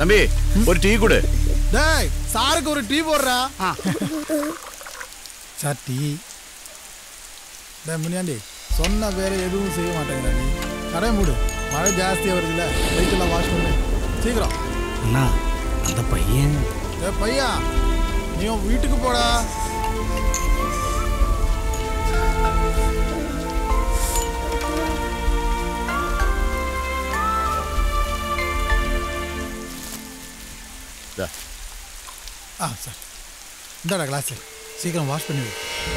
தம்பி ஒரு டீ கொடு டேய் சாருக்கு ஒரு டீ போடுறா சார் டீ டேய் முனியாண்டி சொன்ன வேற எதுவும் செய்ய மாட்டேங்கிற நீ கடை மூடு மழை ஜாஸ்தியாக வருதுல்ல வெஹிக்கிள்லாம் வாஷ் பண்ணு சீக்கிரம் அண்ணா அந்த பையன் ஏ பையா நீ உன் வீட்டுக்கு போடா இந்தா. ஆ சார் இந்தாடா கிளாஸ் சீக்கிரம் வாஷ் பண்ணி வை.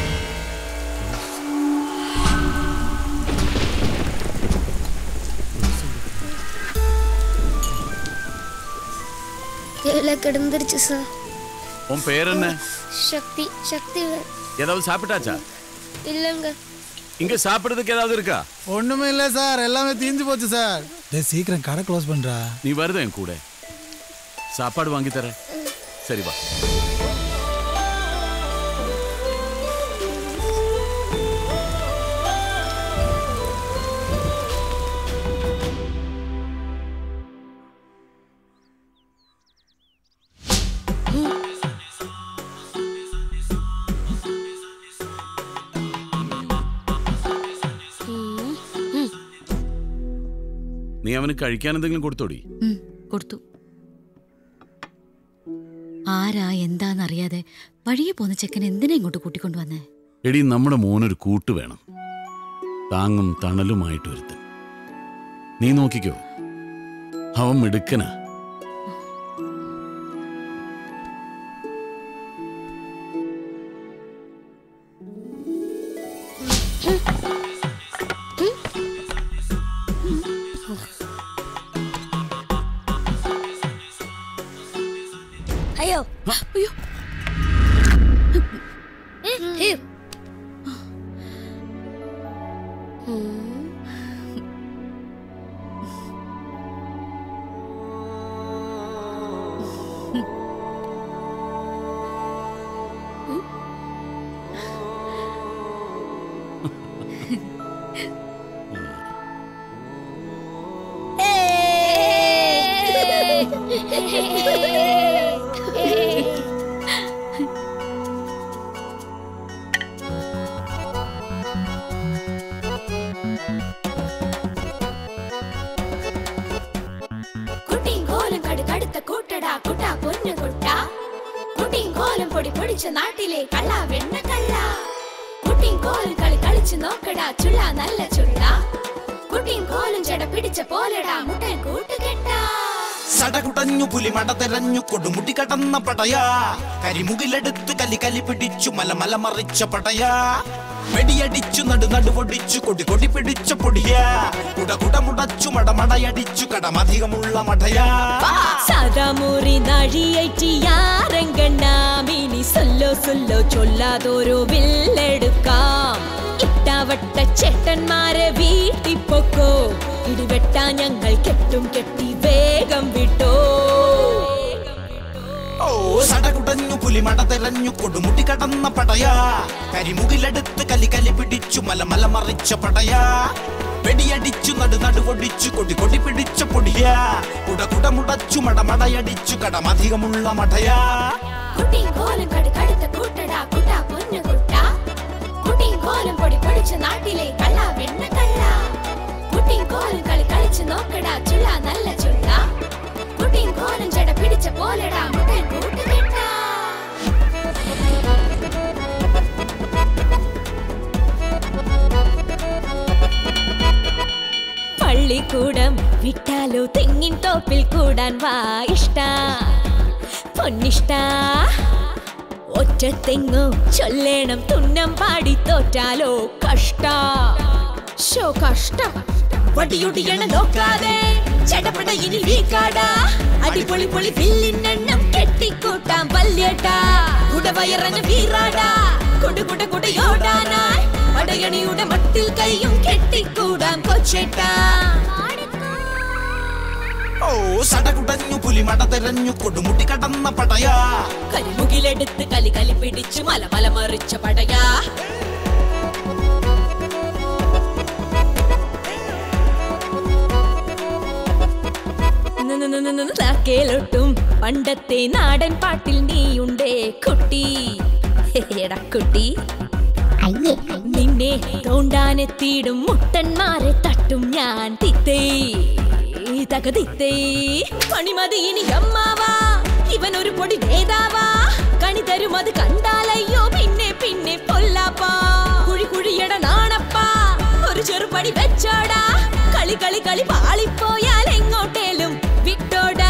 கீழே கிடந்துருச்சு சார் உன் பேர் என்ன சக்தி சக்தி ஏதாவது சாப்பிட்டாச்சா இல்லைங்க இங்க சாப்பிடுறதுக்கு ஏதாவது இருக்கா ஒண்ணுமே இல்லை சார் எல்லாமே தீஞ்சு போச்சு சார் டேய் சீக்கிரம் கடை க்ளோஸ் பண்றா நீ வருத என் கூட சாப்பாடு வாங்கி தரேன் சரி வா നീ അവന് കഴിക്കാൻ എന്തെങ്കിലും കൊടുത്തോടി ഉം, കൊടുത്തു ആരാ എന്താന്നറിയാതെ വഴിയെ പോന്ന ചെക്കൻ എന്തിനാ ഇങ്ങോട്ട് കൂട്ടിക്കൊണ്ടു വന്നേ എടി നമ്മുടെ മോനൊരു കൂട്ട് വേണം താങ്ങും തണലുമായിട്ട് ഒരുത്തൻ നീ നോക്കിക്കോ അവൻ മിടുക്കനാ അയ്യോ അയ്യോ ഏ, കുട്ടിയും കോലും കടുകടുത്ത കൂട്ടടാ കുട്ടാ പൊന്നു കുട്ടാ കുട്ടിയും കോലും പൊടി പൊടിച്ച നാട്ടിലെ കള്ള വെണ്ണ കള്ള കുട്ടിയും കോലും കളി കളിച്ചു നോക്കടാ ചുള്ള നല്ല ചുള്ള കുട്ടിയും കോലും ചെട പിടിച്ച പോലെടാ മുട്ടൻ കൂട്ടുകെട്ടാ സടകുടഞ്ഞു പുലിമട തെരഞ്ഞു കൊടുമുടി കടന്ന പടയാ കരിമുകിലെടുത്ത് കലി കലി പിടിച്ചു മല മല മറിച്ച പടയാ വെടിയടിച്ചു നടു നടുവൊടിച്ചു കൊടി കൊടി പിടിച്ച പൊടിയാ കുട കുട മുടച്ചു മടമടയടിച്ചു കടമധികമുള്ള മടയാ സദമുറി നഴിയേറ്റിയാരങ്കണ്ണാമിനി സൊല്ലോ സൊല്ലോ ചൊല്ലാതൊരു വില്ലെടുക്കാം ഇട്ടാവട്ട ചേട്ടന്മാരെ വീട്ടിപ്പൊക്കോ ഇടിവെട്ടാ ഞങ്ങൾ കെട്ടും കെട്ടി വേഗം വിട്ടോ ഓ സടകുടഞ്ഞു പുലിമട തെരഞ്ഞു കൊടുമുടി കടന്ന പടയാ കരിമുകിലെടുത്ത് കലി കലി പിടിച്ചു മല മല മറിച്ച പടയാ വെടിയടിച്ചു നടു നടുവൊടിച്ചു കൊടി കൊടി പിടിച്ച പൊടിയാ കുട കുട മുടച്ചു മടമടയടിച്ചു കടമധികമുള്ള മടയാ കുട്ടിയും കോലും കടുകടുത്ത കൂട്ടടാ കുട്ടാ പൊന്നു കുട്ടാ കുട്ടിയും കോലും പൊടി പൊടിച്ച നാട്ടിലെ കള്ള വെണ്ണ കള്ള കുട്ടിയും കോലും കളി കളിച്ചു നോക്കടാ ചുള്ള നല്ല ചുള്ള കുട്ടിയും കോലും ചെട പിടിച്ച പോലെടാ മുട്ടൻ കൂട്ടുകെട്ടാ പള്ളിക്കൂടം വിട്ടാലോ തെങ്ങിൻ തോപ്പിൽ കൂടാൻ വാ ഇഷ്ട പൊന്നിഷ്ട ഒറ്റ തെങ്ങു ചൊല്ലേണം തുന്നം പാടി തോറ്റാലോ കഷ്ട ശോ കഷ്ടം വടിയൊടിയണ നോക്കാതെ ചടപട ഇനി വീക്കാടാ അടിപൊളി പൊളി വില്ലിനെണ്ണം കെട്ടിക്കൂട്ടാം വല്യേട്ടാ കുടവയറഞ്ഞ വീറാടാ കുട കുട കുടയോടാനായി പടയണിയുടെ മട്ടിൽ കൈയും കെട്ടിക്കൂടാം കൊച്ചേട്ടാ ഓ സടകുടഞ്ഞു പുലിമട തെരഞ്ഞു കൊടുമുടി കടന്ന പടയാ കരിമുകിലെടുത്ത് കലി കലി പിടിച്ചു മല മല മറിച്ച പടയാ ന- ന- ന- ന- നിന്ന് നാക്കേലൊട്ടും പണ്ടത്തെ നാടൻ പാട്ടിൽ നീയുണ്ടേ കുട്ടി എടാ കുട്ടി നിന്നെ തോണ്ടാനെത്തിയിടും മുട്ടന്മാരെ തട്ടും ഞാൻ തിത്തേ തകതിത്തേ പണിമതി ഇനി അമ്മാവാ ഇവൻ ഒരു പൊടി നേതാവാ കണി തരും അത് കണ്ടാലയ്യോ പിന്നെ പിന്നെ പൊല്ലാപ്പാ കുഴി കുഴിയട നാണപ്പാ ഒരു ചെറുപടി വെച്ചോടാ കളി കളി കളി പാളിപ്പോയാൽ എങ്ങോട്ടേലും വിട്ടോടാ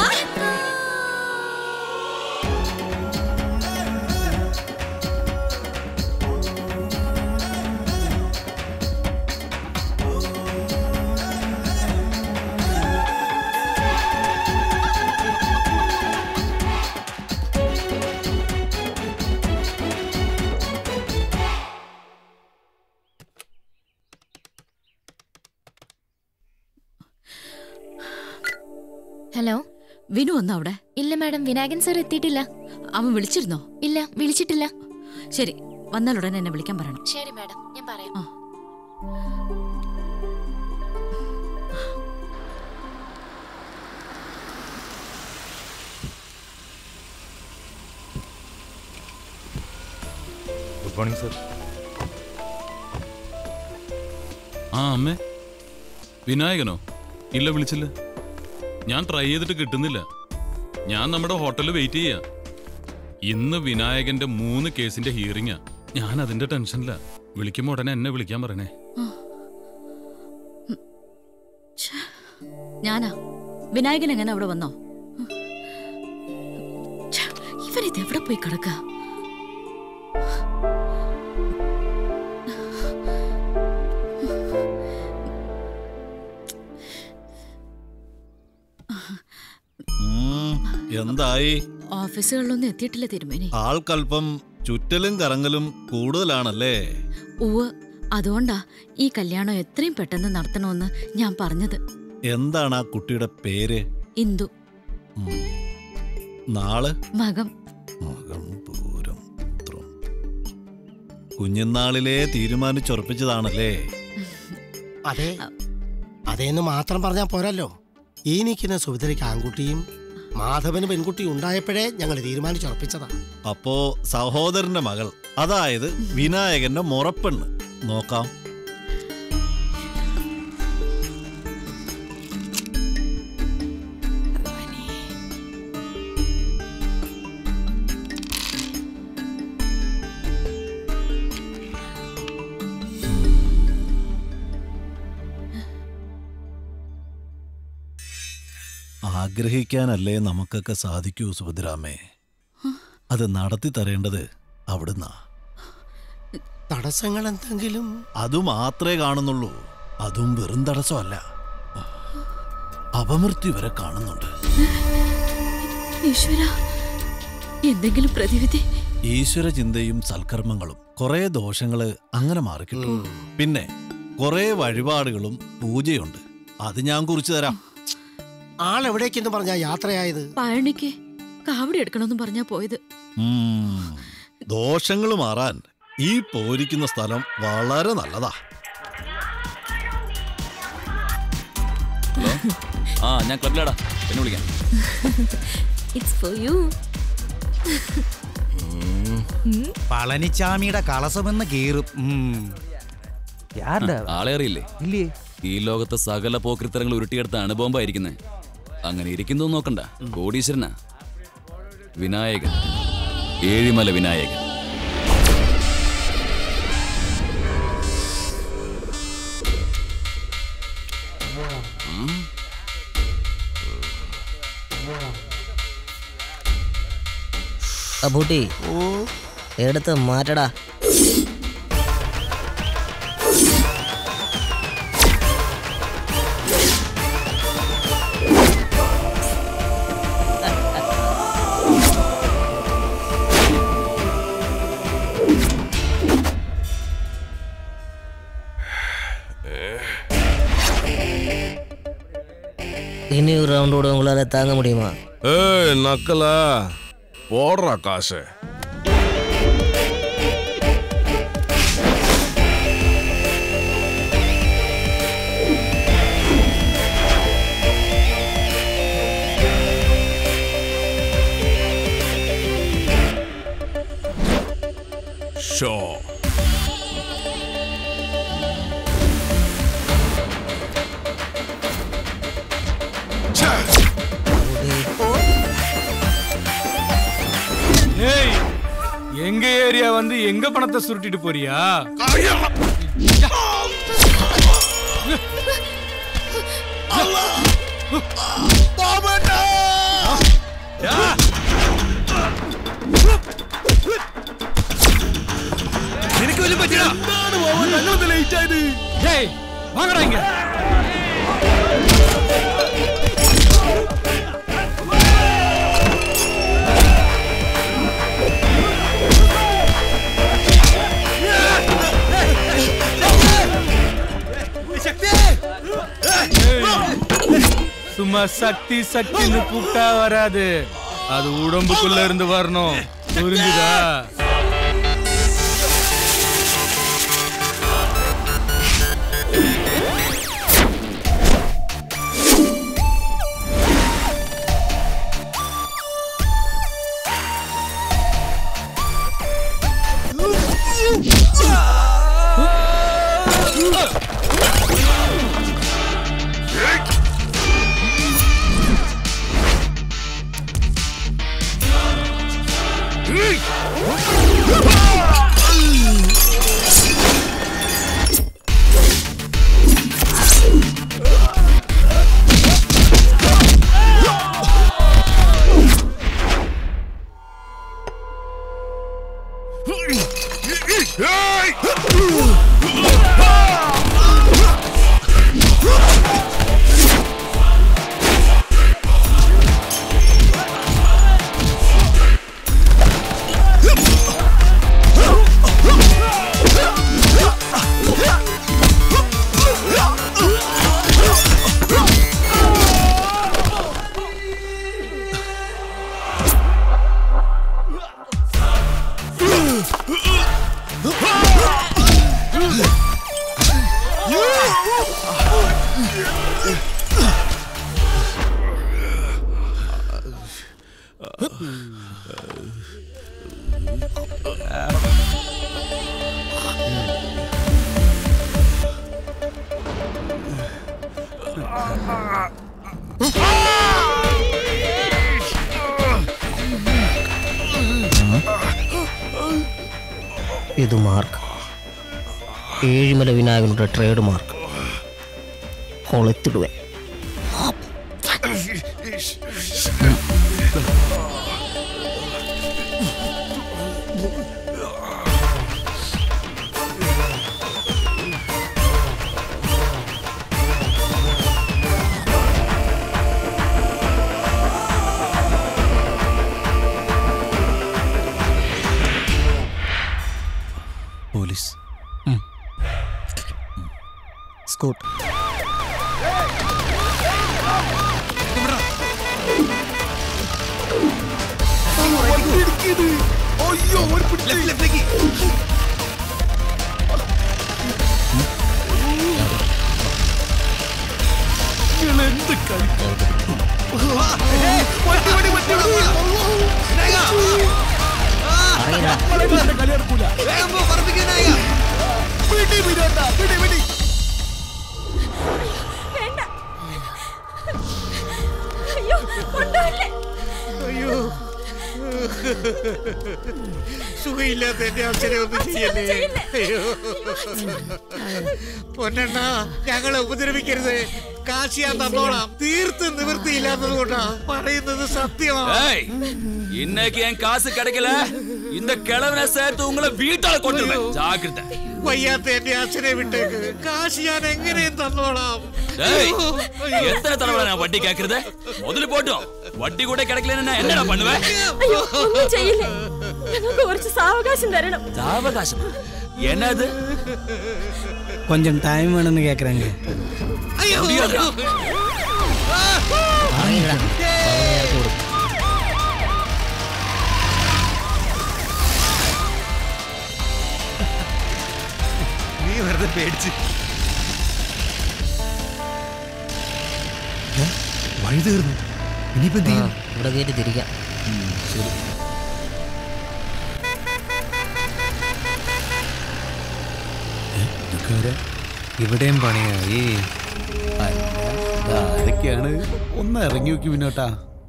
ഹലോ വിനു വന്നോ അവിടെ ഇല്ല മാഡം വിനായകൻ സർ എത്തിയിട്ടില്ല അവൻ വിളിച്ചിരുന്നോ ഇല്ല വിളിച്ചിട്ടില്ല ശരി വന്നാൽ ഉടനെ എന്നെ വിളിക്കാൻ പറയണം ശരി മാഡം ഞാൻ പറയാം ആ. ഗുഡ് മോർണിംഗ് സർ ആ അമ്മേ വിനായകനോ ഇല്ല വിളിച്ചില്ല ഞാൻ ട്രൈ ചെയ്തിട്ട് കിട്ടുന്നില്ല ഞാൻ നമ്മുടെ ഹോട്ടലിൽ വെയിറ്റ് ചെയ്യാ ഇന്ന് വിനായകന്റെ മൂന്ന് കേസിന്റെ ഹിയറിംഗാ ഞാൻ അതിന്റെ ടെൻഷനില്ല വിളിക്കുമ്പോ ഉടനെ എന്നെ വിളിക്കാൻ പറയണേ ഞാനാ വിനായകൻ എങ്ങനെ അവിടെ വന്നോ ഛ, ഇവനിത് എവിടെ പോയി കിടക്ക ഉം, എന്തായി ഓഫീസുകളിലൊന്നും എത്തിയിട്ടില്ല തിരുമേനി ആൾക്കല്പം ചുറ്റലും കറങ്ങലും കൂടുതലാണല്ലേ ഉവ് അതുകൊണ്ടാ ഈ കല്യാണം എത്രയും പെട്ടെന്ന് നടത്തണമെന്ന് ഞാൻ പറഞ്ഞത് എന്താണ് ആ കുട്ടിയുടെ പേര് ഇന്ദു ഉം. നാള് മകം മകം പൂരം ഉത്രം. കുഞ്ഞുനാളിലേ തീരുമാനിച്ചുറപ്പിച്ചതാണല്ലേ അതെ അതേന്ന് മാത്രം പറഞ്ഞാൽ പോരല്ലോ ഈ നിൽക്കുന്ന സുഭദ്രയ്ക്ക് ആൺകുട്ടിയും മാധവന് പെൺകുട്ടിയും ഉണ്ടായപ്പോഴേ ഞങ്ങൾ തീരുമാനിച്ചുറപ്പിച്ചതാ അപ്പോ സഹോദരന്റെ മകൾ അതായത് വിനായകന്റെ മുറപ്പെണ്ണ് നോക്കാം ആഗ്രഹിക്കാനല്ലേ നമുക്കൊക്കെ സാധിക്കൂ സുഭദ്രാമേ അത് നടത്തി തരേണ്ടത് അവിടുന്നാ തടസ്സങ്ങൾ എന്തെങ്കിലും അതു മാത്രമേ കാണുന്നുള്ളൂ അതും വെറും തടസ്സമല്ല അപമൃത്യു വരെ കാണുന്നുണ്ട് ഈശ്വര എന്തെങ്കിലും പ്രതിവിധി ഈശ്വര ചിന്തയും സൽക്കർമ്മങ്ങളും കുറെ ദോഷങ്ങള് അങ്ങനെ മാറിക്കിട്ടും പിന്നെ കുറെ വഴിപാടുകളും പൂജയുണ്ട് അത് ഞാൻ കുറിച്ചു തരാം ആൾ എവിടേക്കെന്ന് പറഞ്ഞാ യാത്രയായത് പഴനിക്ക് കാവടി എടുക്കണമെന്ന് പറഞ്ഞാ പോയത് ഉം. ദോഷങ്ങൾ മാറാൻ ഈ പോരിക്കുന്ന സ്ഥലം വളരെ നല്ലതാ ആ ഞാൻ ക്ലബിലാടാ എന്നെ വിളിക്കാം ഇറ്റ്സ് ഫോർ യു പളനിച്ചാമിയുടെ കളസമെന്ന് കീറും ആളെ അറിയില്ലേ ഇല്ലേ ഈ ലോകത്തെ സകല പോക്രിത്തരങ്ങൾ ഉരുട്ടിയെടുത്ത അണുബോംബായിരിക്കുന്നേ അങ്ങനെ ഇരിക്കുന്നു നോക്കണ്ട കോടീശ്വരനാ വിനായകൻ ഏഴിമല വിനായകൻ അബൂട്ടി എടുത്ത് മാറ്റടാ இனி ஒரு ரவுண்டோட உங்களால தாங்க முடியுமா ஏய் நக்கலா போடுறா காசு ഷോ ஏய் எங்க ஏரியா வந்து எங்க பணத்தை சுருட்டிட்டு போறியா നിനക്ക് വലിയ പറ്റിയ ലേറ്റ് ആയത് ஏய் வாங்கடா இங்க சும்மா சக்தி சக்தின்னு கூப்பிட்டா வராது அது உடம்புக்குள்ள இருந்து வரணும் புரிஞ்சுதா ഇത് മാർക്ക് ഏഴിമല വിനായകനുടെ ട്രേഡ് മാർക്ക് കൊളുത്തിടുവേ പോലീസ് സ്കൂട്ട് അയ്യോ ഒരു പിടിച്ച് എന്ത് കളി വണ്ടി വണ്ടി വണ്ടി കളി നടക്കൂല പിടി വിടണ്ട പിടി പിടി അയ്യോ കൊണ്ടുവരല്ലേ അയ്യോ സുഖമില്ലാത്ത എന്റെ അച്ഛനെ ഒന്നും ചെയ്യല്ലേ അയ്യോ പൊന്നണ്ണ ഞങ്ങളെ ഉപദ്രവിക്കരുത് കാശ് ഞാൻ തന്നോളാം തീർത്ത് നിവൃത്തിയില്ലാത്തത് കൊണ്ടാ പറയുന്നത് സത്യമാണ് ஏய் இன்னைக்கு என் காசு கிடைக்கல இந்த கிழவனை சேர்த்து உங்களை வீட்டால கொண்டுருவேன் ஜாக்கிரதை വയ്യാത്ത എന്റെ അച്ഛനെ വിട്ടേക്ക് കാശ് ഞാൻ എങ്ങനെയും തന്നോളാം டேய் അയ്യോ. எத்தனை தடவை நான் வட்டி கேக்குறது முதல்ல போட்டோம் வட்டி கூட கிடைக்கலன்னு நான் என்னடா பண்ணுவேன் അയ്യോ ഒന്നും ചെയ്യില്ലേ ഞങ്ങൾക്ക് കുറച്ച് സാവകാശം തരണം சாவகாசமா என்னது கொஞ்சம் டைம் வேணும்னு கேட்குறாங்க முடியாதுடா. നീ വെറുതെ പേടിച്ച് വഴി തീർന്നു ഇനിയിപ്പോ എന്ത് ചെയ്യും ഇവിടെ കയറ്റി തിരിക്കാം ശരി നാട്ടുകാര് ഇവിടെയും പണിയായി ആരൊക്കെയാണ് ഒന്ന് ഇറങ്ങി നോക്കി പിന്നോട്ടാ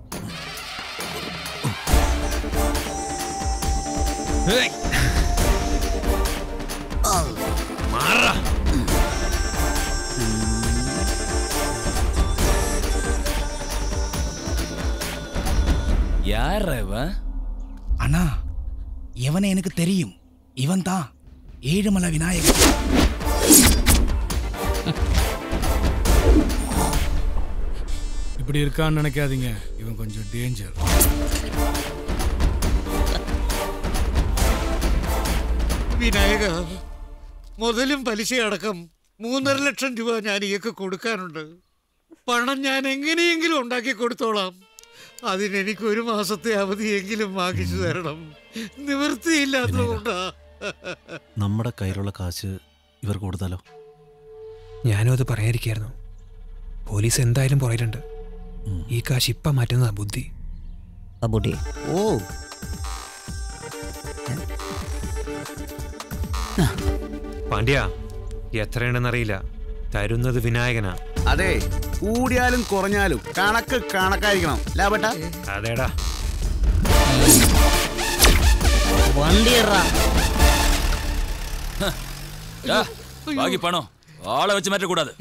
யார் இவன் அண்ணா இவனை எனக்கு தெரியும் இவன் தான் ஏழுமலை விநாயகர் இப்படி இருக்கான்னு நினைக்காதீங்க இவன் கொஞ்சம் டேஞ்சர் വിനായക മുതലും പലിശയടക്കം മൂന്നര ലക്ഷം രൂപ ഞാൻ ഇയൊക്കെ കൊടുക്കാനുണ്ട് പണം ഞാൻ എങ്ങനെയെങ്കിലും ഉണ്ടാക്കി കൊടുത്തോളാം അതിനെനിക്ക് ഒരു മാസത്തെ അവധിയെങ്കിലും വാങ്ങിച്ചു തരണം നിവൃത്തിയില്ലാത്തതുകൊണ്ടാ നമ്മുടെ കയ്യിലുള്ള കാശ് ഇവർക്ക് കൊടുത്താലോ ഞാനും അത് പറയാതിരിക്കായിരുന്നു പോലീസ് എന്തായാലും പുറയിലുണ്ട് ഈ കാശ് ഇപ്പം മാറ്റുന്നതാ ബുദ്ധി അബുഡി ഓ പാണ്ഡ്യ എത്രയുണ്ടെന്നറിയില്ല തരുന്നത് വിനായകനാ അതെ കൂടിയാലും കുറഞ്ഞാലും കണക്ക് കണക്കായിരിക്കണം ലാഭട്ട അതേടാ டா, பாக்கி பணம் ஆளை வச்சு மாட்ட கூடாது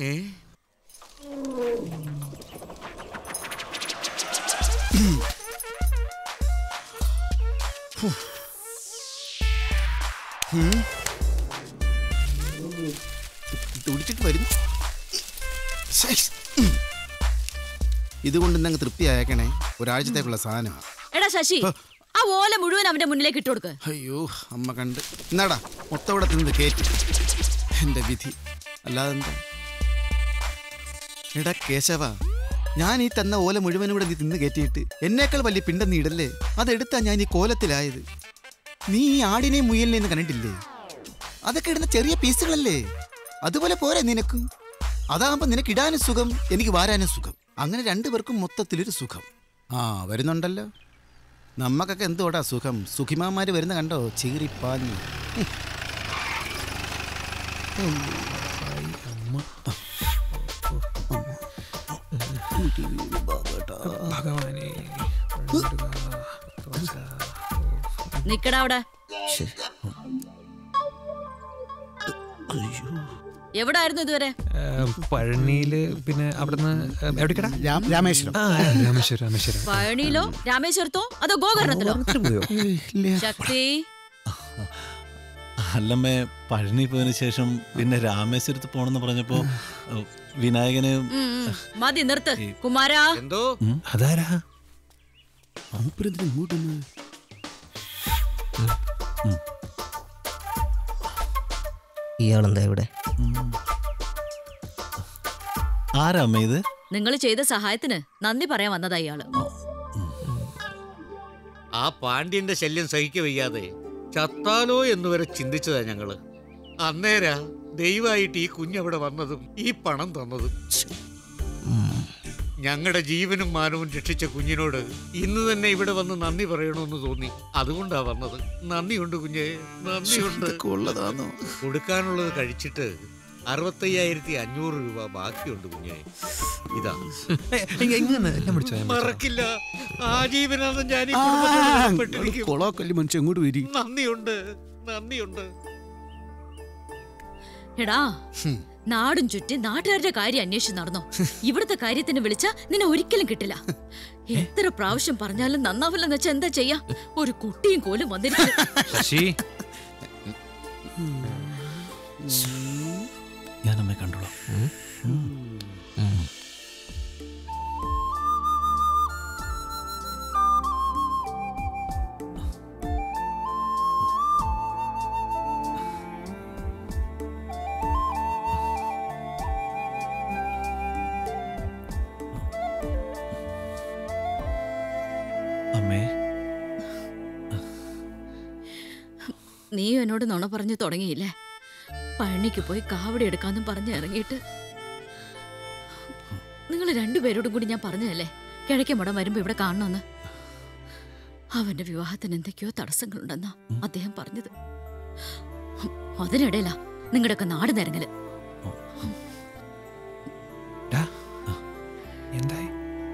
തുടിച്ചിട്ട് വരുന്നു ശ്ശേ. ഇതുകൊണ്ട് ഇന്നങ്ങ് തൃപ്തി അയക്കണേ ഒരാഴ്ചത്തേക്കുള്ള സാധനമാണ് എടാ ശശി ആ ഓല മുഴുവൻ അവന്റെ മുന്നിലേക്ക് ഇട്ടു കൊടുക്ക് അയ്യോ അമ്മ കണ്ട് എന്നാടാ മൊത്തം ഇവിടെ തിന്ന് കയറ്റി എന്റെ വിധി അല്ലാതെ എന്താ എടാ കേശവ ഞാൻ ഈ തന്ന ഓല മുഴുവനും കൂടെ നീ തിന്ന് കയറ്റിയിട്ട് എന്നേക്കാൾ വലിയ പിണ്ടം നീ ഇടല്ലേ അതെടുത്താ ഞാൻ ഈ കോലത്തിലായത് നീ ഈ ആടിനെയും മുയലിനെയും ഒന്നും കണ്ടിട്ടില്ലേ അതൊക്കെ ഇടുന്ന ചെറിയ പീസുകളല്ലേ അതുപോലെ പോരെ നിനക്കും അതാകുമ്പോ നിനക്ക് ഇടാനും സുഖം എനിക്ക് വാരാനും സുഖം അങ്ങനെ രണ്ടുപേർക്കും മൊത്തത്തിലൊരു സുഖം ആ വരുന്നുണ്ടല്ലോ നമ്മക്കൊക്കെ എന്തോടാ സുഖം സുഖിമാമാര് വരുന്ന കണ്ടോ ചീറിപ്പാഞ്ഞു ഭഗവാനെ നിക്കടാ അവിടെ എവിടായിരുന്നു ഇതുവരെ പഴനിയില് പിന്നെ അവിടുന്ന് എവിടേക്കടാ രാമേശ്വരം ആ രാമേശ്വരം രാമേശ്വരം പഴനിയിലോ രാമേശ്വരത്തോ അതോ ഗോകർണത്തിലോ പോയോ ശക്തി അല്ലമ്മേ പഴനി പോയതിനു ശേഷം പിന്നെ രാമേശ്വരത്ത് പോണെന്ന് പറഞ്ഞപ്പോ ഏഹ്, വിനായകന് ഉം, ഉം. മതി നിർത്ത് കുമാരാ എന്തോ അതാരാ ഇയാളെന്താ ഇവിടെ ആരാ അമ്മ ഇത് നിങ്ങൾ ചെയ്ത സഹായത്തിന് നന്ദി പറയാൻ വന്നതാ ഇയാള് ആ പാണ്ഡ്യന്റെ ശല്യം സഹിക്ക വയ്യാതെ ചത്താലോ എന്ന് വരെ ചിന്തിച്ചതാ ഞങ്ങള് അന്നേരാ ദയവായിട്ട് ഈ കുഞ്ഞവിടെ വന്നതും ഈ പണം തന്നതും ഞങ്ങളുടെ ജീവനും മാനവും രക്ഷിച്ച കുഞ്ഞിനോട് ഇന്ന് തന്നെ ഇവിടെ വന്ന് നന്ദി പറയണമെന്ന് തോന്നി അതുകൊണ്ടാ വന്നത് നന്ദിയുണ്ട് കുഞ്ഞെ നന്ദിയുണ്ട് ഇതൊക്കെ ഉള്ളതാണോ? കൊടുക്കാനുള്ളത് കഴിച്ചിട്ട് അറുപത്തയ്യായിരത്തി അഞ്ഞൂറ് രൂപ ബാക്കിയുണ്ട് കുഞ്ഞെ ഇതാ മറക്കില്ല ആജീവനാന്തം ഞാൻ ഈ കുടുംബത്തോട് കടപ്പെട്ടിരിക്കും. കൊളാക്കല്ലി മനുഷ്യൻ എങ്ങോട്ട് വരി നന്ദിയുണ്ട് നന്ദിയുണ്ട് എടാ നാടും ചുറ്റി നാട്ടുകാരുടെ കാര്യം അന്വേഷിച്ച് നടന്നോ ഇവിടുത്തെ കാര്യത്തിന് വിളിച്ച നിന്നെ ഒരിക്കലും കിട്ടില്ല എത്ര പ്രാവശ്യം പറഞ്ഞാലും നന്നാവില്ലെന്ന് വെച്ചാ എന്താ ചെയ്യാ ഒരു കുട്ടിയും കോലും വന്നിരിക്കും ശശി ഞാൻ അമ്മയെ കണ്ടോളാം അമ്മേ നീ എന്നോട് നുണ പറഞ്ഞു തുടങ്ങിയില്ലേ പഴനിക്ക് പോയി കാവടി എടുക്കാന്നും പറഞ്ഞ് ഇറങ്ങിയിട്ട് നിങ്ങൾ രണ്ടുപേരോടും കൂടി ഞാൻ പറഞ്ഞതല്ലേ കിഴക്കേ മുടം വരുമ്പോ ഇവിടെ കാണണമെന്ന് അവന്റെ വിവാഹത്തിന് എന്തൊക്കെയോ തടസ്സങ്ങളുണ്ടെന്നാ അദ്ദേഹം പറഞ്ഞത് അതിനിടയിലാ നിങ്ങളുടെയൊക്കെ നാട് നിരങ്ങല് എന്തായി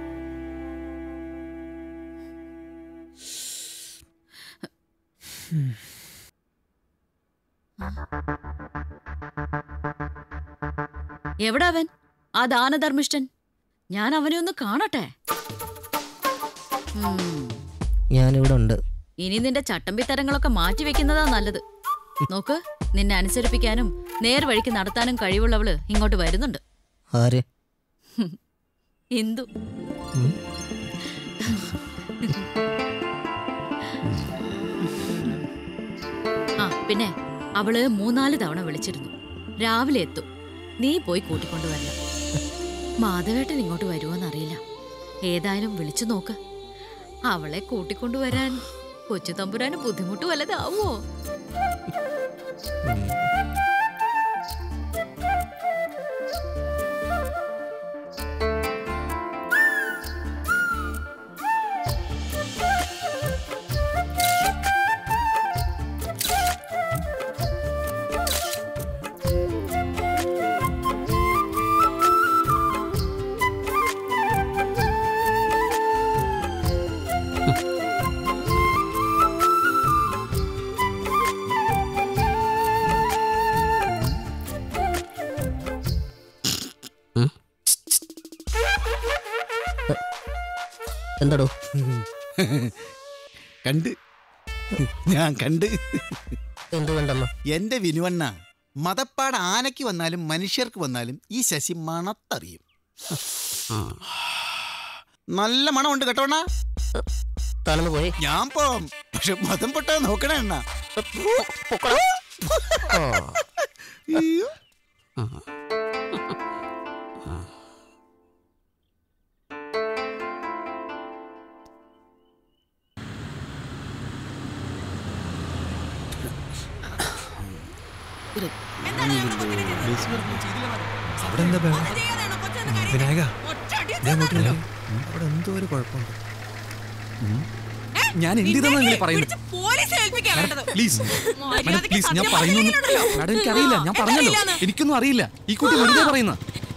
എവിടെ അവൻ ആ ദാനധർമ്മിഷ്ഠൻ ഞാൻ അവനെ ഒന്ന് കാണട്ടെ ഉം, ഞാനിവിടെ ഉണ്ട് ഇനി നിന്റെ ചട്ടമ്പിത്തരങ്ങളൊക്കെ മാറ്റി വെക്കുന്നതാ നല്ലത് നോക്ക് നിന്നെ അനുസരിപ്പിക്കാനും നേർവഴിക്ക് നടത്താനും കഴിവുള്ളവള് ഇങ്ങോട്ട് വരുന്നുണ്ട് ആര് ഹും, ഇന്ദു ഉം. ആ പിന്നെ അവള് മൂന്നാല് തവണ വിളിച്ചിരുന്നു രാവിലെ എത്തും നീ പോയി കൂട്ടിക്കൊണ്ടുവരണം മാധവേട്ടൻ ഇങ്ങോട്ട് വരുമോന്നറിയില്ല ഏതായാലും വിളിച്ചു നോക്ക് അവളെ കൂട്ടിക്കൊണ്ടുവരാൻ കൊച്ചു തമ്പുരാന് ബുദ്ധിമുട്ട് വല്ലതാവോ എന്താടോ കണ്ട് ഞാൻ കണ്ട് എന്ത് വേണ്ടെന്ന എന്റെ വിനുവണ്ണ മതപ്പാട് ആനയ്ക്ക് വന്നാലും മനുഷ്യർക്ക് വന്നാലും ഈ ശശി മണത്തറിയും നല്ല മണമുണ്ട് കേട്ടോണ്ണ താനൊന്ന് പോയി ഞാൻ പോവാം പക്ഷെ മതം പൊട്ടാ നോക്കണേ അണ്ണ അയ്യോ. അവിടെ എന്താ ബഹളം? വിനായക ദേ അങ്ങോട്ട് നോക്ക്. അവിടെ എന്തോ ഒരു കുഴപ്പമുണ്ട് ഞാൻ എന്തിനാണ് നിങ്ങൾ പറയുന്നത് പ്ലീസ് മാഡം പ്ലീസ് ഞാൻ പറയുന്നു മാഡം എനിക്കറിയില്ല ഞാൻ പറഞ്ഞല്ലോ എനിക്കൊന്നും അറിയില്ല ഈ കുട്ടി വെറുതെ പറയുന്ന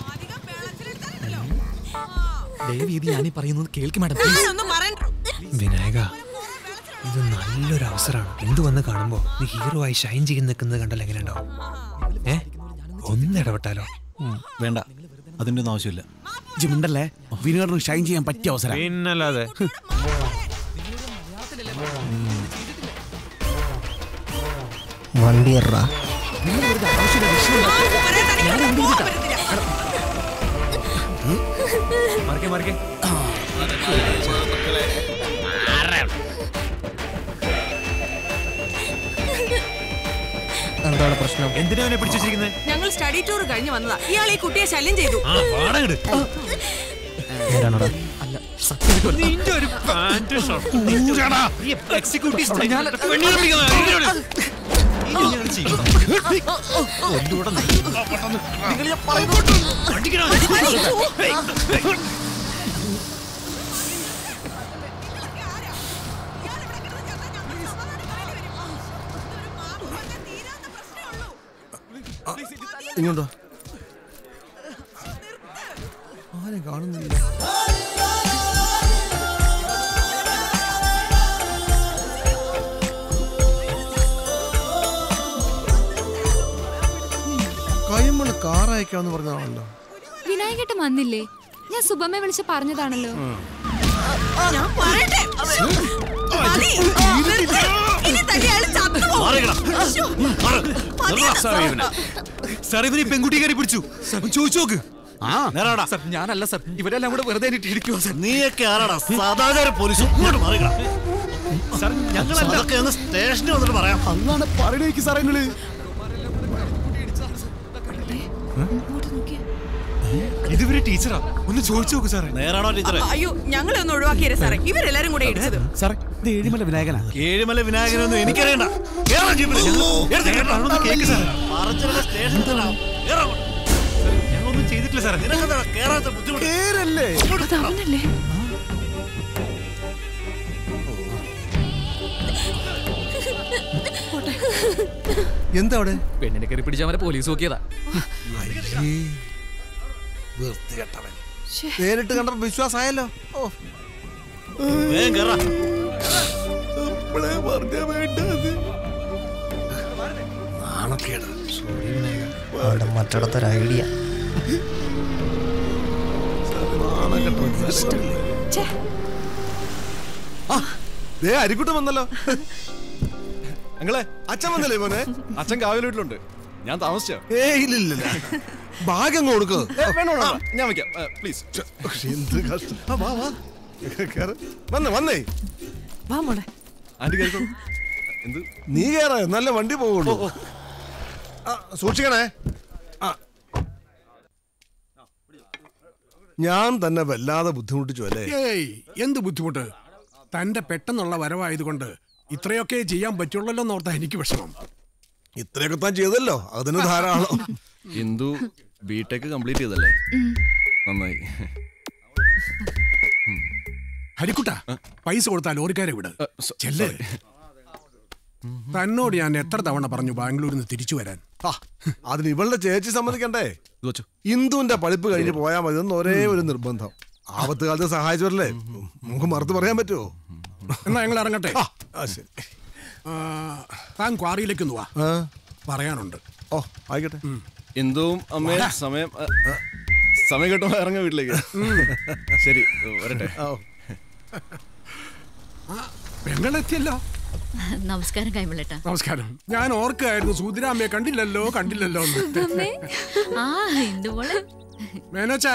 ദയവ് ഇത് ഞാൻ ഈ പറയുന്നത് കേൾക്ക് മാഡം പ്ലീസ് വിനായക ഇത് നല്ലൊരു അവസരമാണ് എന്ത് വന്ന് കാണുമ്പോ നീ ഹീറോ ആയി ഷൈൻ ചെയ്ത് നിൽക്കുന്നത് കണ്ടല്ലോ എങ്ങനെ ഉണ്ടാവും ഏ ഒന്ന് ഇടപെട്ടാലോ വേണ്ട അതിൻ്റെ ഒന്നും ആവശ്യമില്ല ജിമുണ്ടല്ലേ വിനോദിന് ഷൈൻ ചെയ്യാൻ പറ്റിയ അവസരം പിന്നല്ലാതെ വണ്ടി ഇറാ മറിക്കേ മറിക്കേ എന്താണ് പ്രശ്നം എന്തിനാ അവനെ പിടിച്ചു വെച്ചിരിക്കുന്നത് ഞങ്ങൾ സ്റ്റഡി ടൂർ കഴിഞ്ഞ് വന്നതാ ഇയാൾ ഈ കുട്ടിയെ ശല്യം ചെയ്തു ആ പാടങ്ങട് നേരാണോടാ നിന്റെ ഒരു പാന്റ് എക്സിക്യൂട്ടീവ് പെണ്ണിനെ പിടിക്കുന്ന ഇങ്ങോട്ടോ ആരും കാണുന്നില്ല കൈമണ് കാർ അയക്കാന്ന് പറഞ്ഞതാണല്ലോ വിനായകേട്ടൻ വന്നില്ലേ ഞാൻ സുബമ്മയെ വിളിച്ച് പറഞ്ഞതാണല്ലോ ഞാൻ പറയട്ടെ മതി. നിർത്ത്. ഇനി തന്നെ അയാൾ ചത്തുപോകും. ശ്ശോ. സാർ ഇവന് ഈ പെൺകുട്ടി കയറി പിടിച്ചു ചോദിച്ചു നോക്ക് സാർ ഞാനല്ല സാർ ഇവരെല്ലാം കൂടെ വെറുതെ ഇരിക്കുക സാർ നീയൊക്കെ ആരാടാ സദാചാര പോലീസ് ഇങ്ങോട്ട് മാറിക്കണം സാർ അതൊക്കെ ഒന്ന് സ്റ്റേഷനിൽ വന്നിട്ട് പറയാം അന്നാണ് പറയണേക്ക് സാറേ നിങ്ങള് ഇതുവരെ ടീച്ചറാ ഒന്ന് ചോദിച്ചു നോക്ക് സാറേ നേരാണോ ടീച്ചറെ അയ്യോ ഞങ്ങളെ ഒന്ന് ഒഴിവാക്കിയേ സാറേ ഇവരെല്ലാരും കൂടെ ഇടിച്ചത് സാറേ ഇത് ഏഴിമല വിനായകനാ ഏഴുമല വിനായകനൊന്നും എനിക്കറിയണ്ട കേറാം ജീപ്പില്. എടുത്ത് കേട്ടോ. കേക്ക് സാറേ പറച്ചിലൊക്കെ സ്റ്റേഷനിൽ തരാം. കേറാം. ഞങ്ങളൊന്നും ചെയ്തിട്ടില്ല സാറേ നിനക്കെന്താ കേറാത്ത ബുദ്ധിമുട്ട് പേരല്ലേ അതവനല്ലേ പോട്ടെ എന്താ അവിടെ പെണ്ണിനെ കയറി പിടിച്ചാൽ വരെ പോലീസ് നോക്കിയതാ വൃത്തികെട്ടവൻ നേരിട്ട് കണ്ടപ്പോ വിശ്വാസമായല്ലോ ഓ ഇപ്പളേ പറഞ്ഞാ വേണ്ടത് നാണക്കേട് അവളുടെ മറ്റിടത്തൊരു ഐഡിയ ദേ അരിക്കുട്ടൻ വന്നല്ലോ അങ്ങളെ അച്ഛൻ വന്നല്ലേ മോനെ അച്ഛൻ കാവൽ വീട്ടിലുണ്ട് ഞാൻ താമസിച്ചോ ഏ ഇല്ലില്ല ഭാഗ്യം കൊടുക്കോ വേണോ ഞാൻ വെക്കാം പ്ലീസ് എന്ത് കഷ്ടം ആ, വാ വാ കേറ്. വന്നേ വന്നേ വാ മോളെ ആന്റി കയറിക്കോളൂ എന്ത് നീ കയറ നല്ല വണ്ടി പോകുള്ളൂ ആ, സൂക്ഷിക്കണേ ആ. ഞാൻ തന്നെ വല്ലാതെ ബുദ്ധിമുട്ടിച്ചു അല്ലേ ഏയ് എന്ത് ബുദ്ധിമുട്ട് തന്റെ പെട്ടെന്നുള്ള വരവായതുകൊണ്ട് ഇത്രയൊക്കെ ചെയ്യാൻ പറ്റുള്ളല്ലോ എന്നോർത്താ എനിക്ക് വിഷമം ഇത്രയൊക്കെ താൻ ചെയ്തല്ലോ അതിന് ധാരാളം ഹിന്ദു ബിടെക് കംപ്ലീറ്റ് ചെയ്തല്ലേ നന്നായി ഹരിക്കുട്ട പൈസ കൊടുത്താൽ ലോറിക്കാരെ വിട് ചെല്ലേ തന്നോട് ഞാൻ എത്ര തവണ പറഞ്ഞു ബാംഗ്ലൂരിൽ നിന്ന് തിരിച്ചു വരാൻ ആ, അതിന് ഇവളുടെ ചേച്ചി സമ്മതിക്കണ്ടേ ഇന്ദുവിന്റെ പഠിപ്പ് കഴിഞ്ഞ് പോയാൽ മതി എന്ന് ഒരേ ഒരു നിർബന്ധം ആപത്ത് കാലത്ത് സഹായിച്ചവരല്ലേ നമുക്ക് മറുത്ത് പറയാൻ പറ്റുമോ എന്നാ ഞങ്ങൾ ഇറങ്ങട്ടെ ആ ശരി ആ, താൻ ക്വാറിയിലേക്ക് ഒന്ന് വാ പറയാനുണ്ട് ഓ ആയിക്കോട്ടെ എന്തും അമ്മേ വാടാ. സമയം അ, സമയം കിട്ടുമ്പോ ഇറങ്ങ വീട്ടിലേക്ക് ശരി വരട്ടെ പെങ്ങളെത്തിയല്ലോ നമസ്കാരം കൈമളേട്ടാ നമസ്കാരം ഞാൻ ഓർക്കായിരുന്നു സൂതിരാമ്മയെ കണ്ടില്ലല്ലോ കണ്ടില്ലല്ലോ എന്ന്. ആ ഇന്ദുമോളെ മേനോച്ചാ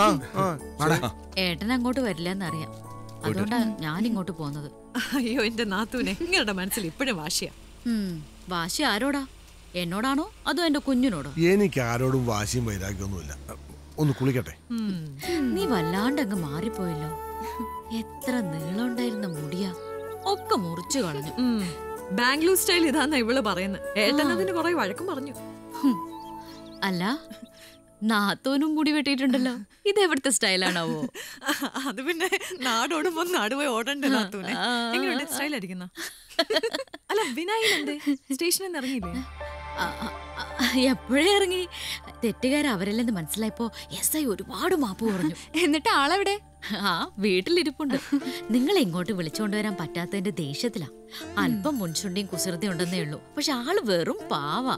ഏട്ടൻ അങ്ങോട്ട് വരില്ല എന്നറിയാം അതുകൊണ്ടാ ഞാൻ ഇങ്ങോട്ട് പോന്നത് അയ്യോ എന്റെ നാത്തൂനെ നിങ്ങളുടെ മനസ്സിൽ ഇപ്പോഴും വാശിയാ ഉം, വാശി ആരോടാ എന്നോടാണോ അതോ എന്റെ കുഞ്ഞിനോടോ എനിക്ക് ആരോടും വാശിയും വൈരാഗ്യമൊന്നുമില്ല ഒന്ന് കുളിക്കട്ടെ നീ വല്ലാണ്ട് അങ്ങ് മാറിപ്പോയല്ലോ എത്ര നീളമുണ്ടായിരുന്ന മുടിയാ ഒക്കെ മുറിച്ചു കളഞ്ഞു ബാംഗ്ലൂർ സ്റ്റൈൽ ഇതാന്നാ ഇവള് പറയുന്നത് ഏട്ടൻ അതിന് കുറെ വഴക്കും പറഞ്ഞു അല്ല നാത്തോനും മുടി വെട്ടിയിട്ടുണ്ടല്ലോ ഇത് എവിടുത്തെ സ്റ്റൈലാണാവോ അത് പിന്നെ നാടോടുമ്പോ നാടുപോയി ഓടണ്ടേ നാത്തൂനെ എങ്ങനെയുണ്ട് സ്റ്റൈൽ അടിക്കുന്ന അല്ല വിനായകൻ എന്തേ സ്റ്റേഷനിൽ നിന്ന് ഇറങ്ങിയില്ലേ എപ്പോഴേ ഇറങ്ങി തെറ്റുകാർ അവരല്ലെന്ന് മനസ്സിലായപ്പോ എസ് ഐ ഒരുപാട് മാപ്പ് പറഞ്ഞു എന്നിട്ട് ആളെവിടെ ആ വീട്ടിലിരിപ്പുണ്ട് നിങ്ങളെ ഇങ്ങോട്ട് വിളിച്ചുകൊണ്ട് വരാൻ പറ്റാത്തതിന്റെ ദേഷ്യത്തിലാ അല്പം മുൻചുണ്ടിയും കുസൃതി ഉണ്ടെന്നേ ഉള്ളൂ പക്ഷെ ആള് വെറും പാവാ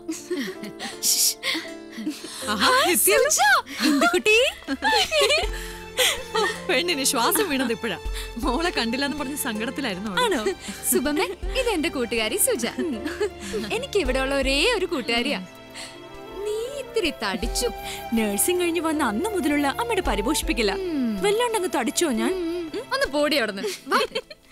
ആഹാ, എത്തിയല്ലോ. ഇന്ദുക്കുട്ടി. ഓ, പെണ്ണിന് ശ്വാസം വീണത് ഇപ്പഴാ മോളെ കണ്ടില്ലെന്ന് പറഞ്ഞ് സങ്കടത്തിലായിരുന്നു അവള്. ആണോ സുബമ്മേ ഇത് എന്റെ കൂട്ടുകാരി സുജ എനിക്ക് ഇവിടെയുള്ള ഒരേ ഒരു കൂട്ടുകാരിയാ നീ ഇത്തിരി തടിച്ചു നഴ്സിംഗ് കഴിഞ്ഞ് വന്ന അന്ന് മുതലുള്ള അമ്മയുടെ പരിപോഷിപ്പിക്കില്ല വല്ലാണ്ടങ്ങ് തടിച്ചോ ഞാൻ ഒന്ന് പോടി അവിടുന്ന് വാ.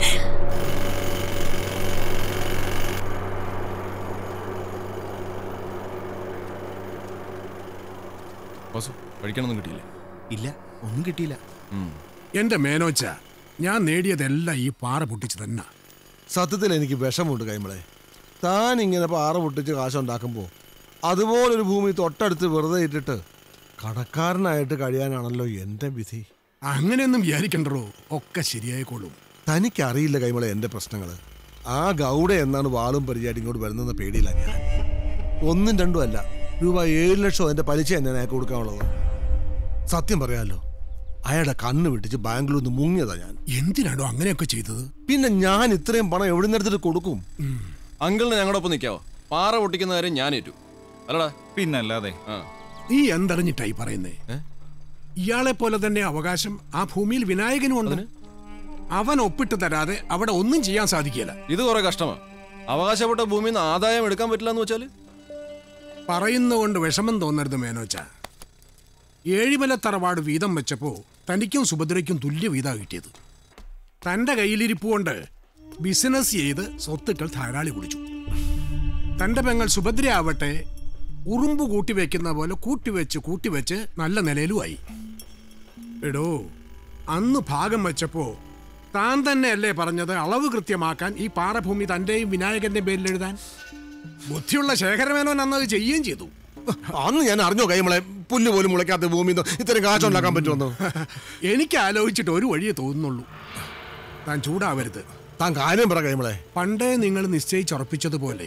വാസു കഴിക്കാനൊന്നും കിട്ടിയില്ലേ ഇല്ല ഒന്നും കിട്ടിയില്ല എന്റെ മേനോച്ച ഞാൻ നേടിയതെല്ലാം ഈ പാറ പൊട്ടിച്ച് തന്നെ സത്യത്തിൽ എനിക്ക് വിഷമുണ്ട് കൈമളെ താൻ ഇങ്ങനെ പാറ പൊട്ടിച്ച് കാശുണ്ടാക്കുമ്പോൾ അതുപോലൊരു ഭൂമി തൊട്ടടുത്ത് വെറുതെ ഇട്ടിട്ട് കടക്കാരനായിട്ട് കഴിയാനാണല്ലോ എൻ്റെ വിധി അങ്ങനെയൊന്നും വിചാരിക്കണ്ടോ ഒക്കെ ശരിയായിക്കോളും തനിക്കറിയില്ല കൈമളെ എൻ്റെ പ്രശ്നങ്ങൾ ആ ഗൗഡ എന്നാണ് വാളും പരിചയമായിട്ട് ഇങ്ങോട്ട് വരുന്നെന്ന പേടിയില്ല ഞാൻ ഒന്നും രണ്ടും അല്ല രൂപ ഏഴ് ലക്ഷം എൻ്റെ പലിശ എന്നെ അയാൾക്ക് കൊടുക്കാനുള്ളത് സത്യം പറയാമല്ലോ അയാളുടെ കണ്ണ് വിട്ടിച്ച് ബാംഗ്ലൂരിൽ നിന്ന് മുങ്ങിയതാ ഞാൻ എന്തിനാണോ അങ്ങനെയൊക്കെ ചെയ്തത് പിന്നെ ഞാൻ ഇത്രയും പണം എവിടെ നിന്ന് എടുത്തിട്ട് കൊടുക്കും അങ്കിളിന് ഞങ്ങളുടെ ഒപ്പം നിൽക്കാവോ പാറ പൊട്ടിക്കുന്ന കാര്യം ഞാൻ ഏറ്റു അല്ലടാ പിന്നല്ലാതെ നീ എന്തറിഞ്ഞിട്ടായി പറയുന്നേ ഇയാളെ പോലെ തന്നെ അവകാശം ആ ഭൂമിയിൽ വിനായകനും ഉണ്ട് അവൻ ഒപ്പിട്ട് തരാതെ അവിടെ ഒന്നും ചെയ്യാൻ സാധിക്കില്ല ഇത് കുറെ കഷ്ടമാ അവകാശപ്പെട്ട ഭൂമിയിൽ നിന്ന് ആദായം എടുക്കാൻ പറ്റില്ല എന്ന് വെച്ചാല് പറയുന്നതുകൊണ്ട് വിഷമം തോന്നരുത് മേനോച്ച ഏഴിമല തറവാട് വീതം വെച്ചപ്പോ തനിക്കും സുഭദ്രയ്ക്കും തുല്യ വീതാ കിട്ടിയത് തന്റെ കയ്യിലിരിപ്പ് കൊണ്ട് ബിസിനസ് ചെയ്ത് സ്വത്തുക്കൾ ധാരാളി കുടിച്ചു തന്റെ പെങ്ങൾ സുഭദ്ര ആവട്ടെ ഉറുമ്പ് കൂട്ടിവെക്കുന്ന പോലെ കൂട്ടിവെച്ച് കൂട്ടിവെച്ച് നല്ല നിലയിലുമായി എടോ അന്ന് ഭാഗം വെച്ചപ്പോ താൻ തന്നെയല്ലേ പറഞ്ഞത് അളവ് കൃത്യമാക്കാൻ ഈ പാറഭൂമി തന്റെയും വിനായകന്റെ പേരിൽ എഴുതാൻ ബുദ്ധിയുള്ള ശേഖരമേനോൻ അന്നത് ചെയ്യുകയും ചെയ്തു അന്ന് ഞാൻ അറിഞ്ഞോ കൈമളെ പുല്ല് പോലും മുളയ്ക്കാത്ത ഭൂമി ഇത്രയും കാശുണ്ടാക്കാൻ പറ്റുമെന്ന് എനിക്ക് ആലോചിച്ചിട്ട് ഒരു വഴിയേ തോന്നുന്നുള്ളൂ താൻ ചൂടാവരുത് താൻ കാര്യം പറ കൈമളെ പണ്ടേ നിങ്ങൾ നിശ്ചയിച്ചുറപ്പിച്ചതുപോലെ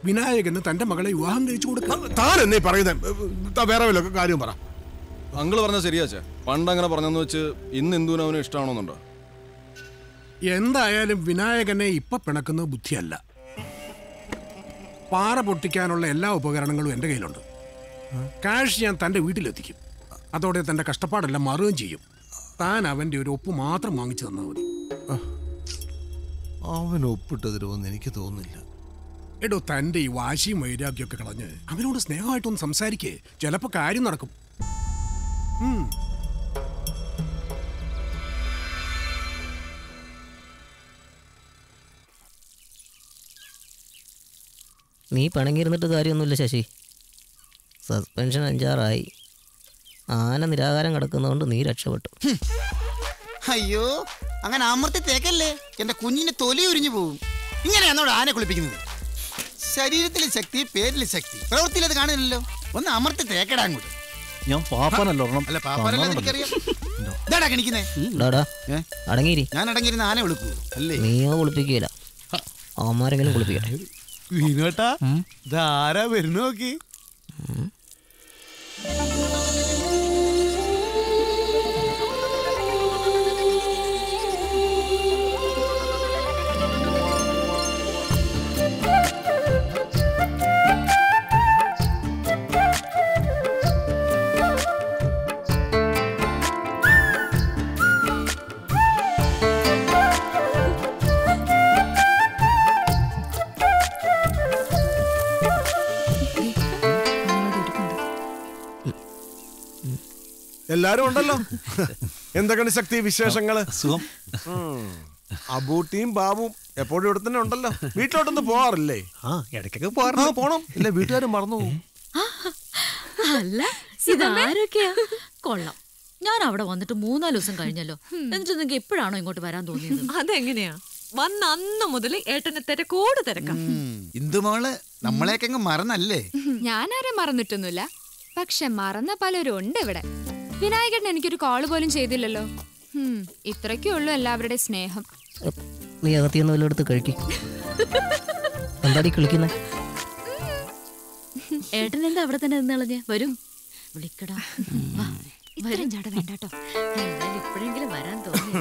വിനായകന് തന്റെ മകളെ വിവാഹം കഴിച്ചു കൊടുക്കുക താൻ എന്നേ പറയുന്നത് വേറെ വല്ല കാര്യം പറ അങ്കിള് പറഞ്ഞ ശരിയാച്ചേ പണ്ട് അങ്ങനെ പറഞ്ഞെന്ന് വെച്ച് ഇന്ന് എന്തുവിനും അവന് ഇഷ്ടമാണോന്നുണ്ടോ എന്തായാലും വിനായകനെ ഇപ്പൊ പിണക്കുന്നത് ബുദ്ധിയല്ല പാറ പൊട്ടിക്കാനുള്ള എല്ലാ ഉപകരണങ്ങളും എൻ്റെ കയ്യിലുണ്ട് കാഷ് ഞാൻ തൻ്റെ വീട്ടിലെത്തിക്കും അതോടെ തൻ്റെ കഷ്ടപ്പാടെല്ലാം മാറുകയും ചെയ്യും താൻ അവൻ്റെ ഒരു ഒപ്പ് മാത്രം വാങ്ങിച്ചു തന്നാൽ മതി അവൻ ഒപ്പിട്ട് തരുമെന്ന് എനിക്ക് തോന്നുന്നില്ല എടോ തൻ്റെ ഈ വാശിയും വൈരാഗ്യമൊക്കെ കളഞ്ഞ് അവനോട് സ്നേഹമായിട്ടൊന്ന് സംസാരിക്കേ ചിലപ്പോൾ കാര്യം നടക്കും ഉം. നീ പിണങ്ങിയിരുന്നിട്ട് കാര്യമൊന്നുമില്ല ശശി സസ്പെൻഷൻ അഞ്ചാറായി ആന നിരാകാരം കിടക്കുന്നതുകൊണ്ട് നീ രക്ഷപ്പെട്ടു അയ്യോ അങ്ങനെ അമർത്തി തേക്കല്ലേ എന്റെ കുഞ്ഞിന്റെ തൊലി ഉരിഞ്ഞു പോകും ഇങ്ങനെയാണോ ആനെ കുളിപ്പിക്കുന്നത് ശരീരത്തിലെ ശക്തി പേരിലെ ശക്തി പ്രവൃത്തിയിൽ അത് കാണുന്നില്ലല്ലോ ഒന്ന് അമർത്തി തേക്കടാ അങ്ങോട്ട് ഞാൻ പാപ്പനല്ല ഒരെണ്ണം അല്ല പാപ്പനല്ല തന്നാലുണ്ടല്ലോ. എനിക്കറിയാം ഇതാടാ കണിക്കുന്നേ ഡാടാ അടങ്ങിയിരി ഞാൻ അടങ്ങിയിരുന്ന ആന വിളിക്കൂ അല്ലേ നീയോ കുളിപ്പിക്കുകയില്ല അവന്മാരെങ്കിലും കുളിപ്പിക്കട്ടെ വിനോട്ടാ ഇതാരാ വരുന്നു നോക്കി എല്ലാരും ഉണ്ടല്ലോ എന്തൊക്കെയാണ് ശക്തി വിശേഷങ്ങള് സുഖം അബൂട്ടിയും ബാബുവും എപ്പോഴും ഇവിടെ തന്നെ ഉണ്ടല്ലോ വീട്ടിലോട്ടൊന്ന് പോവാറില്ലേ ആ ഇടയ്ക്കൊക്കെ ആ പോണം ഇല്ല വീട്ടുകാർ മറന്നു പോകും അല്ല ഇതാരൊക്കെയാ കൊള്ളാം ഞാൻ അവിടെ വന്നിട്ട് മൂന്നാല് ദിവസം കഴിഞ്ഞല്ലോ എന്നിട്ട് നിങ്ങൾക്ക് എപ്പോഴാണോ ഇങ്ങോട്ട് വരാൻ തോന്നിയത് അതെങ്ങനെയാ വന്ന അന്ന് മുതൽ ഏട്ടനെ തിരക്കോട് തിരക്കാം ഇന്ദുമോള് നമ്മളെയൊക്കെ അങ്ങ് മറന്നല്ലേ ഞാനാരെ മറന്നിട്ടൊന്നുമില്ല പക്ഷെ മറന്ന പലരും ഉണ്ട് ഇവിടെ വിനായകൻ എനിക്കൊരു കോള് പോലും ചെയ്തില്ലല്ലോ ഹും, ഇത്രയ്ക്കേ ഉള്ളൂ എല്ലാവരുടെ സ്നേഹം നീ അകത്തിയൊന്നും വല്ലതും എടുത്ത് കഴിക്കും എന്താടി കളിക്കുന്നേ ഏട്ടൻ എന്താ അവിടെ തന്നെ നിന്നളഞ്ഞ് വരും വിളിക്കടാ വാ, വരും ചട വേണ്ട കേട്ടോ എന്തായാലും ഇപ്പോഴെങ്കിലും വരാൻ തോന്നി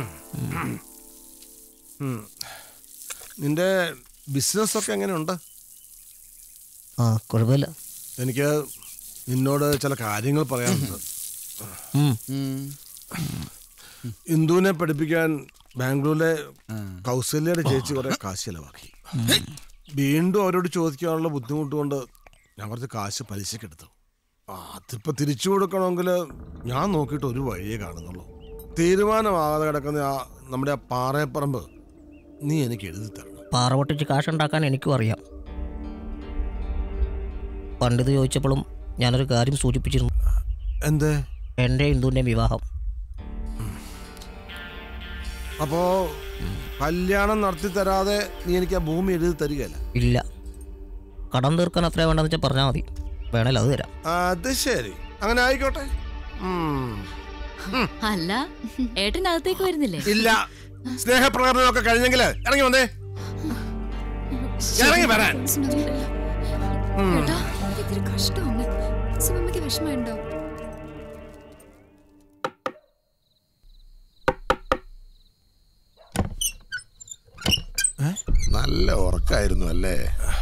ഉം. നിന്റെ ബിസിനസ് ഒക്കെ എങ്ങനെയുണ്ട് ആ കുഴപ്പമില്ല എനിക്ക് നിന്നോട് ചില കാര്യങ്ങൾ പറയാനുണ്ട് ഇന്ദുവിനെ പഠിപ്പിക്കാൻ ബാംഗ്ലൂരിലെ കൗസല്യയുടെ ചേച്ചി കുറെ കാശ് ചെലവാക്കി വീണ്ടും അവരോട് ചോദിക്കാനുള്ള ബുദ്ധിമുട്ട് കൊണ്ട് ഞാൻ കുറച്ച് കാശ് പലിശക്കെടുത്തു ആ, അതിപ്പോ തിരിച്ചു കൊടുക്കണമെങ്കിൽ ഞാൻ നോക്കിയിട്ട് ഒരു വഴിയേ കാണുന്നുള്ളൂ തീരുമാനമാകാതെ കിടക്കുന്ന ആ നമ്മുടെ ആ പാറയപ്പറമ്പ് നീ എനിക്ക് എഴുതി തരണം പാറ പൊട്ടിച്ച് കാശുണ്ടാക്കാൻ എനിക്കും അറിയാം പണ്ടിത് ചോദിച്ചപ്പോഴും ഞാനൊരു കാര്യം സൂചിപ്പിച്ചിരുന്നു എന്തേ എൻ്റെ ഇന്ദുവിൻ്റെ വിവാഹം അപ്പോ കല്യാണം നടത്തി തരാതെ നീ എനിക്ക് ആ ഭൂമി എഴുതി തരികയല്ല ഇല്ല കടം തീർക്കാൻ അത്ര വേണ്ടെന്ന് വെച്ചാൽ പറഞ്ഞാൽ മതി വേണേൽ അത് തരാം അത് ശരി അങ്ങനെ ആയിക്കോട്ടെ ഉം. അല്ല ഏട്ടനകത്തേക്ക് വരുന്നില്ലേ ഇല്ല സ്നേഹപ്രകടനമൊക്കെ കഴിഞ്ഞെങ്കിൽ ഇറങ്ങി വന്നേ ഇറങ്ങി വരാൻ ഉം. ഏട്ടാ ഇത്തിരി കഷ്ടമാണ് സുമമ്മയ്ക്ക് വിഷമമുണ്ടോ നല്ല ഉറക്കായിരുന്നു അല്ലേ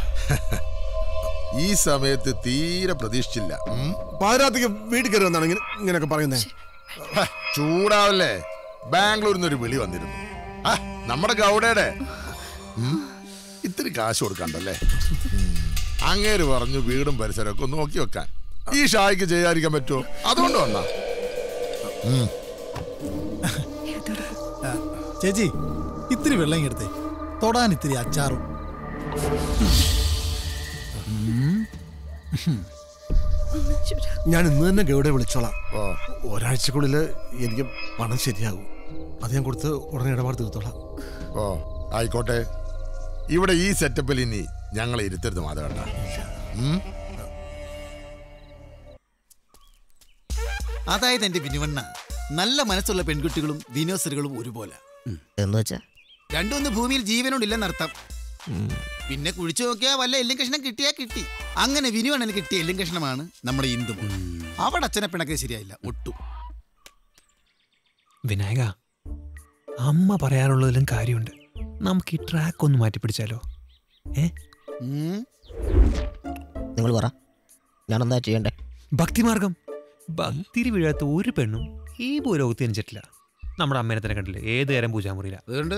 ഈ സമയത്ത് തീരെ പ്രതീക്ഷിച്ചില്ല ഉം? പാതിരാത്രിക്ക് വീട്ടിൽ കയറി വന്നാണ് ഇങ്ങനെ ഇങ്ങനെയൊക്കെ പറയുന്നേ ഹ, ചൂടാവല്ലേ ബാംഗ്ലൂരിൽ നിന്ന് ഒരു വിളി വന്നിരുന്നു ആ നമ്മുടെ ഗൗഡയുടെ ഉം, ഇത്തിരി കാശ് കൊടുക്കണ്ടല്ലേ ഉം. അങ്ങേര് പറഞ്ഞു വീടും പരിസരമൊക്കെ ഒന്ന് നോക്കി വെക്കാൻ ഈ ഷായ്ക്ക് ചെയ്യാതിരിക്കാൻ പറ്റുമോ അതുകൊണ്ട് വന്നാ ഉം. ചേച്ചി ഇത്തിരി വെള്ളം ഇങ്ങെടുത്തേ തൊടാൻ ഇത്തിരി അച്ചാറും ഞാൻ ഇന്ന് തന്നെ ഗൗഡയെ വിളിച്ചോളാം ഒരാഴ്ചക്കുള്ളിൽ എനിക്ക് പണം ശരിയാകും അത് ഞാൻ കൊടുത്ത് ഉടനെ ഇടപാട് തീർത്തോളാം ഓ ആയിക്കോട്ടെ ഇവിടെ ഈ സെറ്റപ്പിൽ ഇനി ഞങ്ങളെ ഇരുത്തരുത് മാധവേണ്ട ഉം? അതായത് എന്റെ വിനുവണ്ണ നല്ല മനസ്സുള്ള പെൺകുട്ടികളും ദിനോസറുകളും ഒരുപോലെ എന്ന് വെച്ചാ രണ്ടൊന്ന് ഭൂമിയിൽ ജീവനോടില്ലെന്നർത്ഥം പിന്നെ കുഴിച്ചു നോക്കിയാ വല്ല എല്ലും കഷ്ണം കിട്ടിയാ കിട്ടി അങ്ങനെ വിനുവണ്ണന് കിട്ടിയ എല്ലും കഷ്ണമാണ് നമ്മുടെ ഇന്ദു അവിടെ അച്ഛനെ പിണക്കെ ശരിയായില്ല ഒട്ടും വിനായക അമ്മ പറയാറുള്ളതിലും കാര്യമുണ്ട് നമുക്ക് ഈ ട്രാക്ക് ഒന്ന് മാറ്റി പിടിച്ചാലോ ഏ നിങ്ങൾ പറ ഞാൻ എന്താ ചെയ്യണ്ടേ ഭക്തിമാർഗം ഭക്തിരി വീഴാത്ത ഒരു പെണ്ണും ഈ ഭൂലോകത്ത് ജനിച്ചിട്ടില്ല നമ്മുടെ അമ്മേനെ തന്നെ കണ്ടില്ലേ ഏത് നേരം പൂജാമുറിയില്ല അതുകൊണ്ട്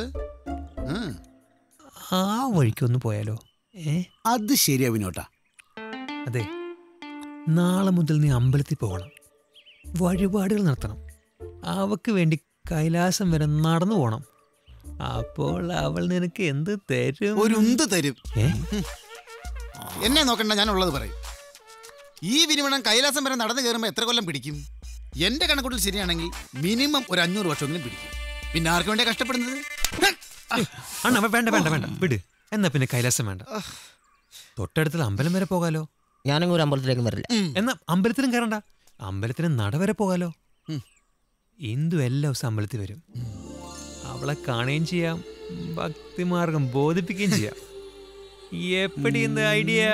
ആ വഴിക്കൊന്ന് പോയാലോ ഏ അത് ശരിയാ വിനോട്ടാ അതെ നാളെ മുതൽ നീ അമ്പലത്തിൽ പോകണം വഴിപാടുകൾ നടത്തണം അവക്ക് വേണ്ടി കൈലാസം വരെ നടന്നു പോകണം അപ്പോൾ അവൾ നിനക്ക് എന്ത് തരും ഒരു ഉന്ത് തരും ഏ എന്നെ നോക്കണ്ട ഞാൻ ഉള്ളത് പറയും ഈ വിനുവണ്ണൻ കൈലാസം വരെ നടന്നു കയറുമ്പോൾ എത്ര കൊല്ലം പിടിക്കും എന്റെ കണക്കൂട്ടിൽ ശരിയാണെങ്കിൽ മിനിമം ഒരു അഞ്ഞൂറ് വർഷമെങ്കിലും പിടിക്കും പിന്നെ ആർക്ക് വേണ്ടിയാ കഷ്ടപ്പെടുന്നത് അണ്ണ വേണ്ട വേണ്ട വേണ്ട വിട് എന്നാ പിന്നെ കൈലാസം വേണ്ട തൊട്ടടുത്തുള്ള അമ്പലം വരെ പോകാലോ ഞാനങ്ങ് ഒരു അമ്പലത്തിലേക്ക് വരില്ല എന്നാ അമ്പലത്തിലും കയറണ്ട അമ്പലത്തിന് നട വരെ പോകാലോ ഇന്ദു എല്ലാ ദിവസവും അമ്പലത്തിൽ വരും അവളെ കാണുകയും ചെയ്യാം ഭക്തിമാർഗം ബോധിപ്പിക്കുകയും ചെയ്യാം എപ്പടി എന്ത് ഐഡിയ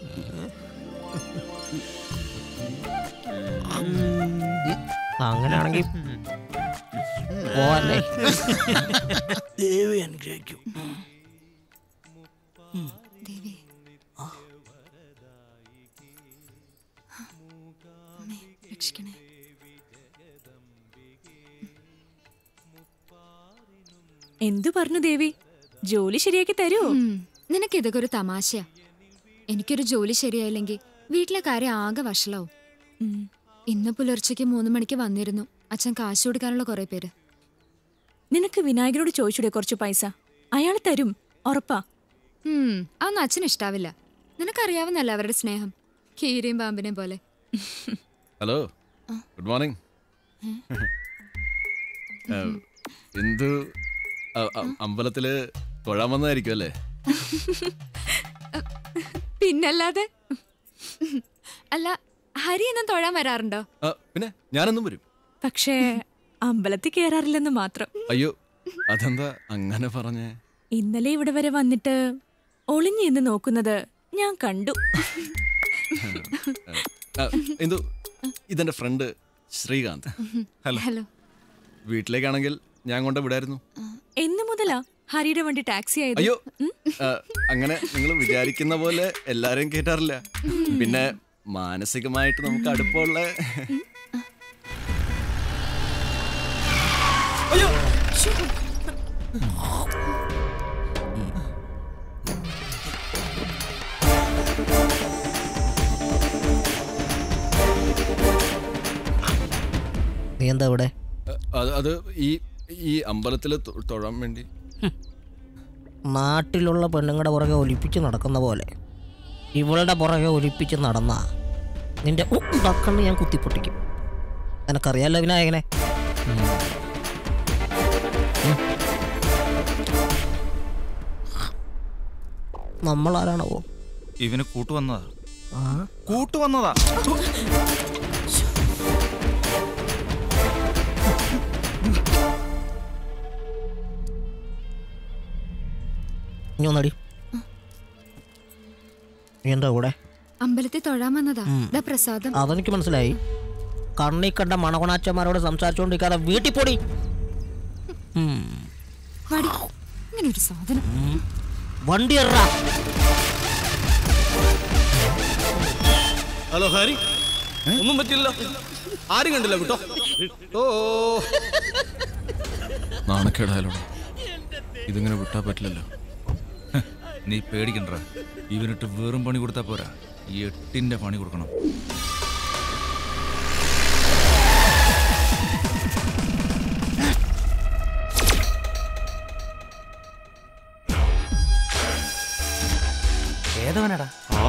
അങ്ങനെയാണെങ്കിൽ പോവല്ലേ ദേവി അനുഗ്രഹിക്കും രക്ഷിക്കണേ എന്തു പറഞ്ഞു ദേവി ജോലി ശരിയാക്കി തരുമോ നിനക്ക് ഇതൊക്കെ ഒരു തമാശയാ എനിക്കൊരു ജോലി ശരിയായില്ലെങ്കിൽ വീട്ടിലെ കാര്യം ആകെ വഷളാവും ഇന്ന് പുലർച്ചയ്ക്ക് മൂന്ന് മണിക്ക് വന്നിരുന്നു അച്ഛൻ കാശ് കൊടുക്കാനുള്ള കുറെ പേര് നിനക്ക് വിനായകനോട് ചോദിച്ചൂടെ കുറച്ച് പൈസ അയാൾ തരും ഉറപ്പാ ഉം, അതൊന്നും അച്ഛന് ഇഷ്ടാവില്ല നിനക്കറിയാവുന്നല്ല അവരുടെ സ്നേഹം കീരിയും പാമ്പിനെയും പോലെ ഹലോ ഗുഡ് മോർണിംഗ് എന്തു അ- അ- അമ്പലത്തില് തൊഴാൻ വന്നതായിരിക്കും അല്ലേ പിന്നല്ലാതെ അല്ല ഹരി എന്നും തൊഴാൻ വരാറുണ്ടോ ആ, പിന്നെ ഞാനെന്നും വരും പക്ഷേ അമ്പലത്തിൽ കയറാറില്ലെന്ന് മാത്രം അയ്യോ അതെന്താ അങ്ങനെ പറഞ്ഞേ ഇന്നലെ ഇവിടെ വരെ വന്നിട്ട് ഒളിഞ്ഞു നിന്ന് നോക്കുന്നത് ഞാൻ കണ്ടു ആ, എന്തു ഇതെന്റെ ഫ്രണ്ട് ശ്രീകാന്ത് ഹലോ ഹലോ വീട്ടിലേക്കാണെങ്കിൽ ഞാൻ കൊണ്ട് വിടായിരുന്നു എന്ന് മുതലാ ഹരിയുടെ വണ്ടി ടാക്സി ആയത് അയ്യോ ആ, അങ്ങനെ നിങ്ങൾ വിചാരിക്കുന്ന പോലെ എല്ലാരെയും കേട്ടാറില്ല പിന്നെ മാനസികമായിട്ട് നമുക്ക് അടുപ്പമുള്ള നീ എന്താ ഇവിടെ അത് അത് ഈ ഈ അമ്പലത്തിൽ തൊഴാൻ വേണ്ടി നാട്ടിലുള്ള പെണ്ണുങ്ങളുടെ പുറകെ ഒലിപ്പിച്ച് നടക്കുന്ന പോലെ ഇവളുടെ പുറകെ ഒലിപ്പിച്ച് നടന്ന നിന്റെ ഉണ്ടക്കണ്ണ് ഞാൻ കുത്തിപ്പൊട്ടിക്കും നിനക്കറിയാലോ വിനായകനെ ഉം. ഉം. നമ്മളാരാണോ ഇവന് കൂട്ടുവന്നതാ ആ കൂട്ടുവന്നതാ നീ ഒന്നടി നീ എന്താ കൂടെ അമ്പലത്തിൽ തൊഴാൻ വന്നതാ ഉം. ദാ പ്രസാദം അതെനിക്ക് മനസ്സിലായി കണ്ണി കണ്ട മണകുണാച്ചന്മാരോട് സംസാരിച്ചുകൊണ്ടിരിക്കാതെ വീട്ടിൽ പോടി ഉം. വാടി ഇങ്ങനെ ഒരു സാധനം വണ്ടി എറാ ഹലോ ഹരി ഒന്നും പറ്റില്ല ആരും കണ്ടില്ല കേട്ടോ ഓ നാണക്കേടായാലോ ഇതിങ്ങനെ വിട്ടാ പറ്റില്ലല്ലോ നീ പേടിക്കണ്ട ഇവനിട്ട് വെറും പണി കൊടുത്താ പോരാ എട്ടിന്റെ പണി കൊടുക്കണം ഏതവനടാ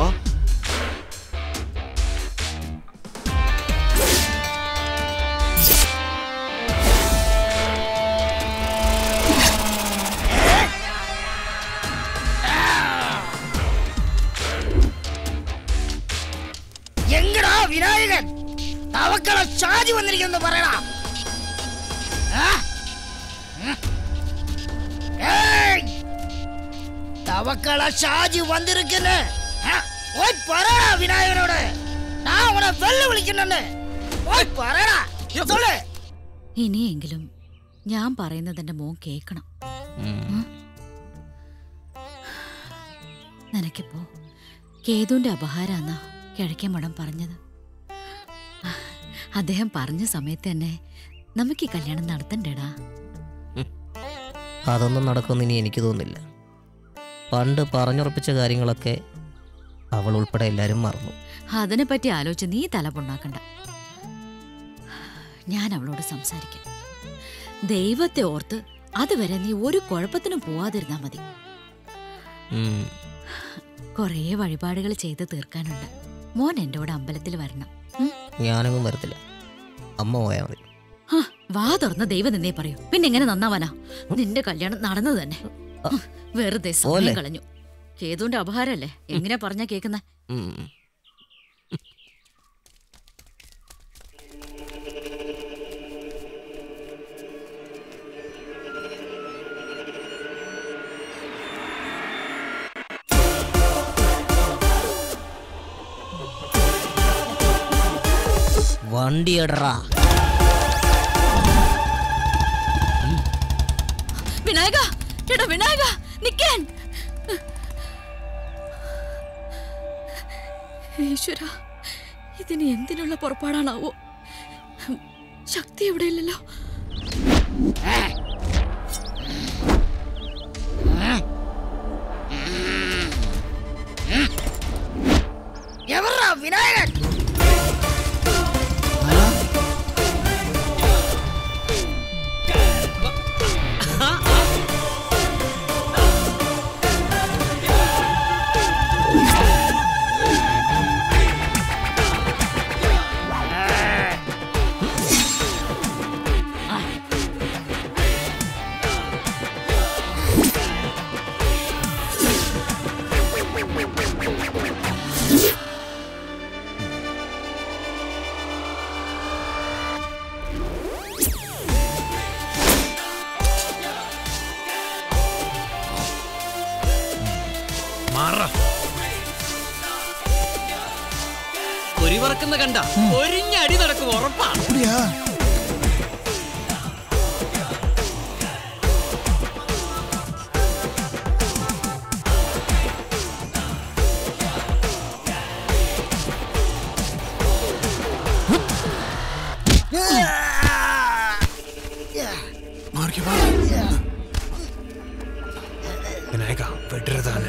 എങ്ങടാ വിനായകൻ തവക്കള ഷാജി വന്നിരിക്കുന്നു പറയടാ ആ? ഉം. ഏയ്! தவக்கள ஷாஜி வந்திருக்குன்னு ஆ, போய் பரடா விநாயகனோட நான் உன வெள்ள വിളിക്കുന്നുണ്ട് പോയി പറയടാ சொல்லு ഇനിയെങ്കിലും ഞാൻ പറയുന്നത് എന്റെ മോൻ കേക്കണം ഉം? നിനക്കിപ്പോ കേതുവിന്റെ അപഹാരാന്നാ കിഴക്കേ മഠം പറഞ്ഞത് അദ്ദേഹം പറഞ്ഞ സമയത്ത് തന്നെ നമുക്ക് ഈ കല്യാണം നടത്തണ്ടേടാ അതൊന്നും നടക്കുമെന്ന് ഇനി എനിക്ക് തോന്നുന്നില്ല പണ്ട് പറഞ്ഞുറപ്പിച്ച കാര്യങ്ങളൊക്കെ അവൾ ഉൾപ്പെടെ എല്ലാവരും മറന്നു അതിനെപ്പറ്റി ആലോചിച്ച് നീ തല പൊണ്ണാക്കണ്ട ഞാൻ അവളോട് സംസാരിക്കാം ദൈവത്തെ ഓർത്ത് അതുവരെ നീ ഒരു കുഴപ്പത്തിനും പോവാതിരുന്നാ മതി ഉം. കുറേ വഴിപാടുകൾ ചെയ്ത് തീർക്കാനുണ്ട് മോൻ എൻ്റെ കൂടെ അമ്പലത്തിൽ വരണം ഉം? ഞാനൊന്നും വരത്തില്ല അമ്മ പോയാൽ മതി ഹ, വാ തുറന്ന ദൈവം നിന്നേ പറയൂ പിന്നെ എങ്ങനെ നന്നാവാനാ നിന്റെ കല്യാണം നടന്നു തന്നെ ഹ്, വെറുതെ സമയം ഓലെ. കളഞ്ഞു കേതുവിന്റെ അപഹാരല്ലേ എങ്ങനെ പറഞ്ഞാ കേക്കുന്ന ഉം. വണ്ടി എടറാ വിനായക എടാ വിനായക നിക്കാൻ ഈശ്വര ഇതിന് എന്തിനുള്ള പുറപ്പാടാണാവോ ശക്തി എവിടെയില്ലല്ലോ എവർറാ വിനായകൻ ഒരു പറക്കുന്ന കണ്ട ഒരിഞ്ഞടി നടക്കും ഉറപ്പാണ് വിനായക വിടരുതാണ്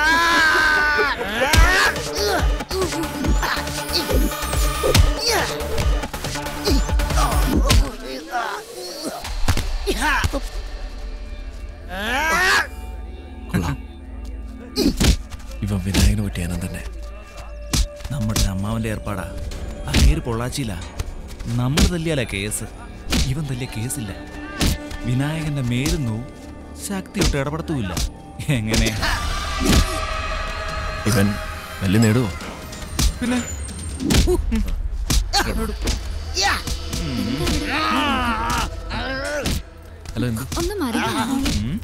ഇവൻ വിനായകന് പറ്റിയാനും തന്നെ നമ്മുടെ അമ്മാവന്റെ ഏർപ്പാടാ അങ്ങേര് പൊള്ളാച്ചില്ല നമ്മൾ തല്ലിയാല കേസ് ഇവൻ തല്ലിയ കേസില്ല വിനായകന്റെ മേരുന്നു ശക്തിയൊട്ട് ഇടപെടത്തുമില്ല എങ്ങനെ ഇവൻ വലിയ നേടുവോ പിന്നെ ഹലോ എന്ത് ഒന്ന് മാറി ഉം?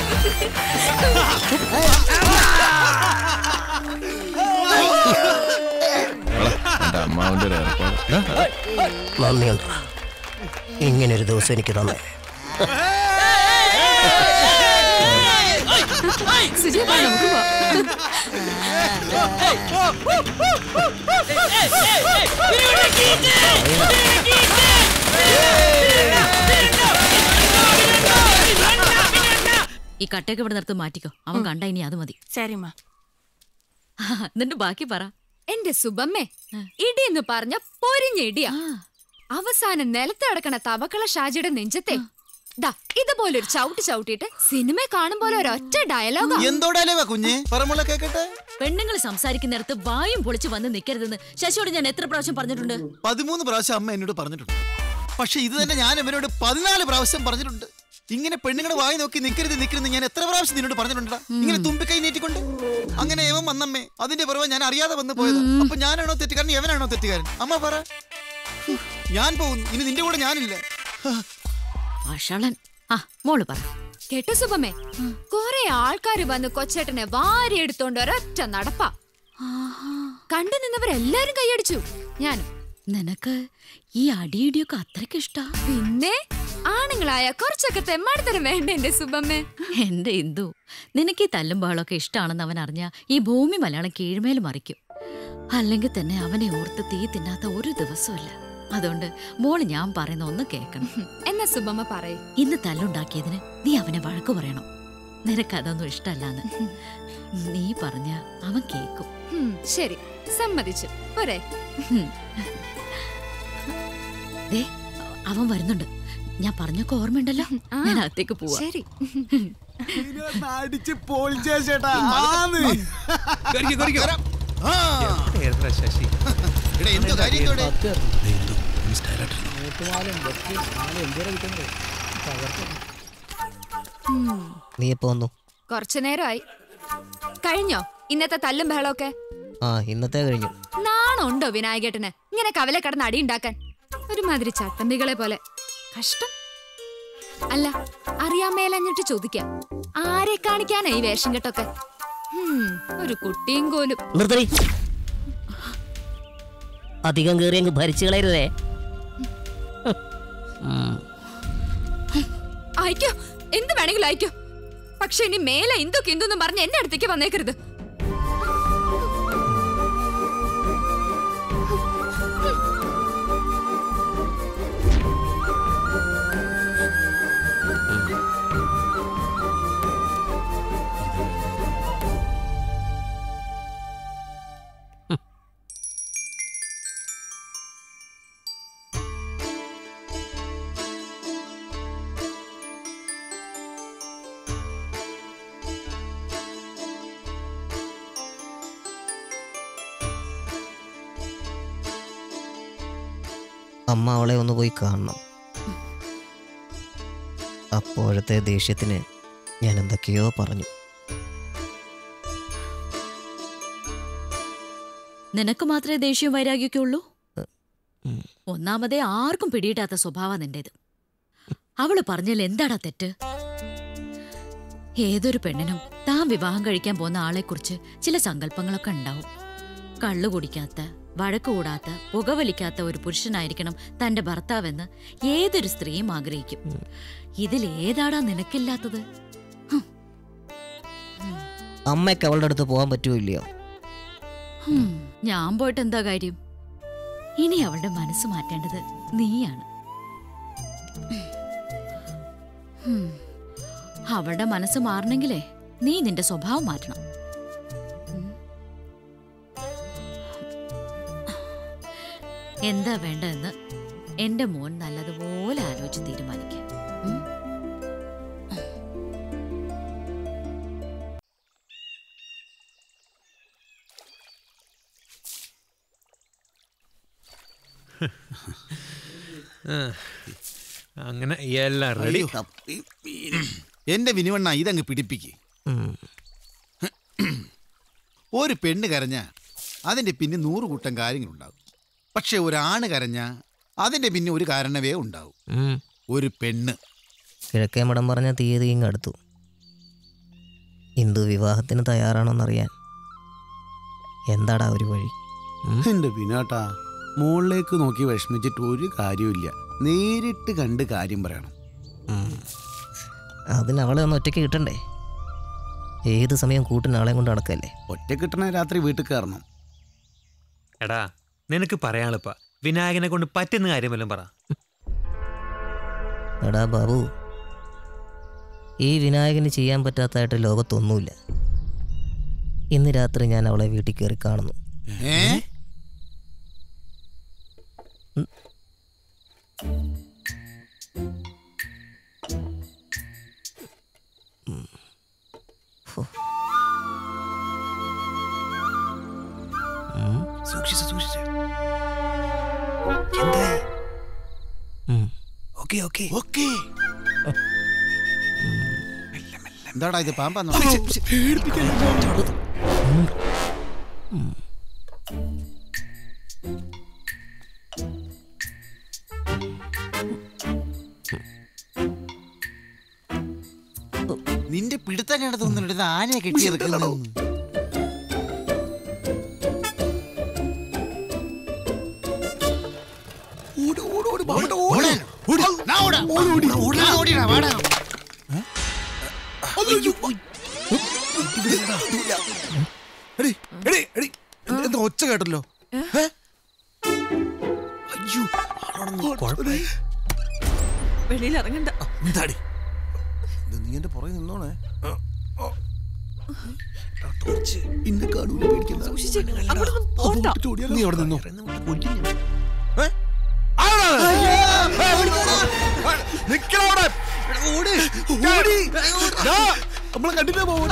Ah! നന്ദിയുണ്ട് ഇങ്ങനൊരു ദിവസം എനിക്ക് തന്നെ സുജയ വാ, നമുക്ക് പോവാം. ഈ കട്ടയൊക്കെ ഇവിടെ നിർത്ത് മാറ്റിക്കോ അവൻ കണ്ട ഇനി അത് മതി ശരിമ്മ എന്നിട്ട് ബാക്കി പറ എന്റെ സുബമ്മേ ഇടി എന്ന് പറഞ്ഞ പൊരിഞ്ഞ ഇടിയാ അവസാനം നിലത്ത് കിടക്കണ തവക്കള ഷാജിയുടെ നെഞ്ചത്തെ ദാ ഇതുപോലൊരു ചവിട്ട് ചവിട്ടിയിട്ട് സിനിമ കാണും പോലെ ഒരൊറ്റ ഡയലോഗാ എന്തോടാലേ കുഞ്ഞെ പറമുള്ള കേക്കട്ടെ പെണ്ണുങ്ങൾ സംസാരിക്കുന്നിടത്ത് വായും പൊളിച്ച് വന്ന് നിൽക്കരുതെന്ന് ശശിയോട് ഞാൻ എത്ര പ്രാവശ്യം പറഞ്ഞിട്ടുണ്ട് പതിമൂന്ന് പ്രാവശ്യം അമ്മ എന്നോട് പറഞ്ഞിട്ടുണ്ട് പക്ഷെ ഇത് തന്നെ ഞാൻ ഇവനോട് പതിനാല് പ്രാവശ്യം പറഞ്ഞിട്ടുണ്ട് ഇങ്ങനെ പെണ്ണുങ്ങളുടെ വായി നോക്കി നിൽക്കരുത് നിൽക്കരുത് ഞാൻ എത്ര പ്രാവശ്യം നിന്നോട് പറഞ്ഞിട്ടുണ്ടാ ഇങ്ങനെ തുമ്പിക്കൈ നീട്ടിക്കൊണ്ട് അങ്ങനെ ഏവൻ വന്നമ്മേ അതിന്റെ പുറമെ ഞാൻ അറിയാതെ വന്ന് പോയത് അപ്പൊ ഞാനാണോ തെറ്റുകാരൻ എവനാണോ തെറ്റുകാരൻ അമ്മ പറ ഞാൻ പോകുന്നു ഇനി നിന്റെ കൂടെ ഞാനില്ല അഷളൻ ആ മോള് പറ കേട്ടോ സുബമ്മേ കൊറേ ആൾക്കാര് വന്ന് കൊച്ചേട്ടനെ വാരി എടുത്തോണ്ട് ഒരൊറ്റ നടപ്പാ കണ്ടു നിന്നവരെല്ലാരും കൈയടിച്ചു ഞാനും നിനക്ക് ഈ അടിയിടിയൊക്കെ അത്രയ്ക്ക് ഇഷ്ടാ പിന്നെ ആണുങ്ങളായ കുറച്ചൊക്കെ തെമ്മാടിത്തരം വേണ്ട എന്റെ സുബമ്മേ എന്റെ ഇന്ദു നിനക്ക് ഈ തല്ലും ബഹളമൊക്കെ ഇഷ്ടമാണെന്ന് അവൻ അറിഞ്ഞ ഈ ഭൂമി മലയാളം കീഴ്മേൽ മറിക്കും അല്ലെങ്കിൽ തന്നെ അവനെ ഓർത്ത് തീ തിന്നാത്ത ഒരു ദിവസമല്ല അതുകൊണ്ട് മോള് ഞാൻ പറയുന്ന ഒന്ന് കേൾക്കണം എന്നാ സുബമ്മ പറയ് ഇന്ന് തല്ലുണ്ടാക്കിയതിന് നീ അവനെ വഴക്കു പറയണം നിനക്കതൊന്നും ഇഷ്ടമല്ലാന്ന് നീ പറഞ്ഞ അവൻ കേക്കും ഉം, ശരി സമ്മതിച്ചു പോരെ ദേ അവൻ വരുന്നുണ്ട് ഞാൻ പറഞ്ഞൊക്കെ ഓർമ്മയുണ്ടല്ലോ ഞാൻ അകത്തേക്ക് പോവാ ശരി അടിച്ച് പൊളിച്ചേട്ടാ എവിടെയായിരുന്നെടാ ശശി എന്തോ കാര്യം എന്തോടെ? നീ എപ്പോ വന്നു കുറച്ചു നേരമായി കഴിഞ്ഞോ ഇന്നത്തെ തല്ലും ബഹളമൊക്കെ ആ ഇന്നത്തെ കഴിഞ്ഞു നാണുണ്ടോ വിനായകേട്ടന് ഇങ്ങനെ കവല കടന്ന് അടിയുണ്ടാക്കാൻ ഒരുമാതിരി ചട്ടമ്പികളെ പോലെ കഷ്ടം അല്ല അറിയാൻ മേലഞ്ഞിട്ട് ചോദിക്കാം ആരെ കാണിക്കാനാ ഈ വേഷം കെട്ടൊക്കെ ഹും, ഒരു കുട്ടിയും കോലും നിർത്തടി അധികം കയറി അങ്ങ് ഭരിച്ചു കളയരുതേ ഉം. അയക്കോ എന്ത് വേണമെങ്കിലും അയക്കോ പക്ഷെ ഇനി മേലെ എന്തൊക്കെ എന്തൊന്നും പറഞ്ഞ് എന്റെ അടുത്തേക്ക് വന്നേക്കരുത് അമ്മ അവളെ ഒന്ന് പോയി കാണണം അപ്പോഴത്തെ ദേഷ്യത്തിന് ഞാൻ എന്തൊക്കെയോ പറഞ്ഞു നിനക്ക് മാത്രമേ ദേഷ്യവും വൈരാഗ്യമൊക്കെ ഉള്ളൂ ഒന്നാമതേ ആർക്കും പിടിയിട്ടാത്ത സ്വഭാവം നിന്റേത് അവള് പറഞ്ഞാൽ എന്താടാ തെറ്റ് ഏതൊരു പെണ്ണിനും താൻ വിവാഹം കഴിക്കാൻ പോകുന്ന ആളെക്കുറിച്ച് ചില സങ്കല്പങ്ങളൊക്കെ ഉണ്ടാവും കള്ളു കുടിക്കാത്ത വഴക്ക് കൂടാത്ത പുകവലിക്കാത്ത ഒരു പുരുഷനായിരിക്കണം തന്റെ ഭർത്താവെന്ന് ഏതൊരു സ്ത്രീയും ആഗ്രഹിക്കും ഇതിൽ ഏതാടാ നിനക്കില്ലാത്തത് അമ്മയ്ക്ക് അവളുടെ അടുത്ത് പോകാൻ പറ്റുമോ ഇല്ലയോ ഹും, ഞാൻ പോയിട്ട് എന്താ കാര്യം ഇനി അവളുടെ മനസ്സ് മാറ്റേണ്ടത് നീയാണ് ഹും, അവളുടെ മനസ്സ് മാറണമെങ്കിലേ നീ നിന്റെ സ്വഭാവം മാറ്റണം ഉം. എന്താ വേണ്ടതെന്ന് എന്റെ മോൻ നല്ലതുപോലെ ആലോചിച്ച് തീരുമാനിക്കാം ഉം? ആ, അങ്ങനെ എല്ലാം റെഡി അയ്യോ, എന്റെ വിനുവണ്ണ ഇതങ്ങ് പിടിപ്പിക്ക് ഒരു പെണ്ണ് കരഞ്ഞ അതിന്റെ പിന്നെ നൂറ് കൂട്ടം കാര്യങ്ങളുണ്ടാവും പക്ഷെ ഒരാണ് കരഞ്ഞ അതിന്റെ പിന്നെ ഒരു കാരണവേ ഉണ്ടാവും ഉം. ഒരു പെണ്ണ് കിഴക്കേ മടം പറഞ്ഞ തീയതി ഇങ്ങ് അടുത്തു ഹിന്ദു വിവാഹത്തിന് തയ്യാറാണോന്നറിയാൻ എന്താടാ ഒരു വഴി ഉം? എന്റെ വിനാട്ടാ മുകളിലേക്ക് നോക്കി വിഷമിച്ചിട്ട് ഒരു കാര്യമില്ല നേരിട്ട് കണ്ട് കാര്യം പറയണം അതിന് അവളെ ഒന്ന് ഒറ്റയ്ക്ക് കിട്ടണ്ടേ ഏത് സമയം കൂട്ടിന് ആളെ കൊണ്ട് നടക്കല്ലേ ഒറ്റ കിട്ടണ രാത്രി വീട്ടിൽ കയറണം എടാ നിനക്ക് പറയാളിപ്പ വിനായകനെ കൊണ്ട് പറ്റുന്ന കാര്യം വല്ലതും പറ എടാ ബാബു ഈ വിനായകന് ചെയ്യാൻ പറ്റാത്തതായിട്ട് ലോകത്തൊന്നുമില്ല ഇന്ന് രാത്രി ഞാൻ അവളെ വീട്ടിൽ കയറി കാണുന്നു ഏ സൂക്ഷിച്ച് സൂക്ഷിച്ച് എന്തായി ഓക്കെ ഓക്കെ ഓക്കെ എന്താടാ ഇത് പാമ്പാന്നോ നിന്റെ പിടുത്തം കണ്ട തോന്നുന്നുണ്ട് ഇത് ആനയെ കെട്ടിയെടുക്കുന്നു എടി എടി എടി എന്ത്- എന്താ ഒച്ച കേട്ടല്ലോ ഏ? അയ്യോ വെളിയിൽ ഇറങ്ങണ്ട എന്താടി ഇത് നീ എന്റെ പുറകെ നിന്നോണേ ഇന്നെ കാണൂല പേടിക്കണ്ട. സൂക്ഷിച്ച് അങ്ങോട്ടൊന്നും പോണ്ട നീ അവിടെ നിന്നോ ഏ? നിക്കണവിടെ നമ്മളെ കണ്ടില്ല പോകൂല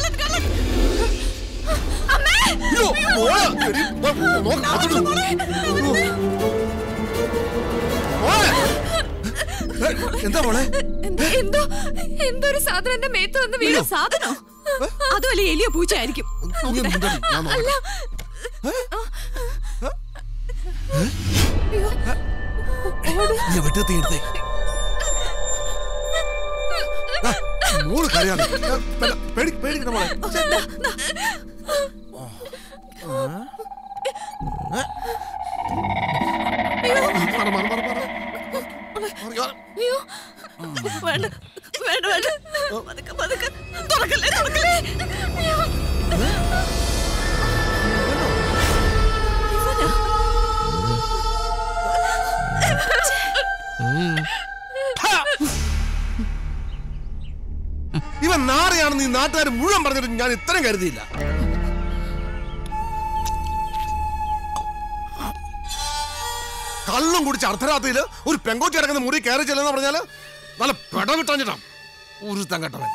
എന്താ മോളെ എന്തോ എന്തോ ഒരു സാധനം എന്റെ മേത്ത് വന്ന് വീണു സാധനോ അതുമല്ല എലിയോ പൂച്ചയായിരിക്കും നീ ഒന്ന് മിണ്ടടി, ഞാൻ നോക്കട്ടെ. അല്ല നീ വെട്ടത്തി എടുത്തേ മോള് കരയാതെ പേടി പേടിക്കണ മോളെ മാറ്, മാറ്, മാറ്, മാറ്. അയ്യോ വേണ്ട വേണ്ട വേണ്ട പതുക്കെ പതുക്കെ തുറക്കല്ലേ തുറക്കല്ലേ അയ്യോ. ഇവനാ? ഇവൻ നാറയാണെന്ന് ഈ നാട്ടുകാർ മുഴുവൻ പറഞ്ഞിട്ട് ഞാൻ ഇത്രയും കരുതിയില്ല കള്ളും കുടിച്ച് അർദ്ധരാത്രിയിൽ ഒരു പെങ്കോച്ചി കിടക്കുന്ന മുറി കയറി ചെല്ലുന്ന പറഞ്ഞാല് നല്ല പെട വിട്ടാഞ്ഞിട്ടാ ഒരു തങ്കട്ടവൻ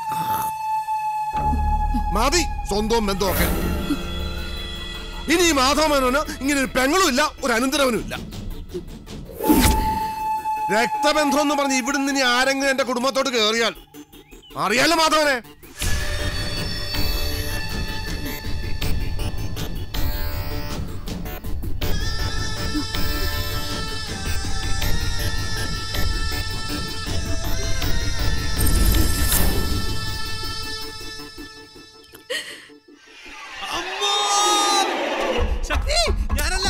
മതി സ്വന്തവും ബന്ധവും ഒക്കെ ഇനി ഈ മാധവമേനോന് ഇങ്ങനെ ഒരു പെങ്ങളും ഇല്ല ഒരു അനന്തരവനും ഇല്ല രക്തബന്ധം എന്ന് പറഞ്ഞ് ഇവിടുന്ന് ഇനി ആരെങ്കിലും എന്റെ കുടുംബത്തോട്ട് കയറിയാൽ അറിയാലോ മാധവനെ ശക്തി ഞാനല്ല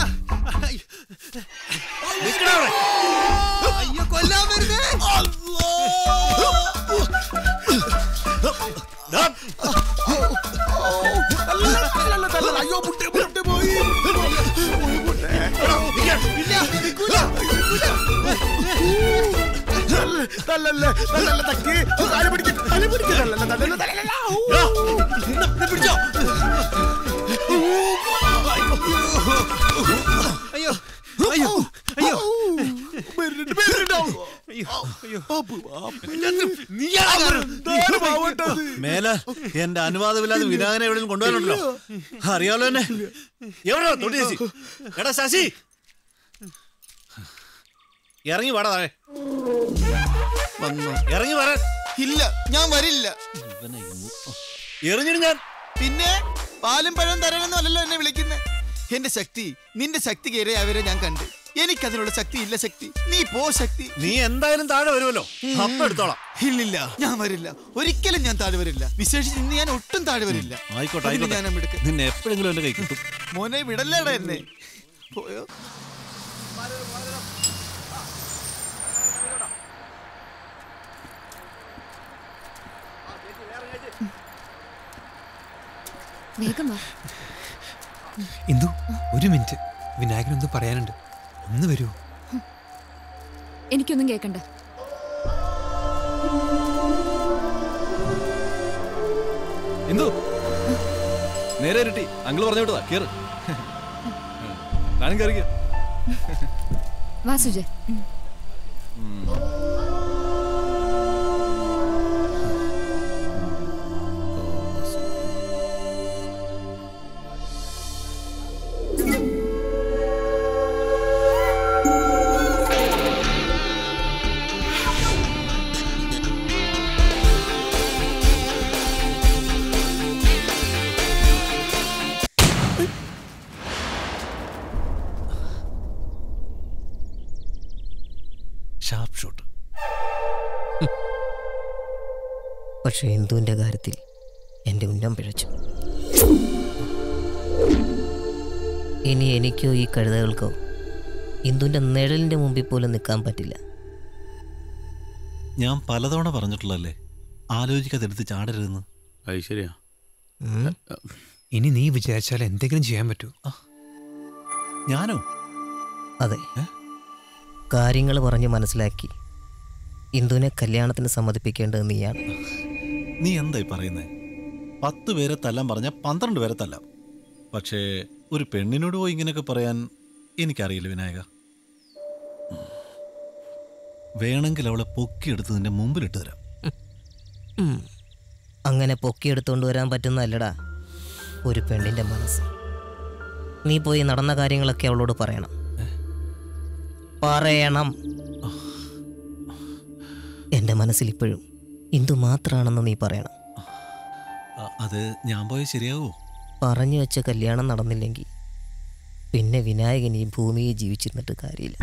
അയ്യോ കൊല്ലാൻ വരുന്നേ അയ്യോ മുട്ടി മുട്ടി പോയി തല്ലല്ലേ തല്ലല്ല തക്കി തല പിടിക്ക് തല പിടിക്ക് തല്ലല്ല തല്ലല്ല തല്ലല്ല പിടിച്ചോ അയ്യോ അയ്യോ അയ്യോ മേല എന്റെ അനുവാദമില്ലാതെ വിനായകനെ എവിടെയും കൊണ്ടുപോകാനുണ്ടല്ലോ അറിയാലോ എന്നെ എവിടെയോ തൊട്ടി ചേച്ചി എടാ ശശി ഇറങ്ങി വാടാ താഴെ ഇറങ്ങി വരാൻ ഇല്ല ഞാൻ വരില്ല എറിഞ്ഞിട്ട് ഞാൻ പിന്നെ പാലും പഴവും തരാനൊന്നും അല്ലല്ലോ എന്നെ വിളിക്കുന്നത് എന്റെ ശക്തി നിന്റെ ശക്തി കയറിയ അവരെ ഞാൻ കണ്ട് എനിക്കതിനുള്ള ശക്തി ഇല്ല ശക്തി നീ പോ ശക്തി നീ എന്തായാലും താഴെ വരുമല്ലോ അപ്പൊ എടുത്തോളാം ഇല്ലില്ല ഞാൻ വരില്ല ഒരിക്കലും ഞാൻ താഴെ വരില്ല വിശേഷിച്ച് ഇന്ന് ഞാൻ ഒട്ടും താഴെ വരില്ല ആയിക്കോട്ടെ അതിന് ആയിക്കോട്ടെ ഞാൻ അങ്ങ് എടുക്കാം. നിന്നെ എപ്പോഴെങ്കിലും എന്റെ കൈ കിട്ടും മോനെ വിടല്ലേടാ എന്നെ പോയോ വേഗം വാ ഇന്ദു ഒരു മിനിറ്റ് വിനായകൻ ഒന്ന് പറയാനുണ്ട് ഒന്ന് വരൂ എനിക്കൊന്നും കേൾക്കണ്ട എന്തു നേരെ ഇരട്ടി അങ്കിൾ പറഞ്ഞു വിട്ടതാ കേറ് ഞാനും കയറിക്ക വാ സുജയ് ഷാർപ്പ് ഷോട്ട് പക്ഷെ ഹിന്ദുവിൻ്റെ കാര്യത്തിൽ എൻ്റെ ഉന്നം പിഴച്ചു ഇനി എനിക്കോ ഈ കഴുതകൾക്കോ ഹിന്ദുവിൻ്റെ നിഴലിൻ്റെ മുമ്പിൽ പോലും നിൽക്കാൻ പറ്റില്ല ഞാൻ പലതവണ പറഞ്ഞിട്ടുള്ളല്ലേ ആലോചിക്കാതെ എടുത്ത് ചാടരുതെന്ന് അത് ശരിയാ ഇനി നീ വിചാരിച്ചാൽ എന്തെങ്കിലും ചെയ്യാൻ പറ്റൂ ഞാനോ അതെ കാര്യങ്ങൾ പറഞ്ഞ് മനസ്സിലാക്കി ഇന്ദുവിനെ കല്യാണത്തിന് സമ്മതിപ്പിക്കേണ്ടത് നീയാണ് നീ എന്തായി പറയുന്നേ പത്ത് പേരെ തല്ലാൻ പറഞ്ഞ പന്ത്രണ്ട് പേരെ തല്ലാം പക്ഷേ ഒരു പെണ്ണിനോട് പോയി ഇങ്ങനെയൊക്കെ പറയാൻ എനിക്കറിയില്ല വിനായക വേണമെങ്കിൽ അവളെ പൊക്കിയെടുത്ത് നിന്റെ മുമ്പിലിട്ട് തരാം ഉം. അങ്ങനെ പൊക്കിയെടുത്തുകൊണ്ട് വരാൻ പറ്റുന്നതല്ലടാ ഒരു പെണ്ണിൻ്റെ മനസ്സ് നീ പോയി നടന്ന കാര്യങ്ങളൊക്കെ അവളോട് പറയണം പറയണം എൻ്റെ മനസ്സിൽ ഇപ്പോഴും ഇന്ദു മാത്രമാണെന്ന് നീ പറയണം അ- അത് ഞാൻ പോയാൽ ശരിയാവോ പറഞ്ഞു വെച്ച കല്യാണം നടന്നില്ലെങ്കിൽ പിന്നെ വിനായകൻ ഈ ഭൂമിയിൽ ജീവിച്ചിരുന്നിട്ട് കാര്യമില്ല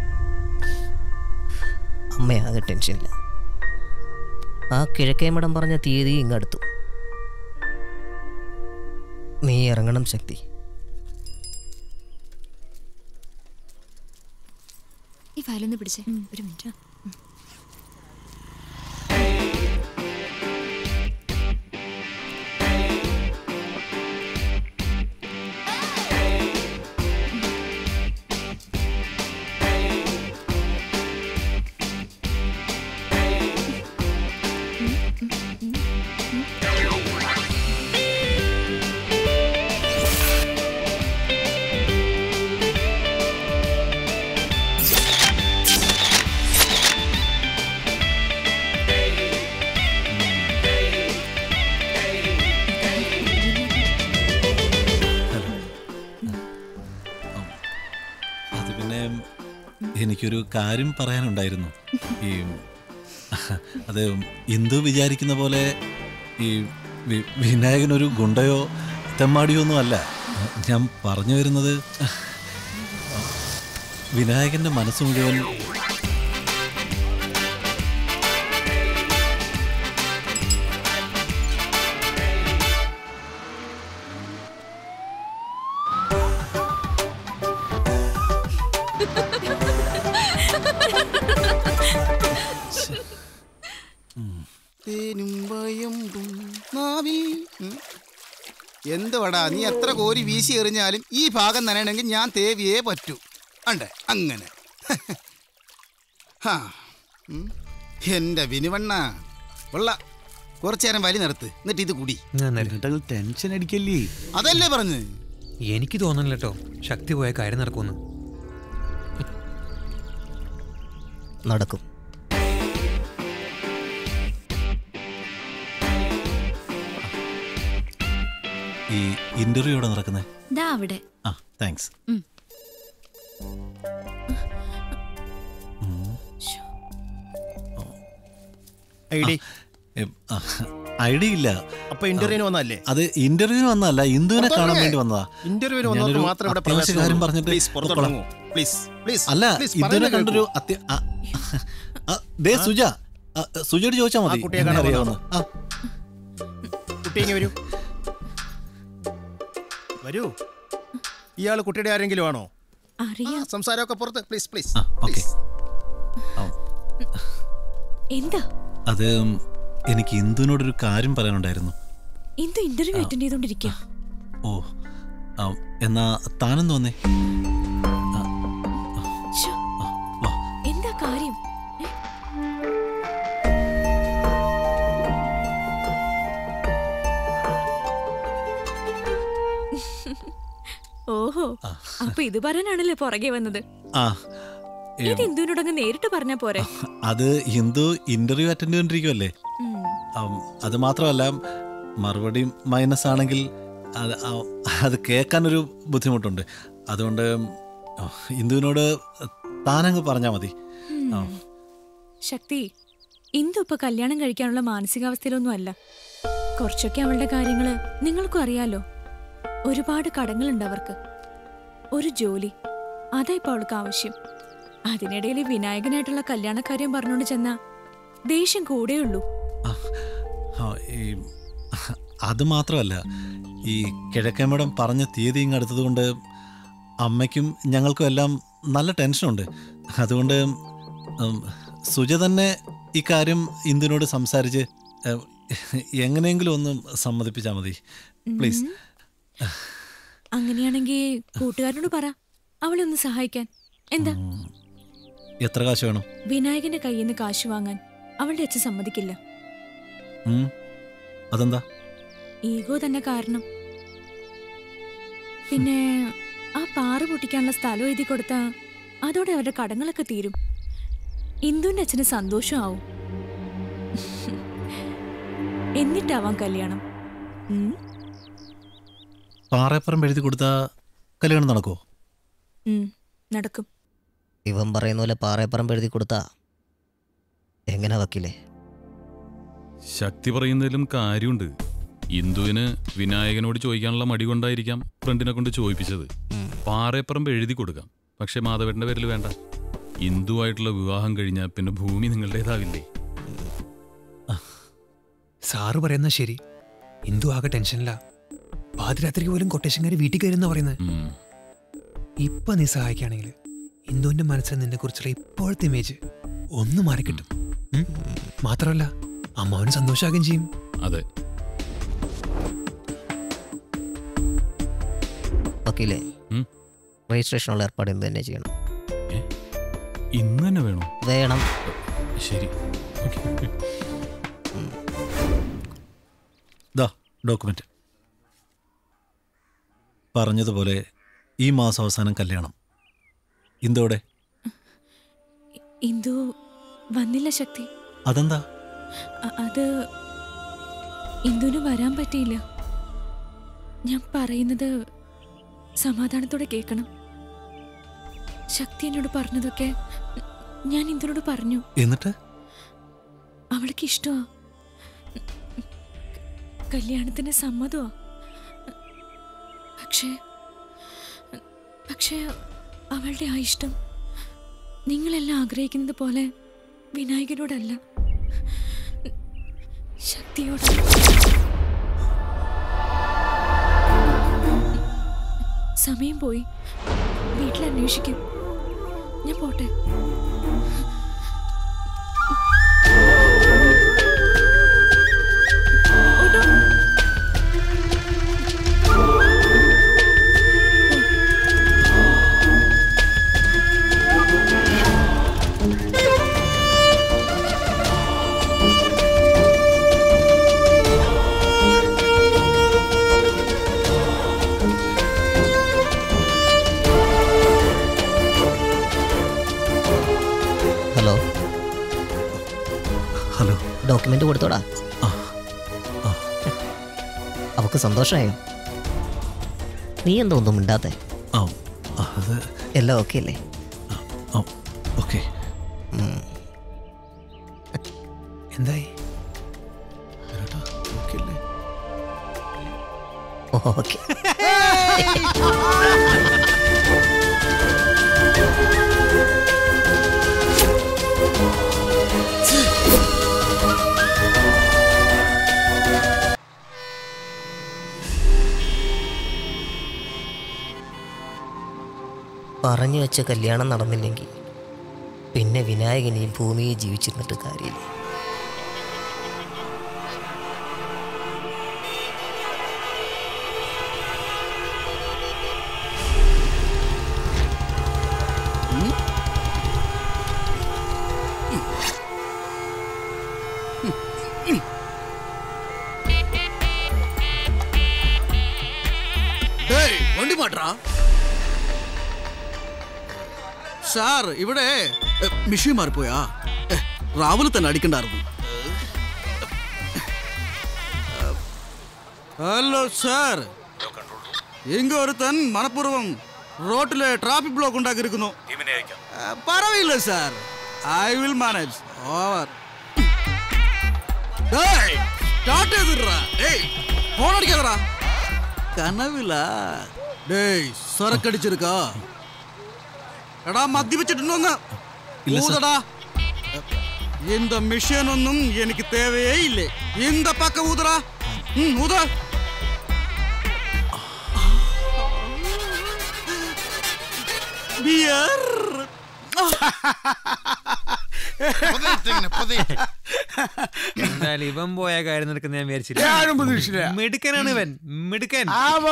അമ്മയാകെ ടെൻഷനില്ല ആ കിഴക്കേമടം പറഞ്ഞ തീയതി ഇങ്ങടുത്തു നീ ഇറങ്ങണം ശക്തി ഈ ഫയലൊന്ന് പിടിച്ചേ ഒരു മിനിറ്റ് അത് പിന്നെ എനിക്കൊരു കാര്യം പറയാനുണ്ടായിരുന്നു ഈ അത് എന്തു വിചാരിക്കുന്ന പോലെ ഈ വി- വിനായകനൊരു ഗുണ്ടയോ തെമ്മാടിയോ ഒന്നും അല്ല ഞാൻ പറഞ്ഞു വരുന്നത് വിനായകന്റെ മനസ്സ് മുഴുവൻ എന്തുവാടാ നീ എത്ര കോരി വീശി എറിഞ്ഞാലും ഈ ഭാഗം നനയണമെങ്കിൽ ഞാൻ തേവിയേ പറ്റൂ അണ്ടേ അങ്ങനെ ഹാ ഉം. എന്റെ വിനുവണ്ണ ഉള്ള കുറച്ചു നേരം വലി നിർത്ത് എന്നിട്ട് ഇത് കൂടി ടെൻഷൻ അടിക്കല്ലേ അതല്ലേ പറഞ്ഞ് എനിക്ക് തോന്നണില്ല കേട്ടോ ശക്തി പോയ കാര്യം നടക്കുമെന്ന് നടക്കും ഈ ഇന്റർവ്യൂ എവിടെ നടക്കുന്നത് ദാ അവിടെ ആ താങ്ക്സ് ഉം. ഐ ഐ ഡി ഇല്ല അപ്പൊ ഇന്റർവ്യൂവിന് വന്നതല്ലേ അത് ഇന്റർവ്യൂവിന് വന്നതല്ല ഇന്ദുവിനെ പുറത്ത് കാണാൻ ഇറങ്ങ്. വേണ്ടി വന്നതാ ഇന്റർവ്യൂവിന് വന്നവർക്ക് ഞാനൊരു മാത്രമേ ഇവിടെ അത്യാവശ്യ പ്രവേശനം കാര്യം ഉള്ളൂ. പറഞ്ഞിട്ട് Please, പുറത്തോട്ട് പൊക്കോളാം. ഇറങ്ങൂ. Please, please, അല്ല please, ഇന്ദുവിനെ പറയുന്നത് കണ്ടൊരു കേൾക്കൂ. അത്യ ആ, ആ, ദേ സുജ ആ, സുജയോട് ചോദിച്ചാൽ ആ മതി കുട്ടിയെ എന്നെ കാണാൻ അറിയാവുന്ന വന്നോ? കുട്ടി ഇങ്ങ് വരൂ വരൂ ഇയാള് കുട്ടിയുടെ ആരെങ്കിലും ആണോ അറിയാം സംസാരമൊക്കെ പുറത്ത് പ്ലീസ് പ്ലീസ് ഓക്കെ എന്താ അത് എനിക്ക് ഇന്ദുവിനോടൊരു കാര്യം പറയാനുണ്ടായിരുന്നു എന്ത് ഇന്റർവ്യൂ അറ്റൻഡ് ചെയ്തോണ്ടിരിക്കുക ഓ ആ, എന്നാ താനും തോന്നേ ശ്ശോ, എന്താ കാര്യം ഓഹോ അപ്പൊ ഇത് പറയാനാണല്ലേ പുറകെ വന്നത് ആ ഏ, ഇത് ഇന്ദുവിനോടങ്ങ് നേരിട്ട് പറഞ്ഞാ പോരെ അത് ഹിന്ദു ഇന്റർവ്യൂ അറ്റൻഡ് ചെയ്തോണ്ടിരിക്കുമല്ലേ ഉം. ആം, അത് മാത്രമല്ല മറുപടി മൈനസ് ആണെങ്കിൽ അത് ആ- അത് കേൾക്കാനൊരു ബുദ്ധിമുട്ടുണ്ട് അതുകൊണ്ട് ആ, ഇന്ദുവിനോട് താനങ്ങ് പറഞ്ഞാൽ മതി ആ, ശക്തി ഇന്ദു ഇപ്പൊ കല്യാണം കഴിക്കാനുള്ള മാനസികാവസ്ഥയിലൊന്നും അല്ല കുറച്ചൊക്കെ അവളുടെ കാര്യങ്ങള് നിങ്ങൾക്കും അറിയാലോ ഒരുപാട് കടങ്ങളുണ്ട് അവർക്ക് ഒരു ജോലി അതാ ഇപ്പൊ അവൾക്ക് ആവശ്യം അതിനിടയിൽ വിനായകനായിട്ടുള്ള കല്യാണക്കാര്യം പറഞ്ഞുകൊണ്ട് ചെന്ന ദേഷ്യം കൂടെയുള്ളൂ ആ, ഈ അത് മാത്രമല്ല ഈ കിഴക്കേമടം പറഞ്ഞ തീയതി ഇങ്ങ് അടുത്തത് കൊണ്ട് അമ്മയ്ക്കും ഞങ്ങൾക്കും എല്ലാം നല്ല ടെൻഷനുണ്ട് അതുകൊണ്ട് ഉം, സുജ തന്നെ ഇക്കാര്യം ഇന്ദുവിനോട് സംസാരിച്ച് ഏ, എങ്ങനെയെങ്കിലും ഒന്ന് സമ്മതിപ്പിച്ചാൽ മതി പ്ലീസ് അങ്ങനെയാണെങ്കിൽ കൂട്ടുകാരനോട് പറ അവളെ ഒന്ന് സഹായിക്കാൻ എന്താ എത്ര കാശ് വേണം വിനായകന്റെ കയ്യിൽ നിന്ന് കാശ് വാങ്ങാൻ അവളുടെ അച്ഛൻ സമ്മതിക്കില്ല ഉം, അതെന്താ ഈഗോ തന്നെ കാരണം പിന്നെ ആ പാറ പൊട്ടിക്കാനുള്ള സ്ഥലം എഴുതി കൊടുത്താ അതോടെ അവരുടെ കടങ്ങളൊക്കെ തീരും ഇന്ദുവിന്റെ അച്ഛന് സന്തോഷമാവും എന്നിട്ടാവാം കല്യാണം ഉം, പാറയപ്പുറം എഴുതി കൊടുത്താൽ കല്യാണം നടക്കുമോ ഉം, നടക്കും ഇവൻ പറയുന്ന പോലെ പാറയപ്പറമ്പ് എഴുതി കൊടുത്താ എങ്ങനെ വക്കില്ലേ ശക്തി പറയുന്നതിലും കാര്യമുണ്ട് ഇന്ദുവിന് വിനായകനോട് ചോദിക്കാനുള്ള മടി കൊണ്ടായിരിക്കാം ഫ്രണ്ടിനെ കൊണ്ട് ചോദിപ്പിച്ചത് പാറയപ്പറമ്പ് എഴുതി കൊടുക്കാം പക്ഷെ മാധവേട്ടന്റെ പേരിൽ വേണ്ട ഇന്ദുവായിട്ടുള്ള വിവാഹം കഴിഞ്ഞാൽ പിന്നെ ഭൂമി നിങ്ങളുടേതാവില്ലേ സാറ് പറയുന്ന ശരി ഇന്ദു ആകെ ടെൻഷനില്ല പാതിരാത്രിക്ക് പോലും കൊട്ടേഷൻകാർ വീട്ടിൽ കയറുന്ന പറയുന്നത് ഇപ്പൊ നീ സഹായിക്കുകയാണെങ്കിൽ ഇന്ദുവിന്റെ മനസ്സിൽ നിന്നെ കുറിച്ചുള്ള ഇപ്പോഴത്തെ ഇമേജ് ഒന്ന് മാറിക്കിട്ടും ഉം? മാത്രമല്ല അമ്മാവന് സന്തോഷമാകുകയും ചെയ്യും അതെ വക്കീലേ ഉം. രജിസ്ട്രേഷനുള്ള ഏർപ്പാട് എന്ത് തന്നെ ചെയ്യണം ഇന്ന് തന്നെ വേണോ വേണം ശരി ദാ ഡോക്യുമെന്റ് പറഞ്ഞതുപോലെ ഈ മാസം അവസാനം കല്യാണം ഇന്ദോടെ ഇന്ദു വന്നില്ല ശക്തി അതെന്താ അ- അത് ഇന്ദുവിന് വരാൻ പറ്റിയില്ല ഞാൻ പറയുന്നത് സമാധാനത്തോടെ കേൾക്കണം ശക്തി എന്നോട് പറഞ്ഞതൊക്കെ ഞാൻ ഇന്ദുവിനോട് പറഞ്ഞു എന്നിട്ട് അവൾക്ക് ഇഷ്ടമാ കല്യാണത്തിന് സമ്മതമാ പക്ഷേ പക്ഷേ അവളുടെ ആ ഇഷ്ടം നിങ്ങളെല്ലാം ആഗ്രഹിക്കുന്നത് പോലെ വിനായകനോടല്ല ശക്തിയോട് സമയം പോയി വീട്ടിൽ അന്വേഷിക്കും ഞാൻ പോട്ടെ ഹലോ ഹലോ ഡോക്യുമെന്റ് കൊടുത്തോടാ അവക്ക് സന്തോഷമായോ നീ എന്തോ ഒന്നും മിണ്ടാത്തെ ആ അത് എല്ലാം ഓക്കെ അല്ലേ ഓക്കെ എന്തായി ഓക്കെ പറഞ്ഞു വെച്ച കല്യാണം നടന്നില്ലെങ്കിൽ പിന്നെ വിനായകനെയും ഭൂമിയെ ജീവിച്ചിരുന്നിട്ട് കാര്യമില്ല വണ്ടി മാറ്റാ സാർ ഇവിടെ എ, മിഷീൻ മാറിപ്പോയാ എ, രാവിലെ തന്നെ അടിക്കണ്ടായിരുന്നു ഹലോ സാർ എങ്ക ഒരുത്തൻ മനഃപൂർവ്വം റോട്ടിലെ ട്രാഫിക് ബ്ലോക്ക് ഉണ്ടാക്കിയിരിക്കുന്നു ആ, പറവില്ല sir I will manage over start ചെയ്തിട്രാ ഡേയ് ഫോൺ അടിക്കാതറാ കനവില ഡേയ് സരക്കടിച്ചിരിക്കാ എടാ മദ്യപിച്ചിട്ടുണ്ടോന്ന് ഇല്ല, സർ. ഊതടാ இந்த மிஷின் ஒன்றும் எனக்கு தேவையே இல்லை இந்த பக்கம் ஊதுறா ம் ஊத ബിയർ എന്തായാലും ഇവൻ പോയ കാര്യം നടക്കുന്ന ഞാൻ ഞാനും പ്രതീക്ഷിച്ചില്ല. വിചാരിച്ചില്ല മിടുക്കനാണ് ഇവൻ മിടുക്കൻ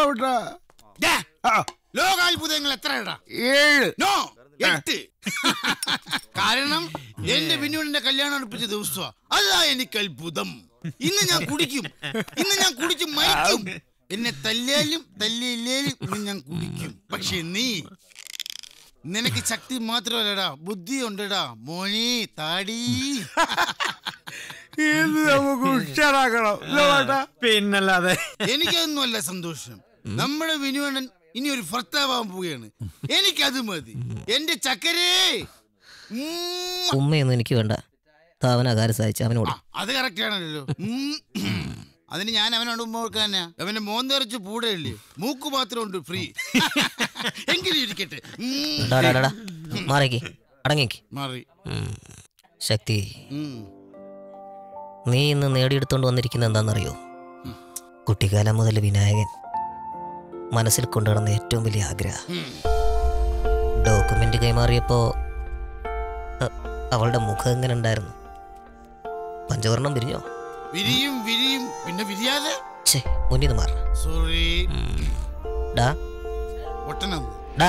ലോകാത്ഭുതങ്ങൾ എത്രയടാ ഏഴ് നോ എട്ട് കാരണം എന്റെ വിനുവിന്റെ കല്യാണം അടുപ്പിച്ച ദിവസമാ അതാ എനിക്ക് അത്ഭുതം ഇന്ന് ഞാൻ കുടിക്കും ഇന്ന് ഞാൻ കുടിച്ച് മരിക്കും എന്നെ തല്ലിയാലും തല്ലിയില്ലേലും ഇന്ന് ഞാൻ കുടിക്കും പക്ഷെ നീ നിനക്ക് ശക്തി മാത്രമല്ലടാ ബുദ്ധി ഉണ്ടടാ മോനി താടി ഇത് നമുക്ക് ഉഷാറാക്കണം ഇല്ലേ വേട്ടാ? പിന്നല്ലാതെ എനിക്കതൊന്നുമല്ല സന്തോഷം നമ്മുടെ വിനുവണ്ണൻ ഇനി ഒരു ഭർത്താവാൻ പോവുകയാണ് എനിക്കത് മതി എന്റെ ചക്കരേ ഉം. ഉമ്മയൊന്നും എനിക്ക് വേണ്ട താവന കാര്യം സാധിച്ച അവനോട് അത് കറക്റ്റ് ആണല്ലോ ഉം. അതിന് ഞാൻ അവനോട് ഉമ്മ കൊടുക്കാനാ അവന്റെ മോൻ തെറിച്ച് പൂടയില്ലേ മൂക്ക് മാത്രം ഉണ്ട് ഫ്രീ എങ്കിലും ഇരിക്കട്ടെ ഉം. ഡാ ഡാ, ഡാ, ഡാ. മാറിക്ക് അടങ്ങിക്ക് മാറി ഉം. ശക്തി ഉം. നീ ഇന്ന് നേടിയെടുത്തോണ്ട് വന്നിരിക്കുന്നത് എന്താണെന്നറിയോ കുട്ടിക്കാലം മുതൽ വിനായകൻ മനസ്സിൽ കൊണ്ടുനടന്ന ഏറ്റവും വലിയ ആഗ്രഹം ഡോക്യുമെന്റ് കൈമാറിയപ്പോ അ- അവളുടെ മുഖം എങ്ങനെ ഉണ്ടായിരുന്നു പഞ്ചവർണം വിരിഞ്ഞോ വിരിയും വിരിയും പിന്നെ വിരിയാതെ ഛേ മുന്നിൽ നിന്ന് മാറ സോറി ഡാ ഒട്ടണം ഡാ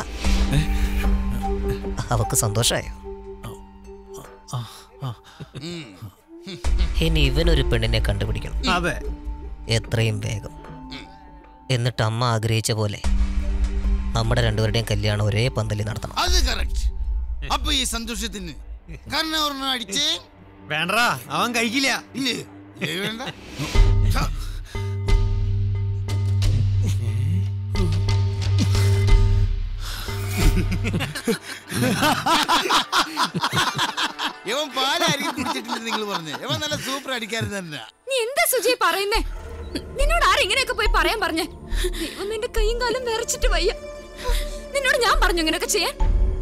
അവക്ക് സന്തോഷായോ ഇനി ഇവനൊരു പെണ്ണിനെ കണ്ടുപിടിക്കണം അതെ എത്രയും വേഗം എന്നിട്ട് അമ്മ ആഗ്രഹിച്ച പോലെ നമ്മുടെ രണ്ടുപേരുടെയും കല്യാണം ഒരേ പന്തലിൽ നടത്തണം അത് കറക്റ്റ് അപ്പൊ ഈ സന്തോഷത്തിന് കാരണം ഒരെണ്ണം അടിച്ചേ വേണ്ടടാ അവൻ കഴിക്കില്ല ഇല്ലേ ഇല്ലേ വേണ്ട ഇവൻ പാലായിരിക്കും കുടിച്ചിട്ടില്ല നിങ്ങൾ പറഞ്ഞേ ഇവൻ നല്ല സൂപ്പർ അടിക്കാരൻ തന്നെ നീ എന്താ സുജി പറയുന്നേ നിന്നോട് ആരും ഇങ്ങനെയൊക്കെ പോയി പറയാൻ പറഞ്ഞേ ദൈവം നിന്റെ കൈയും കാലും വിറച്ചിട്ട് വയ്യ നിന്നോട് ഞാൻ പറഞ്ഞു ഇങ്ങനെയൊക്കെ ചെയ്യാൻ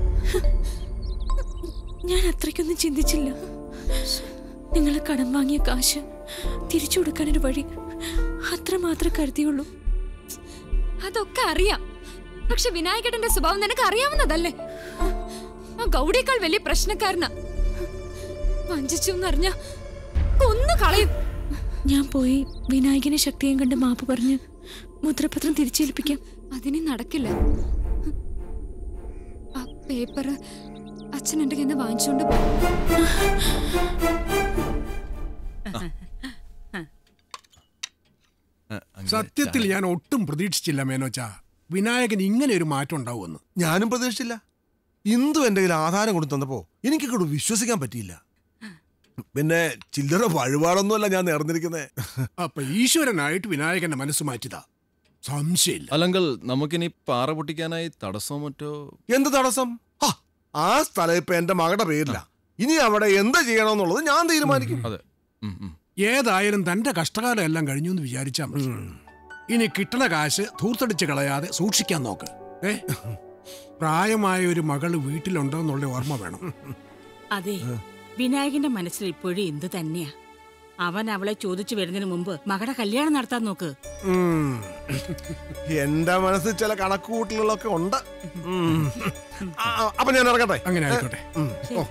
ഞാൻ അത്രയ്ക്കൊന്നും ചിന്തിച്ചില്ല നിങ്ങൾ കടം വാങ്ങിയ കാശ് തിരിച്ചു കൊടുക്കാനൊരു വഴി അത്ര മാത്രമേ കരുതിയുള്ളൂ അതൊക്കെ അറിയാം പക്ഷെ വിനായകന്റെ സ്വഭാവം നിനക്ക് അറിയാവുന്നതല്ലേ ആ ഗൗഡിയേക്കാൾ വലിയ പ്രശ്നക്കാരനാ വഞ്ചിച്ചു എന്നറിഞ്ഞ കൊന്നു കളയും ഞാൻ പോയി വിനായകനെ ശക്തിയും കണ്ട് മാപ്പ് പറഞ്ഞ് മുദ്രപത്രം തിരിച്ചേൽപ്പിക്കാം അതിന് നടക്കില്ല ആ പേപ്പർ അച്ഛൻ എന്റെ കയ്യിൽ നിന്ന് വാങ്ങിച്ചുകൊണ്ട് പോ സത്യത്തിൽ ഞാൻ ഒട്ടും പ്രതീക്ഷിച്ചില്ല മേനോച്ച വിനായകൻ ഇങ്ങനെ ഒരു മാറ്റം ഉണ്ടാവുമെന്ന് ഞാനും പ്രതീക്ഷിച്ചില്ല ഇന്ദു എന്റെ കയ്യിൽ ആധാരം കൊണ്ടു തന്നപ്പോ എനിക്കങ്ങോട്ട് വിശ്വസിക്കാൻ പറ്റിയില്ല പിന്നെ ചില്ലറ വഴിപാടൊന്നുമല്ല ഞാൻ നേർന്നിരിക്കുന്നേ അപ്പൊ ഈശ്വരനായിട്ട് വിനായകന്റെ മനസ്സ് മാറ്റിയതാ സംശയമില്ല അല്ലെങ്കിൽ നമുക്കിനി പാറ പൊട്ടിക്കാനായി തടസ്സമോ മറ്റോ എന്ത് തടസ്സം ആ, ആ സ്ഥലം ഇപ്പൊ എന്റെ മകളുടെ പേരില്ല ഇനി അവിടെ എന്ത് ചെയ്യണമെന്നുള്ളത് ഞാൻ തീരുമാനിക്കും അതെ ഏതായാലും തന്റെ കഷ്ടകാലം എല്ലാം കഴിഞ്ഞു എന്ന് വിചാരിച്ചാ മതി ഇനി കിട്ടണ കാശ് ധൂർത്തടിച്ച് കളയാതെ സൂക്ഷിക്കാൻ നോക്ക് ഏ പ്രായമായ ഒരു മകള് വീട്ടിലുണ്ടോ എന്നുള്ള ഓർമ്മ വേണം അതെ വിനായകന്റെ മനസ്സിൽ ഇപ്പോഴും എന്ത് തന്നെയാ അവൻ അവളെ ചോദിച്ചു വരുന്നതിന് മുമ്പ് മകളുടെ കല്യാണം നടത്താൻ നോക്ക് ഉം. എന്റെ മനസ്സിൽ ചില കണക്കുകൂട്ടലുകളൊക്കെ ഉണ്ട് ഉം. ആ, ആ, അപ്പൊ ഞാൻ ഇറങ്ങട്ടെ അങ്ങനെ ആയിക്കോട്ടെ ഉം. ഓ.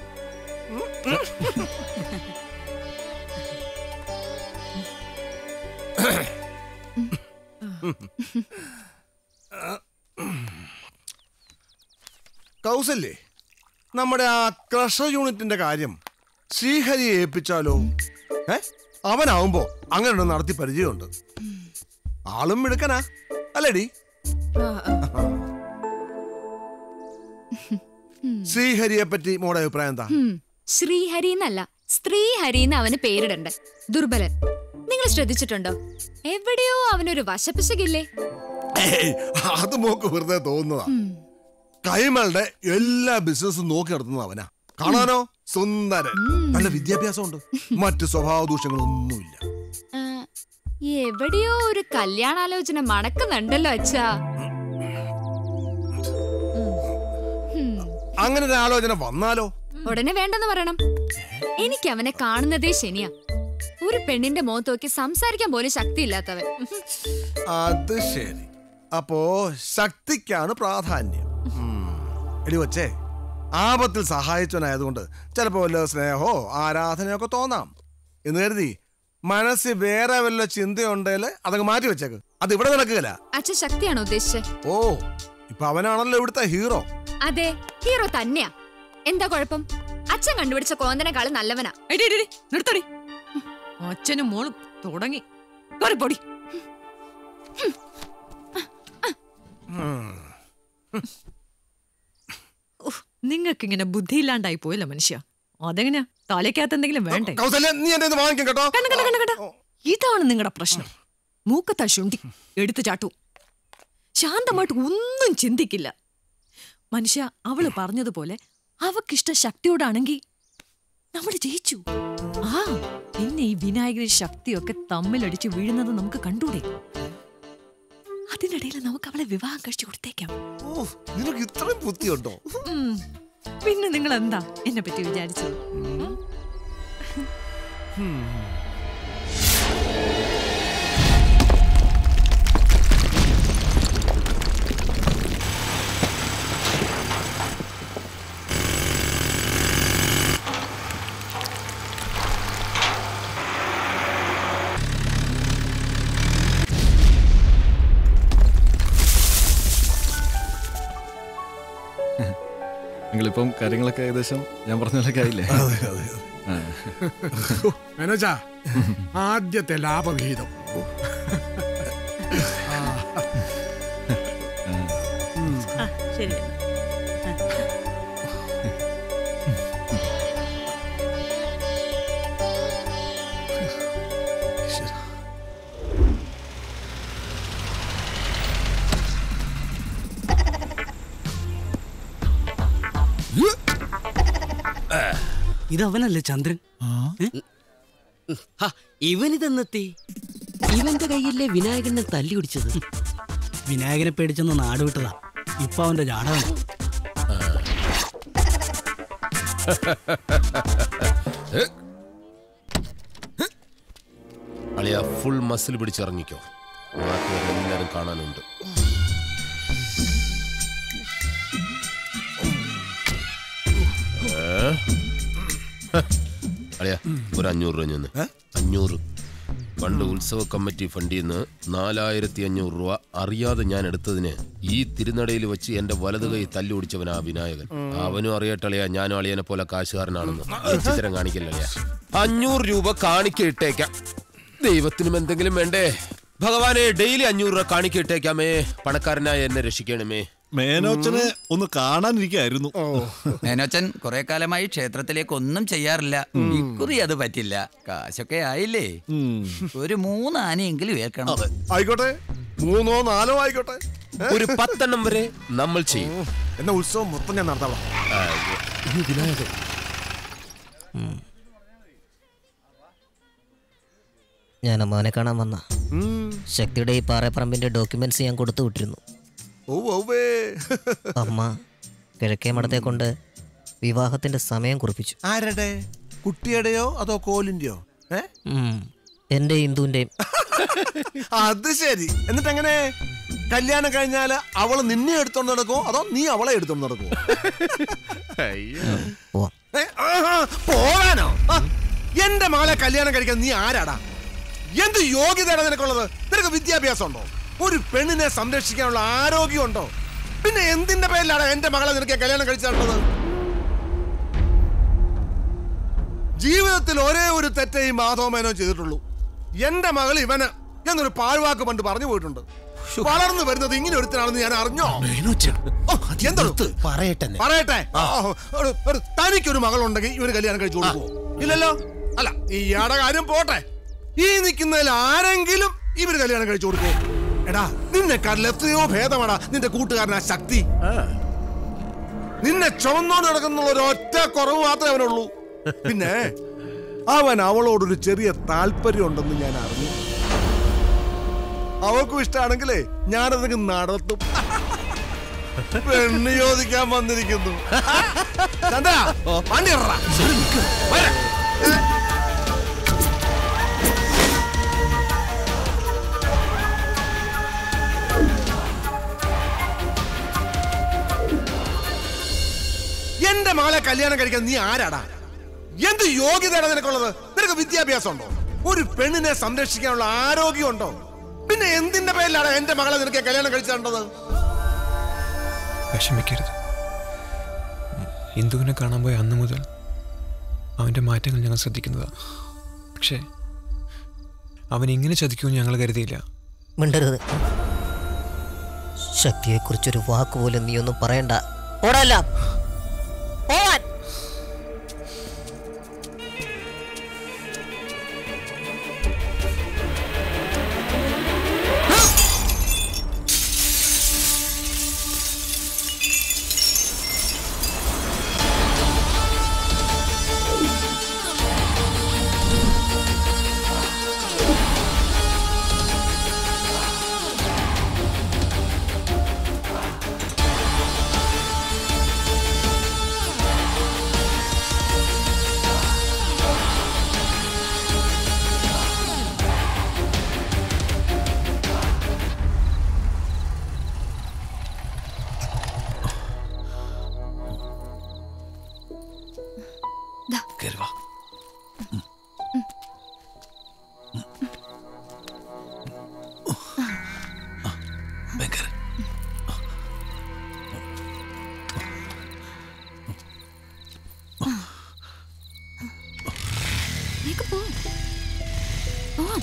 കൗസല്യേ നമ്മുടെ ആ ക്രഷർ യൂണിറ്റിന്റെ കാര്യം ശ്രീഹരിയെ ഏൽപ്പിച്ചാലോ ഏ അവനാവുമ്പോ അങ്ങനെ ഒന്ന് നടത്തി പരിചയമുണ്ട് ആളും മിടുക്കനാ അല്ലേടി ശ്രീഹരിയെ പറ്റി മോടെ അഭിപ്രായം എന്താ ഹും, ശ്രീഹരി എന്നല്ല സ്ത്രീഹരി എന്ന് അവന് പേരിടണ്ട് ദുർബലൻ നിങ്ങൾ ശ്രദ്ധിച്ചിട്ടുണ്ടോ എവിടെയോ അവനൊരു വശപ്പിശകില്ലേ ഏയ്, അത് മോക്ക് വെറുതെ തോന്നുന്നതാ കൈമളുടെ എല്ലാ ബിസിനസ്സും നോക്കി നടത്തുന്നത് അവനാ കാണാനോ സുന്ദരൻ നല്ല വിദ്യാഭ്യാസമുണ്ട് മറ്റ് സ്വഭാവ ദൂഷ്യങ്ങളൊന്നുമില്ല ആ, എവിടെയോ ഒരു കല്യാണാലോചന മണക്കുന്നുണ്ടല്ലോ അച്ഛാ അങ്ങനെ ഒരു ആലോചന വന്നാലോ ഉടനെ വേണ്ടെന്ന് പറയണം എനിക്ക് അവനെ കാണുന്നതേ ശനിയാ ഒരു പെണ്ണിന്റെ മുഖത്ത് നോക്കി സംസാരിക്കാൻ പോലും ശക്തിയില്ലാത്തവൻ അത് ശരി അപ്പോ ശക്തിക്കാണ് പ്രാധാന്യം ഉം. എടി വച്ചേ ആപത്തിൽ സഹായിച്ചവനായതുകൊണ്ട് ചിലപ്പോ വല്ല സ്നേഹോ ആരാധനയോ ഒക്കെ തോന്നാം എന്ന് കരുതി മനസ്സിൽ വേറെ വല്ല ചിന്തയുണ്ടേല് അതങ്ങ് മാറ്റി വെച്ചേക്ക് അത് ഇവിടെ നടക്കുകയില്ല അച്ഛൻ ശക്തിയാണോ ഉദ്ദേശിച്ചത് ഓ ഇപ്പൊ അവനാണല്ലോ ഇവിടുത്തെ ഹീറോ അതെ ഹീറോ തന്നെയാ എന്താ കുഴപ്പം അച്ഛൻ കണ്ടുപിടിച്ച കോന്തനെക്കാളും നല്ലവനാ നിർത്തടി അച്ഛനും മോളും തുടങ്ങി കേറി പൊടി നിങ്ങൾക്കിങ്ങനെ ബുദ്ധിയില്ലാണ്ടായി പോയല്ലോ മനുഷ്യ അതെങ്ങനെയാ തലയ്ക്കകത്ത് എന്തെങ്കിലും വേണ്ടേ കൗസല്യ നീ എന്റെ ഇത് വാങ്ങിക്കും കേട്ടോ കണ്ട, കണ്ട, കണ്ട, കണ്ട. ഇതാണ് നിങ്ങളുടെ പ്രശ്നം മൂക്കത്താ ശുണ്ടി എടുത്തു ചാട്ടു ശാന്തമായിട്ട് ഒന്നും ചിന്തിക്കില്ല മനുഷ്യ അവള് പറഞ്ഞതുപോലെ അവക്കിഷ്ട ശക്തിയോടാണെങ്കിൽ നമ്മൾ ജയിച്ചു ആ പിന്നെ ഈ വിനായകനും ശക്തിയൊക്കെ തമ്മിലടിച്ച് വീഴുന്നത് നമുക്ക് കണ്ടൂടെ അതിനിടയിൽ നമുക്ക് അവളെ വിവാഹം കഴിച്ചു കൊടുത്തേക്കാം ഓ നിനക്ക് ഇത്രയും ബുദ്ധിയുണ്ടോ ഉം. പിന്നെ നിങ്ങൾ എന്താ എന്നെ പറ്റി വിചാരിച്ചത് നിങ്ങളിപ്പം കാര്യങ്ങളൊക്കെ ഏകദേശം ഞാൻ പറഞ്ഞ പോലെയൊക്കെ ആയില്ലേ അതെ, അതെ, ആ. മനോജ ആദ്യത്തെ ലാഭവിഹിതം ശരി ഇതവനല്ലേ ചന്ദ്രൻ ഇവനിതെന്നെത്തി ഇവന്റെ കയ്യിലെ വിനായകനെ തല്ലി പിടിച്ചത് വിനായകനെ പേടിച്ചെന്ന് നാട് വിട്ടതാ ഇപ്പൊ അവന്റെ ജാടകം അളിയ ഫുൾ മസിൽ പിടിച്ചിറങ്ങിക്കോ നാട്ടുകാരെല്ലാരും കാണാനുണ്ട് ഏ? ഹ. അളിയ ഒരു അഞ്ഞൂറ് രൂപ ഞാൻ അഞ്ഞൂറ് പണ്ട് ഉത്സവ കമ്മിറ്റി ഫണ്ടിൽ നിന്ന് നാലായിരത്തി അഞ്ഞൂറ് രൂപ അറിയാതെ ഞാൻ എടുത്തതിന് ഈ തിരുനടയിൽ വെച്ച് എന്റെ വലത് കൈ തല്ലുപിടിച്ചവൻ ആ വിനായകൻ അവനും അറിയട്ടളിയാ ഞാനും അളിയനെ പോലെ കാശുകാരനാണെന്ന് ഈ ചിത്രം കാണിക്കില്ലളിയാ അഞ്ഞൂറ് രൂപ കാണിക്ക ഇട്ടേക്കാം ദൈവത്തിനും എന്തെങ്കിലും വേണ്ടേ ഭഗവാനെ ഡെയിലി അഞ്ഞൂറ് രൂപ കാണിക്ക ഇട്ടേക്കാമേ പണക്കാരനായ എന്നെ രക്ഷിക്കണമേ മേനോച്ചനെ ഒന്ന് കാണാനിരിക്കായിരുന്നു മേനോച്ചൻ കുറെ കാലമായി ക്ഷേത്രത്തിലേക്ക് ഒന്നും ചെയ്യാറില്ല ഇക്കുറി അത് പറ്റില്ല കാശൊക്കെ ആയില്ലേ ഒരു മൂന്ന് ആനയെങ്കിലും ഏൽക്കണം ആയിക്കോട്ടെ മൂന്നോ നാലോ ആയിക്കോട്ടെ ഏ? ഒരു പത്തെണ്ണം വരെ നമ്മൾ ചെയ്യും എന്നാ ഉത്സവം മൊത്തം ഞാൻ നടത്താം വിനായകൻ ഞാൻ അമ്മാവനെ കാണാൻ വന്ന ശക്തിയുടെ ഈ പാറപ്പറമ്പിന്റെ ഡോക്യുമെന്റ്സ് ഞാൻ കൊടുത്തു വിട്ടിരുന്നു അമ്മ കിഴക്കേ മഠത്തെ കൊണ്ട് വിവാഹത്തിന്റെ സമയം കുറിപ്പിച്ചു ആരുടെ കുട്ടിയുടെയോ അതോ കോലിന്റെയോ ഏ ഉം. എന്റെ ഹിന്ദുവിന്റെയും അത് ശരി എന്നിട്ട് എങ്ങനെ കല്യാണം കഴിഞ്ഞാല് അവള് നിന്നെ എടുത്തോണ്ട് നടക്കുമോ അതോ നീ അവളെ എടുത്തോണ്ട് നടക്കുമോ ഏ, ആഹാ, പോവാനോ ആ, എന്റെ മകളെ കല്യാണം കഴിക്കാൻ നീ ആരാടാ എന്ത് യോഗ്യതയാണ് നിനക്കുള്ളത് നിനക്ക് വിദ്യാഭ്യാസം ഉണ്ടോ ഒരു പെണ്ണിനെ സംരക്ഷിക്കാനുള്ള ആരോഗ്യം ഉണ്ടോ പിന്നെ എന്തിന്റെ പേരിലാണ് എന്റെ മകളെ നിനക്ക് കല്യാണം കഴിച്ചു തന്നത് ജീവിതത്തിൽ ഒരേ ഒരു തെറ്റേ ഈ മാധവ മേനോ ചെയ്തിട്ടുള്ളൂ എന്റെ മകൾ ഇവന് എന്നൊരു പാഴ്വാക്ക് പണ്ട് പറഞ്ഞു പോയിട്ടുണ്ട് വളർന്നു വരുന്നത് ഇങ്ങനെ ഒരുത്തനാണെന്ന് ഞാൻ അറിഞ്ഞോ ഓ, എന്തെടുത്ത് പറയട്ടെ പറയട്ടെ ആ, ഒരു- ഒരു തനിക്കൊരു മകളുണ്ടെങ്കിൽ ഇവര് കല്യാണം കഴിച്ചു കൊടുക്കുവോ ഇല്ലല്ലോ അല്ല ഇയാടെ കാര്യം പോട്ടെ ഈ നിൽക്കുന്നതിൽ ആരെങ്കിലും ഇവര് കല്യാണം കഴിച്ചു കൊടുക്കുവോ എടാ നിന്നെക്കാട്ടിൽ എത്രയോ ഭേദമാടാ നിന്റെ കൂട്ടുകാരനാ ശക്തി നിന്നെ ചുമന്നോണ്ട് നടക്കുന്ന ഒരു ഒറ്റ കുറവ് മാത്രമേ അവനുള്ളൂ പിന്നെ അവൻ അവളോടൊരു ചെറിയ താല്പര്യം ഉണ്ടെന്ന് ഞാൻ അറിഞ്ഞു അവൾക്കും ഇഷ്ടമാണെങ്കിലേ ഞാനതൊക്കെ നടത്തും പെണ്ണ് ചോദിക്കാൻ വന്നിരിക്കുന്നു ചന്ദ്ര വണ്ടി ഇറ. വരെ. എന്റെ മകളെ കല്യാണം കഴിക്കാൻ നീ ആരാടാ എന്ത് യോഗ്യതയാണ് നിനക്കുള്ളത് നിനക്ക് വിദ്യാഭ്യാസം ഉണ്ടോ ഒരു പെണ്ണിനെ സംരക്ഷിക്കാനുള്ള ആരോഗ്യം ഉണ്ടോ പിന്നെ എന്തിന്റെ പേരിലാണ് എന്റെ മകളെ നിനക്ക് കല്യാണം കഴിച്ചിട്ടുണ്ടത് വിഷമിക്കരുത് ഇന്ദുവിനെ കാണാൻ പോയ അന്ന് മുതൽ അവൻ്റെ മാറ്റങ്ങൾ ഞങ്ങൾ ശ്രദ്ധിക്കുന്നതാണ് പക്ഷേ അവൻ ഇങ്ങനെ ചതിക്കുമെന്ന് ഞങ്ങൾ കരുതിയില്ല മിണ്ടരുത് ശക്തിയെക്കുറിച്ചൊരു വാക്ക് പോലും നീ ഒന്നും പറയണ്ട ഓടല്ല പോവാൻ കേറി വാ ഭയങ്കര വേഗം പോ പോവാം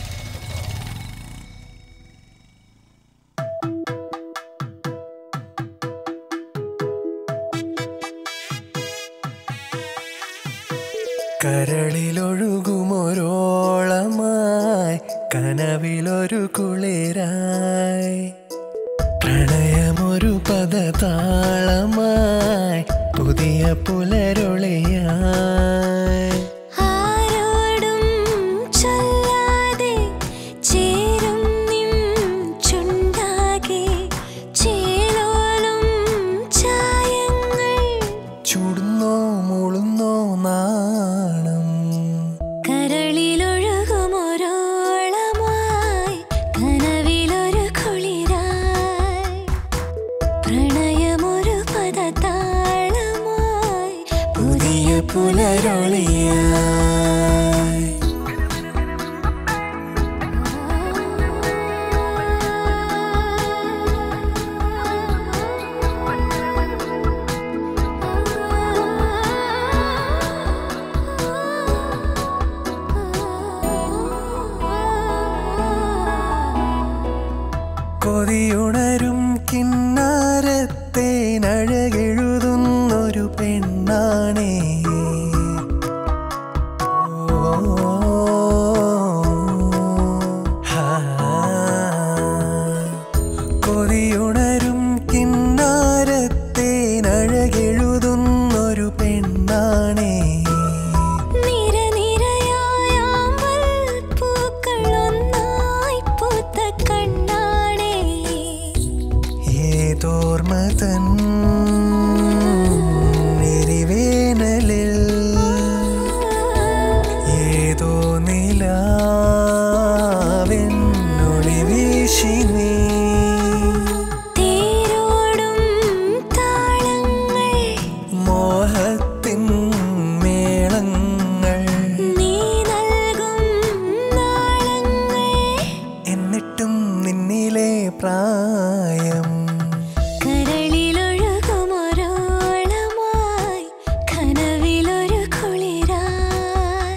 കരളിലൊഴുകുമൊരോളമായി കനവിലൊരു കുളിരായി പ്രണയമൊരു പദതാളമായി പുതിയ പുലരൊളിയായി ആരോടും ചൊല്ലാതെ ചേരും നിൻ ചുണ്ടാകെ ചേലോലും ചായങ്ങൾ ചുടുന്നോ മുളുന്നോ നാണം കരളിലൊഴുകുമൊരോളമായി കനവിലൊരു കുളിരായി പ്രണയമൊരു പദതാളമായി പുതിയ പുലരൊളിയായി കൊതിയുണരും കിന്നാരത്തെ നഴകെഴുതുന്നൊരു പെണ്ണാണേ ഓ, ഹാ. കൊതിയുണരും കിന്നാരത്തെ നഴകെഴുതുന്നൊരു പെണ്ണാണേ നിരനിരയായാമ്പൽ പൂക്കളൊന്നായി പൂത്ത കണ്ണാണേ ഏതോർമതൻ എരിവേനലിൽ ഏതോ നിലാവെന്നൊളി വീശി നീ തേരോടും താളങ്ങൾ മോഹത്തിൻ മേളങ്ങൾ നീ നൽകും നാളങ്ങൾ എന്നിട്ടും നിന്നിലെ പ്രായം കരളിലൊഴുകുമൊരോളമായി കനവിലൊരു കുളിരായി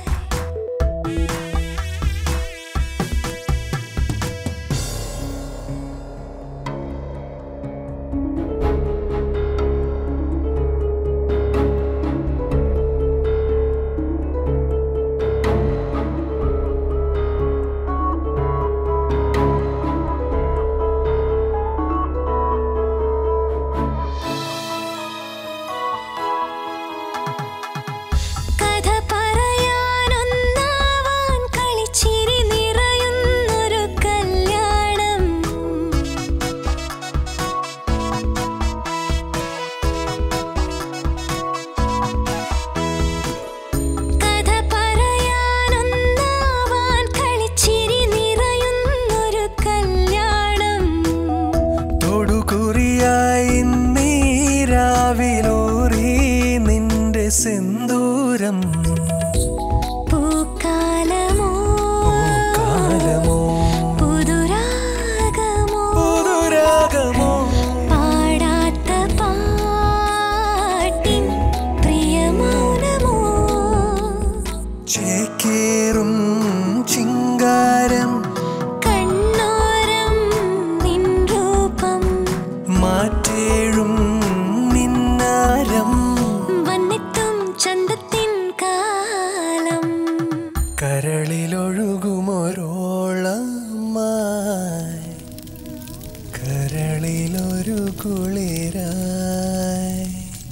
കുളിരായി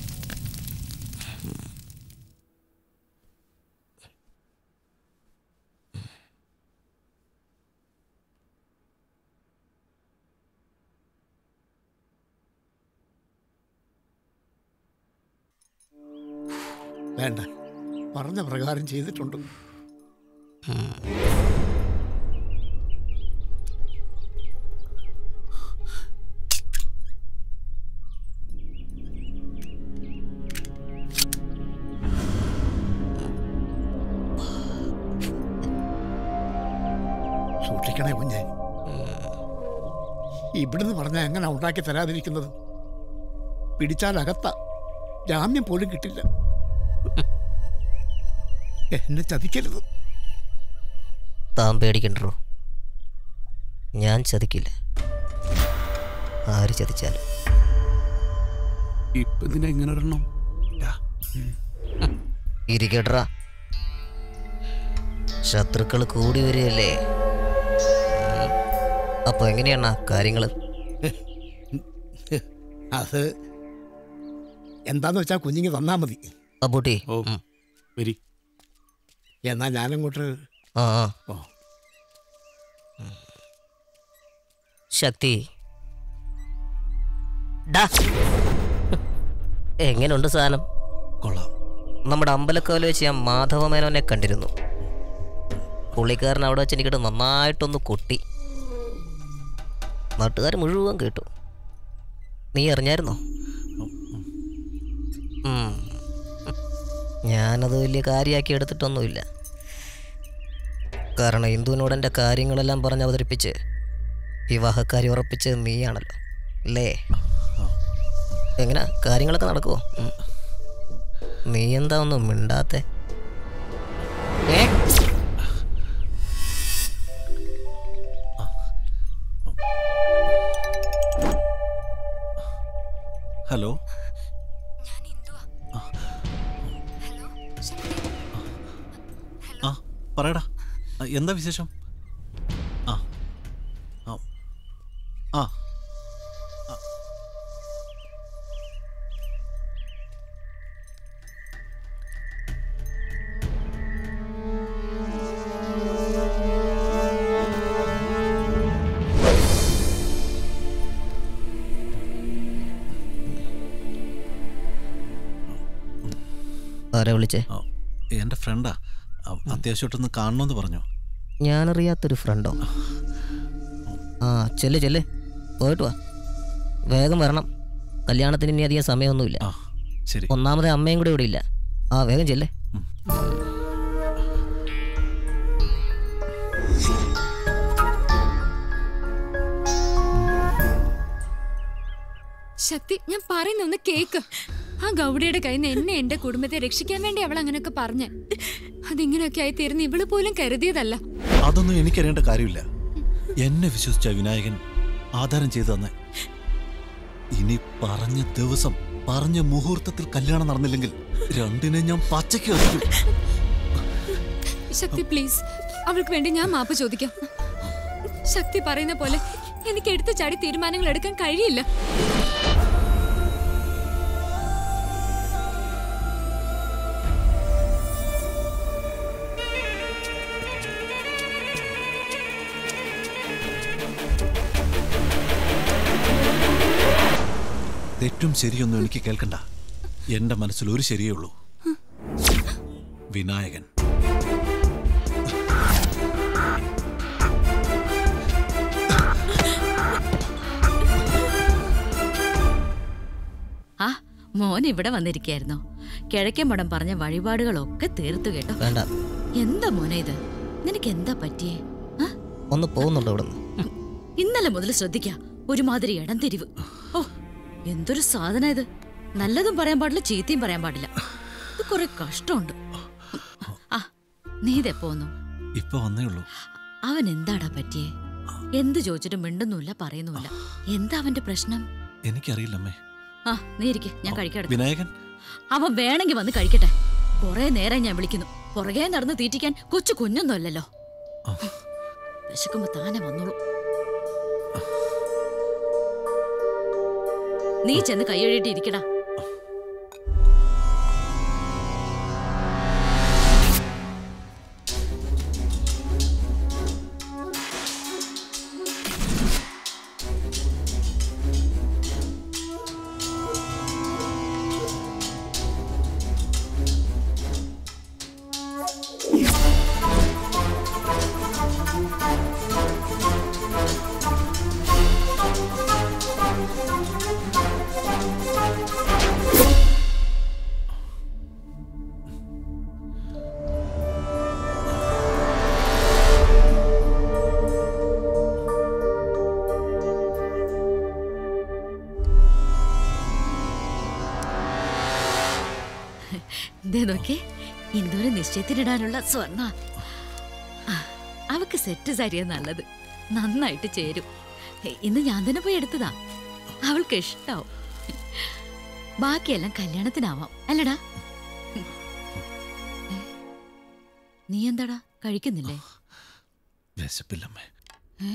വേണ്ട പറഞ്ഞ പ്രകാരം ചെയ്തിട്ടുണ്ട് സൂക്ഷിക്കണേ കുഞ്ഞെ ഇവിടുന്ന് പറഞ്ഞ എങ്ങനെ ഉണ്ടാക്കി തരാതിരിക്കുന്നത് പിടിച്ചാൽ അകത്ത ജാമ്യം പോലും കിട്ടില്ല എന്നെ ചതിക്കരുത് താൻ പേടിക്കണ്ടോ ഞാൻ ചതിക്കില്ല ആര് ചതിച്ചാലും ഇപ്പൊ ഇതിനെ എങ്ങനെ ഇടണം ഇരിക്കട്രാ ശത്രുക്കൾ കൂടി വരികയല്ലേ ഉം. അപ്പൊ എങ്ങനെയാണ് കാര്യങ്ങള് അത് എന്താന്ന് വെച്ചാ കുഞ്ഞിങ്ങ് തന്നാ മതി അബൂട്ടി ഓ വരി എന്നാ ഞാനങ്ങോട്ട് ആ ആ. ശക്തി ഡാ. എങ്ങനെയുണ്ട് സാധനം കൊള്ളാം നമ്മുടെ അമ്പലക്കോല വെച്ച് ഞാൻ മാധവമേനോനെ കണ്ടിരുന്നു പുള്ളിക്കാരൻ അവിടെ വെച്ച് എനിക്കിട്ട് നന്നായിട്ടൊന്ന് കൊട്ടി നാട്ടുകാർ മുഴുവൻ കേട്ടു നീ അറിഞ്ഞായിരുന്നോ ഉം. ഞാനത് വലിയ കാര്യമാക്കി എടുത്തിട്ടൊന്നുമില്ല കാരണം ഹിന്ദുവിനോട് എൻ്റെ കാര്യങ്ങളെല്ലാം പറഞ്ഞ് അവതരിപ്പിച്ച് വിവാഹക്കാരി ഉറപ്പിച്ച് നീയാണല്ലോ അല്ലേ എങ്ങനെ കാര്യങ്ങളൊക്കെ നടക്കുമോ ഉം. നീ എന്താ ഒന്നും മിണ്ടാത്തെ ഏ ഹലോ ആ പറയടാ ആ, എന്താ വിശേഷം ആ ആ ആ ആ. ആരാ വിളിച്ചേ ആ, എൻ്റെ ഫ്രണ്ടാ ആ, അത്യാവശ്യമായിട്ടൊന്ന് കാണണമെന്ന് പറഞ്ഞു ഞാനറിയാത്തൊരു ഫ്രണ്ടോ ആ ചെല്ല് ചെല്ല് പോയിട്ട് വാ വേഗം വരണം കല്യാണത്തിന് ഇനി അധികം സമയമൊന്നുമില്ല ശരി ഒന്നാമതെ അമ്മയും കൂടെ ഇവിടെ ഇല്ല ആ വേഗം ചെല്ലേ ശക്തി ഞാൻ പറയുന്ന ഒന്ന് കേക്ക് ആ ഗൗഡിയുടെ കയ്യിൽ നിന്ന് എന്നെ എന്റെ കുടുംബത്തെ രക്ഷിക്കാൻ വേണ്ടി അവൾ അങ്ങനെയൊക്കെ പറഞ്ഞ് അതിങ്ങനെയൊക്കെ ആയി തീർന്ന് ഇവള് പോലും കരുതിയതല്ല അതൊന്നും എനിക്കറിയേണ്ട കാര്യമില്ല എന്നെ വിശ്വസിച്ച വിനായകൻ ആധാരം ചെയ്തു തന്നെ ഇനി പറഞ്ഞ ദിവസം പറഞ്ഞ മുഹൂർത്തത്തിൽ കല്യാണം നടന്നില്ലെങ്കിൽ രണ്ടിനെ ഞാൻ പച്ചയ്ക്ക് എറിയും ശക്തി പ്ലീസ് അവൾക്ക് വേണ്ടി ഞാൻ മാപ്പ് ചോദിക്കാം ശക്തി പറയുന്ന പോലെ എനിക്ക് എടുത്തു ചാടി തീരുമാനങ്ങൾ എടുക്കാൻ കഴിയില്ല തെറ്റും ശരിയൊന്നും എനിക്ക് കേൾക്കണ്ട എന്റെ മനസ്സിൽ ഒരു ശരിയേ ഉള്ളൂ വിനായകൻ ആ മോൻ ഇവിടെ വന്നിരിക്കായിരുന്നോ കിഴക്കൻ മടം പറഞ്ഞ വഴിപാടുകളൊക്കെ തീർത്തു കേട്ടോ വേണ്ട എന്താ മോനെ ഇത് നിനക്ക് എന്താ പറ്റിയേ ആ? ഒന്ന് പോകുന്നുണ്ടോ ഇവിടുന്ന് ഇന്നലെ മുതൽ ശ്രദ്ധിക്ക ഒരുമാതിരി ഇടം തിരിവ് ഓ എന്തൊരു സാധന ഇത് നല്ലതും പറയാൻ പാടില്ല ചീത്തയും പറയാൻ പാടില്ല ഇത് കുറെ കഷ്ടമുണ്ട് ആ നീ ഇതെപ്പോ വന്നു ഇപ്പൊ വന്നേ ഉള്ളൂ അവൻ എന്താടാ പറ്റിയേ എന്ത് ചോദിച്ചിട്ടും മിണ്ടുന്നുമില്ല പറയുന്നുമില്ല എന്താ അവന്റെ പ്രശ്നം എനിക്കറിയില്ലമ്മേ ആ നീ ഇരിക്കെ ഞാൻ കഴിക്കട്ടെ വിനായകൻ അവൻ വേണമെങ്കിൽ വന്ന് കഴിക്കട്ടെ കുറെ നേരം ഞാൻ വിളിക്കുന്നു പുറകെ നടന്ന് തീറ്റിക്കാൻ കൊച്ചു കുഞ്ഞൊന്നും അല്ലല്ലോ വിശക്കുമ്പോ താനെ വന്നോളൂ നീ ചെന്ന് കൈയഴിയിട്ട് ഇരിക്കടാ ദേ നോക്കേ ഇന്ദുവിന് നിശ്ചയത്തിനിടാനുള്ള സ്വർണ്ണ ആ, അവക്ക് സെറ്റ് സാരിയാ നല്ലത് നന്നായിട്ട് ചേരും ഹേ, ഇന്ന് ഞാൻ തന്നെ പോയി എടുത്തതാ അവൾക്ക് ഇഷ്ടാവും ബാക്കിയെല്ലാം കല്യാണത്തിനാവാം അല്ലടാ ഏ, നീ എന്താടാ കഴിക്കുന്നില്ലേ വിശപ്പില്ലമ്മേ ഏ?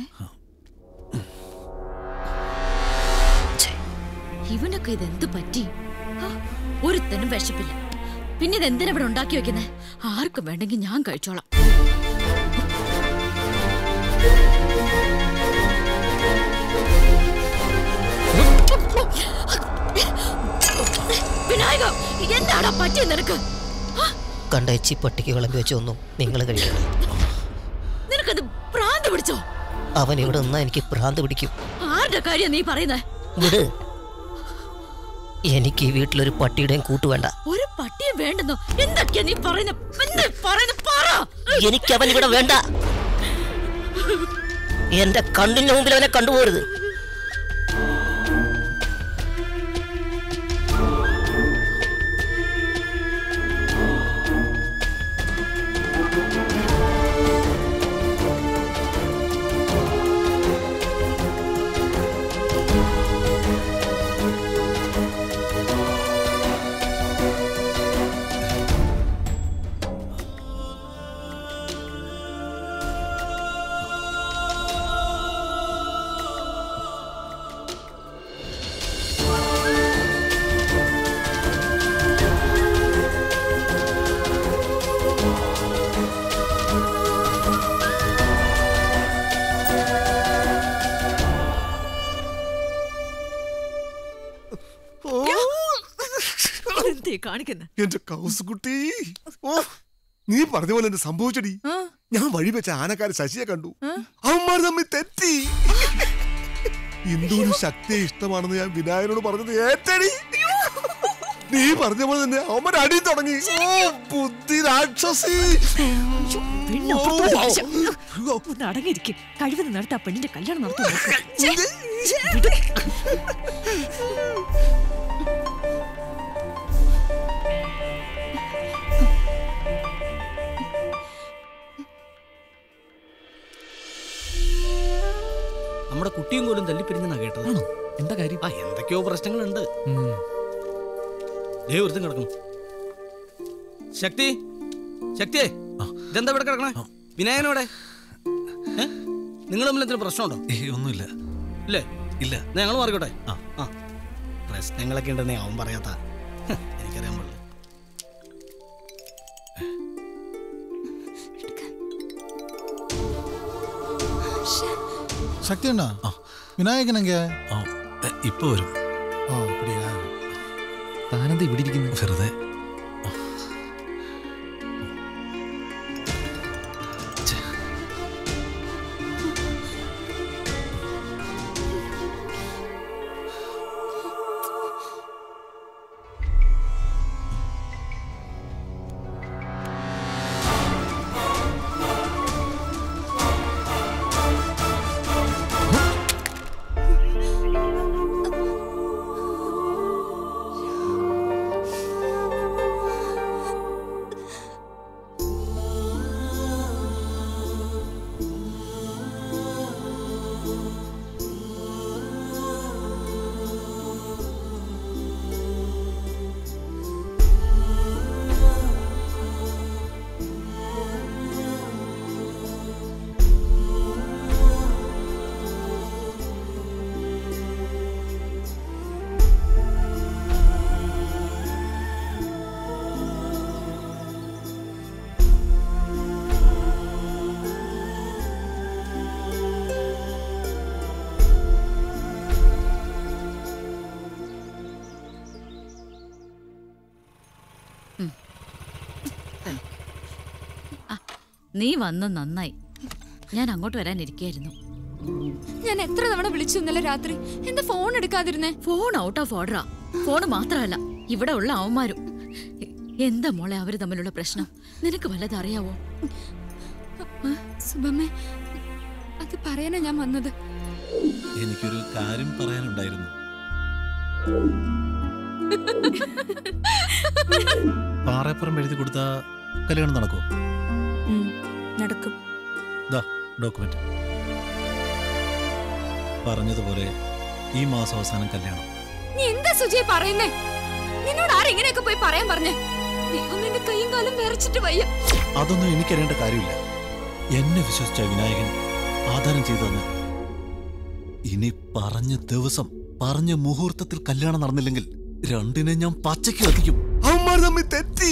ഛെ, ഇവനൊക്കെ ഇതെന്ത് പറ്റി ഹാ, ഒരുത്തനും വിശപ്പില്ല പിന്നെ ഇതെന്തിനാ ഇവിടെ ഉണ്ടാക്കി വെക്കുന്നേ ആർക്കും വേണ്ടെങ്കിൽ ഞാൻ കഴിച്ചോളാം വിനായക എന്താടാ പറ്റിയത് നിനക്ക് കണ്ടേച്ചി പട്ടിക്ക് വിളമ്പി വെച്ചൊന്നും നിങ്ങൾ കഴിക്കണം നിനക്കത് ഭ്രാന്ത് പിടിച്ചോ അവൻ ഇവിടെ നിന്നാ എനിക്ക് ഭ്രാന്ത് പിടിക്കും ആരുടെ കാര്യം നീ പറയുന്നേ വിട് എനിക്ക് ഈ വീട്ടിലൊരു പട്ടിയുടെയും കൂട്ടു വേണ്ട ഒരു പട്ടിയെ വേണ്ടെന്നോ എന്തൊക്കെയാ നീ പറയുന്നത് എന്താ പറയുന്നത് പറ എനിക്ക് അവൻ ഇവിടെ വേണ്ട എന്റെ കണ്ണിന്റെ മുമ്പിൽ അവനെ കണ്ടുപോരുത് എന്തേ കാണിക്കുന്നത് എന്റെ കൗസുകുട്ടി ഓ നീ പറഞ്ഞ പോലെ എന്നെ സംഭവിച്ചടി ഞാൻ വഴി വെച്ച ആനക്കാര് ശശിയെ കണ്ടു അവന്മാർ തമ്മിൽ തെറ്റി ഇന്ദുവിന് ശക്തിയെ ഇഷ്ടമാണെന്ന് ഞാൻ വിനായകനോട് പറഞ്ഞത് ഏറ്റടി നീ പറഞ്ഞ പോലെ തന്നെ അവന്മാർ അടി തുടങ്ങി ഓ ബുദ്ധി രാക്ഷസി ഒന്ന് അടങ്ങിയിരിക്കും കഴിവത് നടത്ത ആ പെണ്ണിന്റെ കല്യാണം നടത്തും നമ്മുടെ കുട്ടിയും പോലും തല്ലിപ്പിരിഞ്ഞെന്നാ കേട്ടത് എന്താ കാര്യം ആ എന്തൊക്കെയോ പ്രശ്നങ്ങളുണ്ട് ദേ ഒരുത്തും കിടക്കും ശക്തി ശക്തിയേ ഇതെന്താ ഇവിടെ കിടക്കണേ വിനായകനോടെ നിങ്ങൾ തമ്മിൽ എന്തെങ്കിലും പ്രശ്നമുണ്ടോ ഏയ് ഒന്നുമില്ല ഇല്ലേ ഇല്ല ഞങ്ങൾ മാറിക്കോട്ടെ ആ പ്രശ്നങ്ങളൊക്കെ ഉണ്ടെന്നേ അവൻ പറയാത്ത ഹ്, എനിക്കറിയാൻ പാടില്ല சக்தி அண்ணா விநாயகன் எங்க ഇപ്പൊ വരും ஓ அப்படியா താനെന്താ ഇവിടെ ഇരിക്കുന്നു വെറുതെ ആ നീ വന്ന് നന്നായി ഞാൻ അങ്ങോട്ട് വരാനിരിക്കായിരുന്നു ഞാൻ എത്ര തവണ വിളിച്ചു ഇന്നലെ രാത്രി എന്താ ഫോൺ എടുക്കാതിരുന്നേ ഫോൺ ഔട്ട് ഓഫ് ഓർഡറാ ഫോൺ മാത്രമല്ല ഇവിടെ ഉള്ള അവന്മാരും എന്താ മോളെ അവര് തമ്മിലുള്ള പ്രശ്നം നിനക്ക് വല്ലത് അറിയാവോ സുബമ്മേ അത് പറയാനാ ഞാൻ വന്നത് എനിക്കൊരു കാര്യം പറയാനുണ്ടായിരുന്നു പാറപ്പുറം എഴുതി കൊടുത്ത കല്യാണം നടക്കുമോ നടക്കും ദാ ഡോക്യുമെന്റ് പറഞ്ഞതുപോലെ ഈ മാസം അവസാനം കല്യാണം നീ എന്താ സുജയെ പറയുന്നേ നിന്നോട് ആരെങ്ങനെയൊക്കെ പോയി പറയാൻ പറഞ്ഞേ ദൈവം നിന്റെ കൈയും കാലും വിറച്ചിട്ട് വയ്യ അതൊന്നും എനിക്കറിയേണ്ട കാര്യമില്ല എന്നെ വിശ്വസിച്ച വിനായകൻ ആധാരം ചെയ്തു തന്നെ ഇനി പറഞ്ഞ ദിവസം പറഞ്ഞ മുഹൂർത്തത്തിൽ കല്യാണം നടന്നില്ലെങ്കിൽ രണ്ടിനെ ഞാൻ പച്ചയ്ക്ക് കത്തിക്കും അവന്മാർ തമ്മിൽ തെറ്റി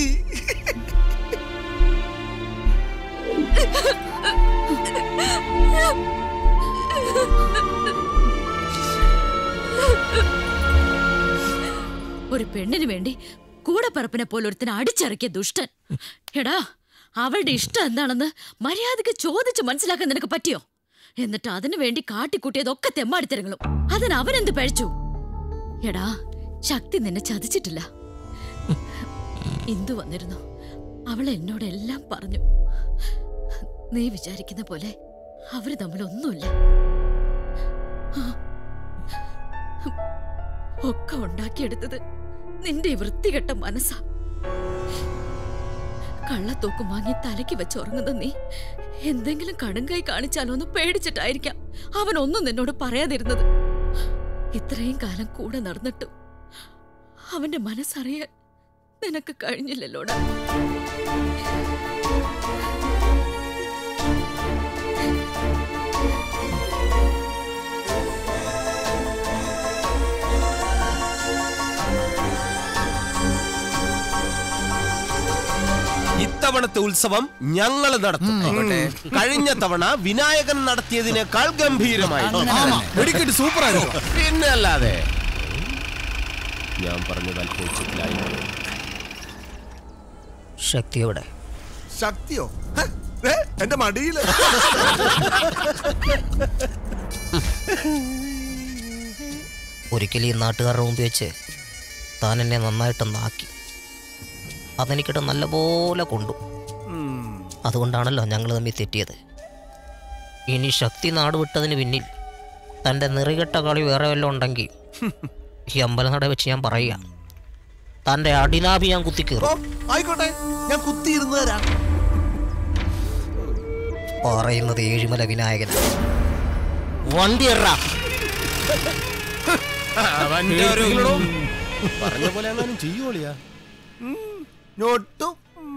ഒരു പെണ്ണിന് വേണ്ടി കൂടെ പറപ്പിനെ പോലെ ഒരുത്തിനെ അടിച്ചിറക്കിയ ദുഷ്ടൻ എടാ അവളുടെ ഇഷ്ടം എന്താണെന്ന് മര്യാദക്ക് ചോദിച്ച് മനസ്സിലാക്കാൻ നിനക്ക് പറ്റിയോ എന്നിട്ട് അതിനു വേണ്ടി കാട്ടിക്കൂട്ടിയതൊക്കെ തെമ്മാടിത്തരങ്ങളും അതിന് അവനെന്ത് പഴിച്ചു എടാ ശക്തി നിന്നെ ചതിച്ചിട്ടില്ല ഇന്ദു വന്നിരുന്നു അവൾ എന്നോട് എല്ലാം പറഞ്ഞു നീ വിചാരിക്കുന്ന പോലെ അവര് തമ്മിലൊന്നുമില്ല ഒക്കെ ഉണ്ടാക്കിയെടുത്തത് നിന്റെ ഈ വൃത്തികെട്ട മനസ്സാ കള്ളത്തോക്കും വാങ്ങി തലയ്ക്ക് വെച്ച് ഉറങ്ങുന്ന നീ എന്തെങ്കിലും കടുങ്കൈ കാണിച്ചാലോ എന്ന് പേടിച്ചിട്ടായിരിക്കാം അവനൊന്നും നിന്നോട് പറയാതിരുന്നത് ഇത്രയും കാലം കൂടെ നടന്നിട്ടും അവന്റെ മനസ്സറിയാൻ നിനക്ക് കഴിഞ്ഞില്ലല്ലോടാ ഇത്തവണത്തെ ഉത്സവം ഞങ്ങൾ നടത്തും കഴിഞ്ഞ തവണ വിനായകൻ നടത്തിയതിനേക്കാൾ ഗംഭീരമായി ആമാ, വെടിക്കെട്ട് സൂപ്പറായിരുന്നു. പിന്നെ അല്ലാതെ ഞാൻ പറഞ്ഞത് അല്പം ഉച്ചത്തിലായി ശക്തി എവിടെ ശക്തിയോ ഹ, ദേ, എന്റെ മടിയില് ഒരിക്കലും ഈ നാട്ടുകാരുടെ മുമ്പിൽ വെച്ച് താൻ എന്നെ നന്നായിട്ട് നാക്കി അതെനിക്കിട്ട് നല്ലപോലെ കൊണ്ടു അതുകൊണ്ടാണല്ലോ ഞങ്ങൾ തമ്മിൽ തെറ്റിയത് ഇനി ശക്തി നാട് വിട്ടതിന് പിന്നിൽ തൻ്റെ നിറികെട്ട കളി വേറെ വല്ലതും ഉണ്ടെങ്കിൽ ഈ അമ്പലനട വെച്ച് ഞാൻ പറയുക തൻ്റെ അടിനാഭി ഞാൻ കുത്തിക്കീറും ആയിക്കോട്ടെ ഞാൻ കുത്തിയിരുന്നു തരാം പറയുന്നത് ഏഴിമല വിനായകൻ വണ്ടി എറാ അവന്റെ ആരോഗ്യങ്ങളോ? പറഞ്ഞ പോലെ എങ്ങാനും ചെയ്യുവോളിയാ ഞൊട്ടും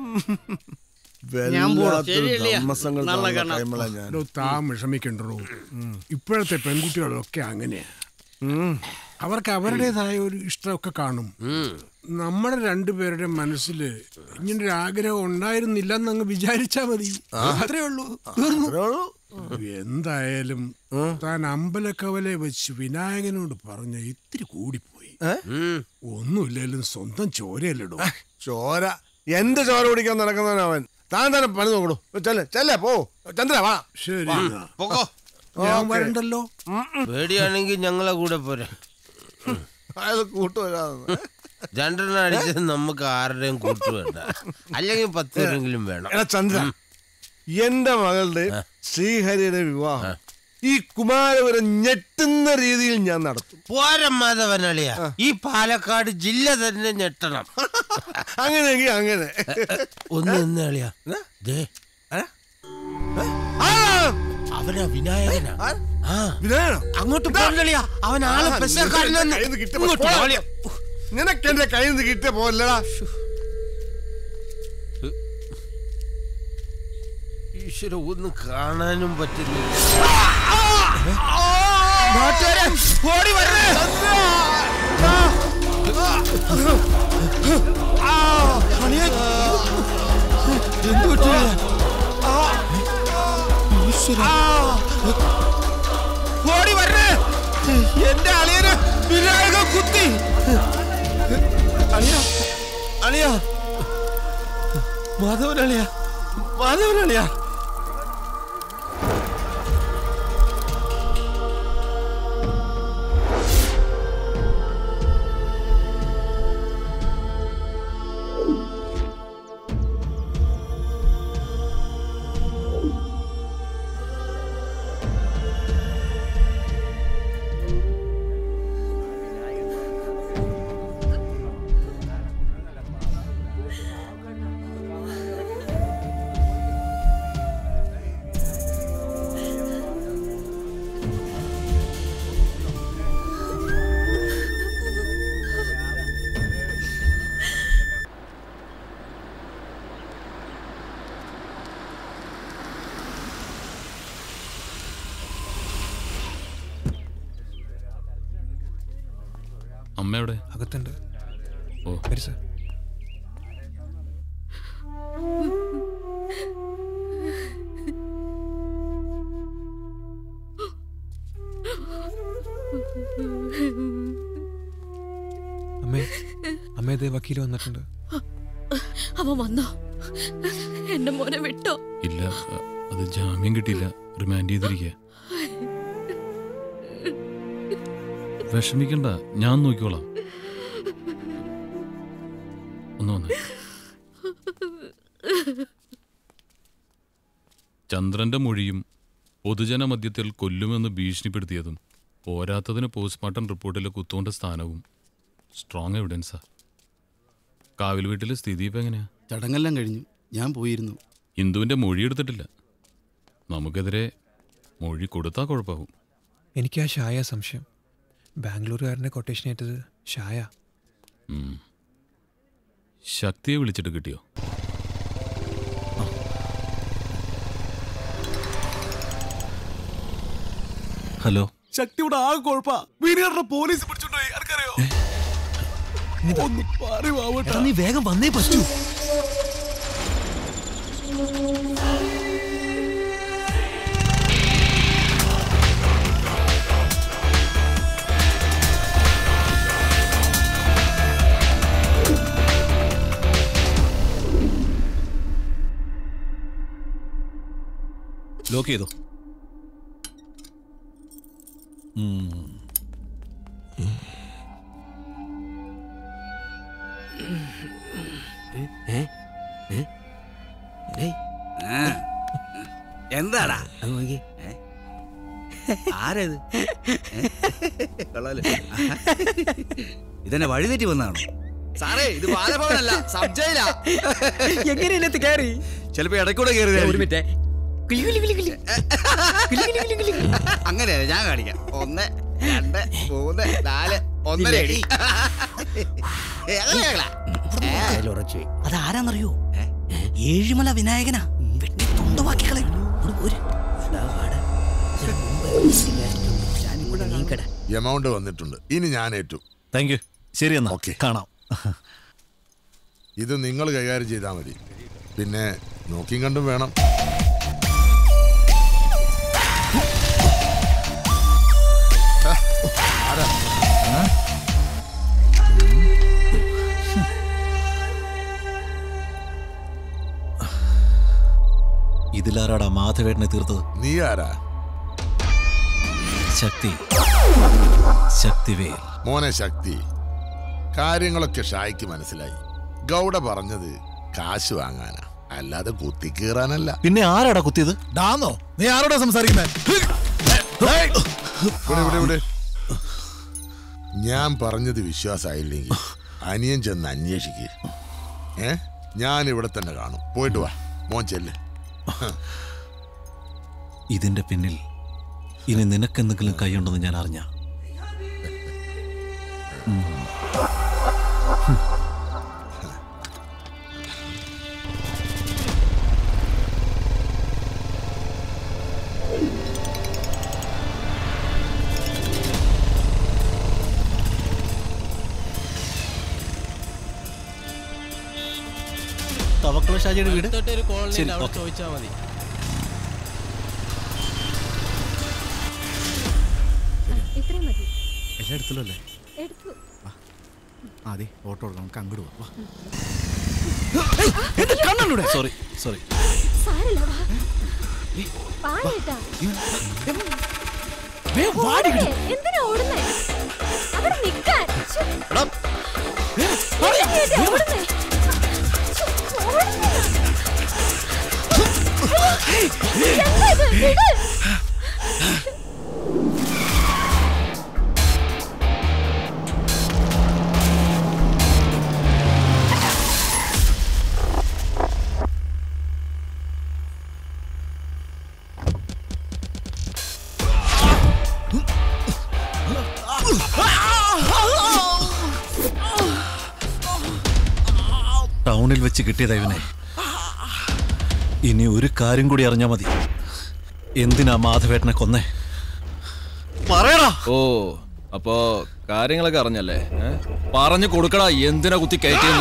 ഞാൻ പോണു. വല്ലാത്തൊരു ശരിയല്ലേ? ധർമ്മസംഘം നല്ല കാണുന്ന കാണാം. കൈമള ഞാൻ ഡോ, താൻ വിഷമിക്കണ്ടോ ഇപ്പോഴത്തെ പെൺകുട്ടികളൊക്കെ അങ്ങനെയാ അവർക്ക് അവരുടേതായ ഒരു ഇഷ്ടമൊക്കെ കാണും നമ്മുടെ രണ്ടുപേരുടെ മനസ്സിൽ ഇങ്ങനെ ഒരു ആഗ്രഹം ഉണ്ടായിരുന്നില്ല എന്നങ്ങ് വിചാരിച്ചാ മതി അത്രേ ഉള്ളൂ തീർന്നു. എന്തായാലും താൻ അമ്പലക്കവലെ വെച്ച് വിനായകനോട് പറഞ്ഞ ഇത്തിരി കൂടിപ്പോയി ഒന്നുമില്ലേലും സ്വന്തം ചോരയല്ലടോ ചോര എന്റെ ചോര കുടിക്കാൻ നടക്കുന്നവൻ അവൻ താൻ തന്നെ പണി നോക്കണു ചെല്ലേ ചെല്ലേ പോ ചന്ദ്ര വാ ശരി വാ. എന്നാ. പോകോ ഞാൻ വരണ്ടല്ലോ പേടിയാണെങ്കിൽ ഞങ്ങളെ കൂടെ പോരെ അത് കൂട്ടുവരാതെ രണ്ടെണ്ണം അടിച്ചത് നമുക്ക് ആരുടെയും കൂട്ടു വേണ്ട അല്ലെങ്കിൽ പത്ത് പേരെങ്കിലും വേണം എടാ ചന്ദ്ര എന്റെ മകളുടെ ശ്രീഹരിയുടെ വിവാഹം ഈ കുമാരപുരം ഞെട്ടുന്ന രീതിയിൽ ഞാൻ നടത്തും പോരം മാധവനളിയ ഈ പാലക്കാട് ജില്ല തന്നെ ഞെട്ടണം അങ്ങനെയെങ്കിൽ അങ്ങനെ ഒന്ന് നിന്ന് അളിയ ദേ അവനാ വിനായകനാ ആ വിനായകനോ അങ്ങോട്ട് പോകണ്ടളിയ അവൻ ആള് പെസക്കാരനാണ് ഇങ്ങോട്ട് വാ അളിയാ. നിനക്ക് എന്റെ കയ്യിൽ നിന്ന് കിട്ടിയ പോലടാ ഈശ്വര ഒന്നും കാണാനും പറ്റുന്നില്ല നാട്ടുകാരെ, ഓടി വരണേ. എന്ത് പറ്റില്ല ഓടി വരണേ എന്റെ അളിയന് വിനായക കുത്തി അളിയ അളിയ മാധവനളിയ മാധവനളിയ അമ്മ എവിടെ അകത്തുണ്ട് ഓ വരി സാർ അമ്മേ അമ്മേ ദേ വക്കീൽ വന്നിട്ടുണ്ട് അവൻ വന്നോ എന്റെ മോനെ വിട്ടോ ഇല്ല അ- അത് ജാമ്യം കിട്ടിയില്ല റിമാൻഡ് ചെയ്തിരിക്കുക വിഷമിക്കണ്ട ഞാൻ നോക്കിക്കോളാം ഒന്ന് വന്നേ ചന്ദ്രന്റെ മൊഴിയും പൊതുജന മധ്യത്തിൽ കൊല്ലുമെന്ന് ഭീഷണിപ്പെടുത്തിയതും പോരാത്തതിന് പോസ്റ്റ്മോർട്ടം റിപ്പോർട്ടിലെ കുത്തോണ്ട സ്ഥാനവും സ്ട്രോങ് എവിഡൻസാ കാവിൽ വീട്ടിലെ സ്ഥിതി ഇപ്പം എങ്ങനെയാ ചടങ്ങെല്ലാം കഴിഞ്ഞു ഞാൻ പോയിരുന്നു ഹിന്ദുവിന്റെ മൊഴി എടുത്തിട്ടില്ല നമുക്കെതിരെ മൊഴി കൊടുത്താൽ കുഴപ്പമാവും എനിക്ക് ആ ഷായ സംശയം ബാംഗ്ലൂരുകാരനെ കൊട്ടേഷൻ ഏറ്റത് ഷായ ഉം. ശക്തിയെ വിളിച്ചിട്ട് കിട്ടിയോ ഹലോ ശക്തിയുടെ ആകെ കുഴപ്പാ വീണുകാരുടെ പോലീസ് പിടിച്ചോണ്ടോയി ആർക്കറിയോ ഒന്ന് പറയുവാവട്ടെ നീ വേഗം വന്നേ പറ്റൂ ലോക്ക് ചെയ്തോ ഉം. എന്താടാ ആരത് കൊള്ളാലോ ഇതെന്നെ വഴിതെറ്റി വന്നതാണോ സാറേ ഇത് ബാലഭവനല്ല സബ്ജയിലാ എങ്ങനെ ഇതിനകത്ത് കയറി ചിലപ്പോ ഇടയ്ക്കൂടെ കയറി ഒരു മിനിറ്റ് അങ്ങനെയല്ല ഞാൻ കാണിക്കാം ഒന്ന് രണ്ട് മൂന്ന് നാല് ഒന്നര അടി ഏ, അങ്ങനെ കേളാ. ഏ. അതാരാന്നറിയോ ഏഴിമല വിനായകനാ വെട്ടി തൊണ്ടവാക്കി കളയും എമൗണ്ട് വന്നിട്ടുണ്ട് ഇനി ഞാൻ ഏറ്റു താങ്ക് യു ശരി എന്നാ കാണാം ഇത് നിങ്ങൾ കൈകാര്യം ചെയ്താൽ മതി പിന്നെ നോക്കിയും കണ്ടും വേണം ആ, ആരാ? ആ? ഇതിലാരാടാ മാധവേട്ടനെ തീർത്തത് നീ ആരാ ശക്തി ശക്തിവേൽ മോനെ ശക്തി കാര്യങ്ങളൊക്കെ ഷായ്ക്ക് മനസ്സിലായി ഗൗഡ പറഞ്ഞത് കാശ് വാങ്ങാനാ അല്ലാതെ കുത്തിക്കീറാനല്ല പിന്നെ ആരാടാ കുത്തിയത് ഡാന്നോ നീ ആരോടാ സംസാരിക്കുന്നത് ഇവിടെ, ഇവിടെ, ഇവിടെ. ഞാൻ പറഞ്ഞത് വിശ്വാസമായില്ലെങ്കിൽ അനിയൻ ചെന്ന് അന്വേഷിക്ക് ഏ ഞാൻ ഇവിടെ തന്നെ കാണും പോയിട്ട് വാ മോൻ ചെല്ല് ഇതിന്റെ പിന്നിൽ ഇനി നിനക്കെന്തെങ്കിലും കൈയുണ്ടെന്ന് ഞാൻ അറിഞ്ഞ തവക്കള ഷാജിയുടെ വീട് അടുത്തൊരു കോളനിയിൽ ശരി അവിടെ ഓക്കെ ചോദിച്ചാൽ മതി ഇത്രയും മതി എല്ലാം എടുത്തല്ലോ അല്ലേ എടുത്തു അതെ ഓട്ടോ എടുക്കാം നമുക്ക് അങ്ങോട്ട് പോവാം കണ്ണൂടെ സോറി സോറി സാരല്ല വാ പാടേട്ടാ വാടി ഓടേ, എന്തിനാ ഓടുന്നേ അവിടെ നിക്കാൻ ശ്ശെ. എന്തിനാ ഓടുന്നേ? ശ്ശെ, ഓടുന്നേ. എന്താ ഇത്? വിട്. ടൗണിൽ വെച്ച് കിട്ടിയതാ ഇവനെ ഇനി ഒരു കാര്യം കൂടി അറിഞ്ഞാ മതി എന്തിനാ മാധവേട്ടനെ കൊന്നേ പറയടാ ഓ അപ്പോ കാര്യങ്ങളൊക്കെ അറിഞ്ഞല്ലേ ഏ? പറഞ്ഞു കൊടുക്കടാ എന്തിനാ കുത്തി കയറ്റിയെന്ന്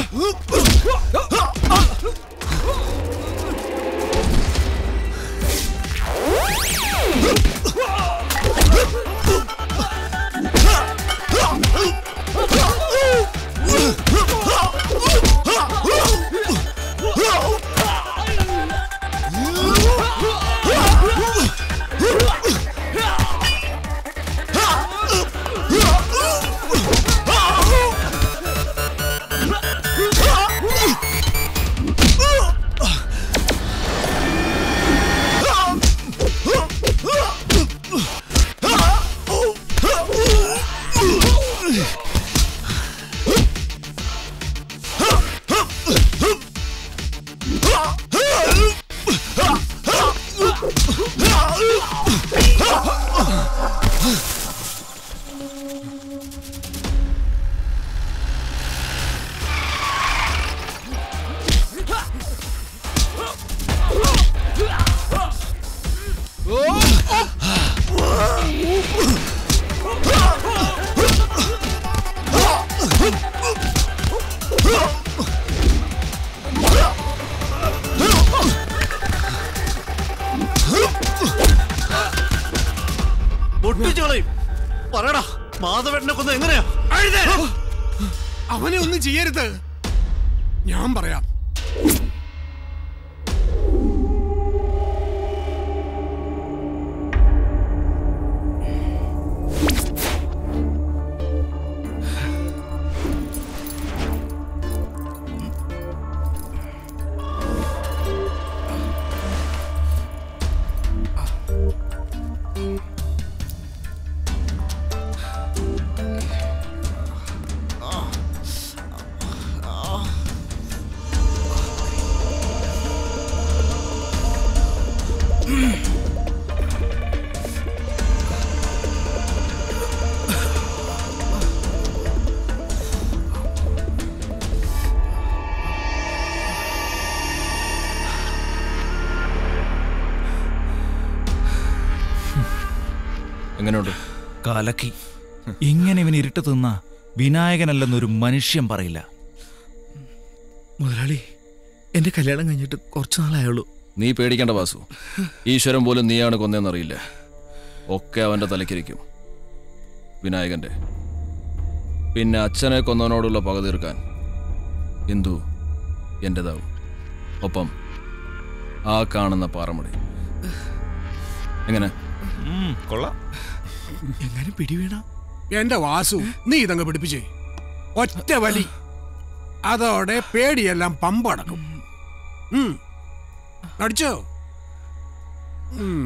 പൊട്ടിച്ചോളയും പറയടാ മാധവേട്ടനെ കൊന്ന് എങ്ങനെയാ അവനെ ഒന്നും ചെയ്യരുത് ഞാൻ പറയാം എങ്ങനെയുണ്ട് കലക്കി ഇങ്ങനെ ഇവൻ ഇരുട്ട് തിന്ന വിനായകനല്ലെന്നൊരു മനുഷ്യൻ പറയില്ല മുതലാളി എന്റെ കല്യാണം കഴിഞ്ഞിട്ട് കുറച്ചു നാളായുള്ളൂ നീ പേടിക്കേണ്ട വാസു ഈശ്വരൻ പോലും നീയാണ് കൊന്നതെന്നറിയില്ല ഒക്കെ അവന്റെ തലക്കിരിക്കും വിനായകന്റെ പിന്നെ അച്ഛനെ കൊന്നവനോടുള്ള പക തീർക്കാൻ ഹിന്ദു എന്റേതാവും ഒപ്പം ആ കാണുന്ന പാറമുടി എങ്ങനെ കൊള്ളാം എങ്ങനെ പിടിവീണ എന്റെ വാസു നീ ഇതങ്ങ് പിടിപ്പിച്ചേ ഒറ്റ വലി അതോടെ പേടിയെല്ലാം പമ്പടക്കും ഉം. അടിച്ചോ ഉം.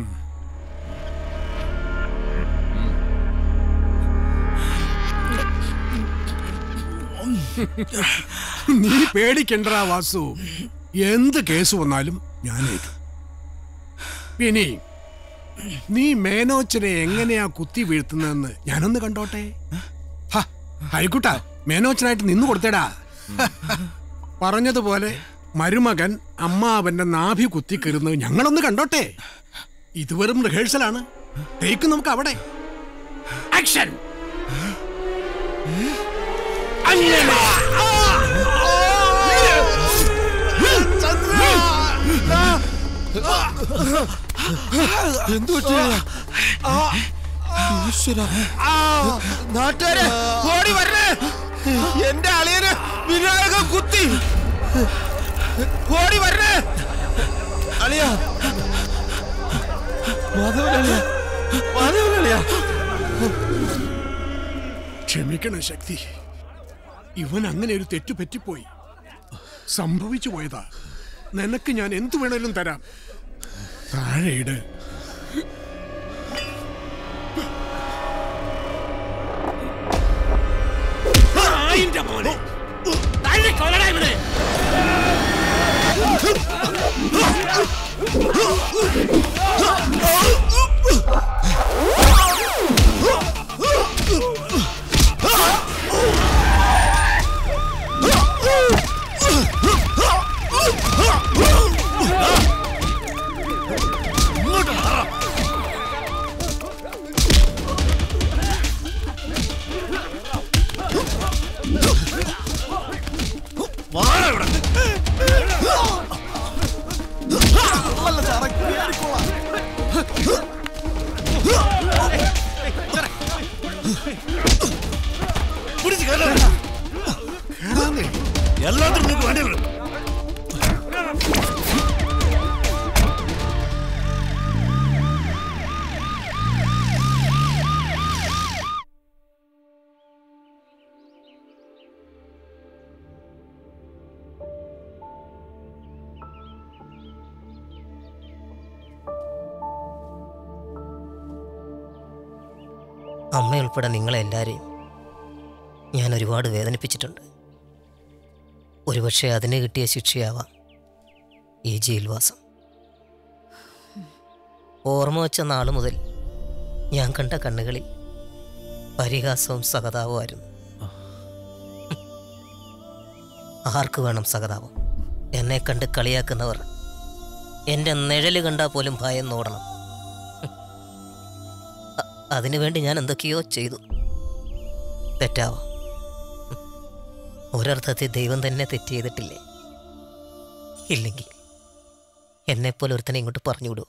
നീ പേടിക്കണ്ടടാ വാസു എന്ത് കേസ് വന്നാലും ഞാൻ ഏറ്റു പിന്നെ നീ മേനോച്ചനെ എങ്ങനെയാ കുത്തി വീഴ്ത്തുന്നതെന്ന് ഞാനൊന്ന് കണ്ടോട്ടെ ഹ, ഹരിക്കുട്ട മേനോച്ചനായിട്ട് നിന്ന് കൊടുത്തേടാ പറഞ്ഞതുപോലെ മരുമകൻ അമ്മാവന്റെ നാഭി കുത്തിക്കരുന്നത് ഞങ്ങളൊന്ന് കണ്ടോട്ടെ ഇത് വെറും റിഹേഴ്സലാണ് ടേക്ക് നമുക്ക് അവിടെ ആക്ഷൻ അങ്ങനെ എന്തു നാട്ടുകാരെ ഓടി വരണേ എന്റെ അളിയന് വിനായക കുത്തി ഓടി വരണേ അളിയ മാധവനളിയ മാധവനളിയ ക്ഷമിക്കണം ശക്തി ഇവൻ അങ്ങനെ ഒരു തെറ്റു പറ്റിപ്പോയി സംഭവിച്ചു പോയതാ നിനക്ക് ഞാൻ എന്തു വേണേലും തരാം താഴെയിട് നായിന്റെ മോനെ തള്ളിക്കൊല്ലടാ ഇവിടെ ഇങ്ങോട്ട് മാറാം അമ്മയുൾപ്പെടെ നിങ്ങളെല്ലാവരെയും ഞാൻ ഒരുപാട് വേദനിപ്പിച്ചിട്ടുണ്ട് ഒരുപക്ഷെ അതിന് കിട്ടിയ ശിക്ഷയാവാം ഈ ജയിൽവാസം ഓർമ്മ വച്ച നാൾ മുതൽ ഞാൻ കണ്ട കണ്ണുകളിൽ പരിഹാസവും സഹതാപമായിരുന്നു ആർക്ക് വേണം സഹതാപം എന്നെ കണ്ട് കളിയാക്കുന്നവർ എൻ്റെ നിഴല് കണ്ടാൽ പോലും ഭയം നോടണം അ- അതിനുവേണ്ടി ഞാൻ എന്തൊക്കെയോ ചെയ്തു തെറ്റാവാം ഒരർത്ഥത്തിൽ ദൈവം തന്നെ തെറ്റ് ചെയ്തിട്ടില്ലേ ഇല്ലെങ്കിൽ എന്നെപ്പോലെ ഒരുത്തനെ ഇങ്ങോട്ട് പറഞ്ഞുവിടുമോ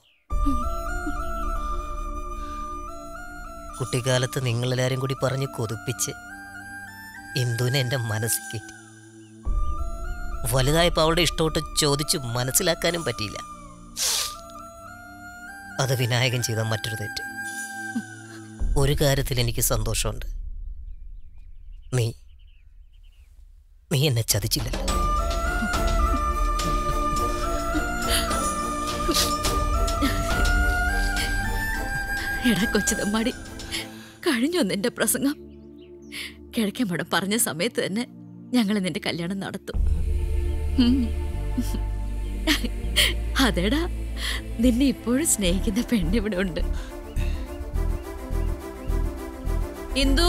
കുട്ടിക്കാലത്ത് നിങ്ങളെല്ലാവരും കൂടി പറഞ്ഞ് കൊതിപ്പിച്ച് ഇന്ദുവിനെ എൻ്റെ മനസ്സിൽ കയറ്റി വലുതായപ്പോൾ അവളുടെ ഇഷ്ടോട്ട് ചോദിച്ച് മനസ്സിലാക്കാനും പറ്റിയില്ല അത് വിനായകൻ ചെയ്ത മറ്റൊരു തെറ്റ് ഒരു കാര്യത്തിൽ എനിക്ക് സന്തോഷമുണ്ട് നീ നീ എന്നെ ചതിച്ചില്ലല്ലോ എടാ കൊച്ചുതമ്മാടി കഴിഞ്ഞു നിന്റെ പ്രസംഗം കിഴക്കേമടം പറഞ്ഞ സമയത്ത് തന്നെ ഞങ്ങൾ നിന്റെ കല്യാണം നടത്തും ഉം. അതേടാ നിന്നെ ഇപ്പോഴും സ്നേഹിക്കുന്ന പെണ്ണിവിടെ ഉണ്ട് ഇന്ദു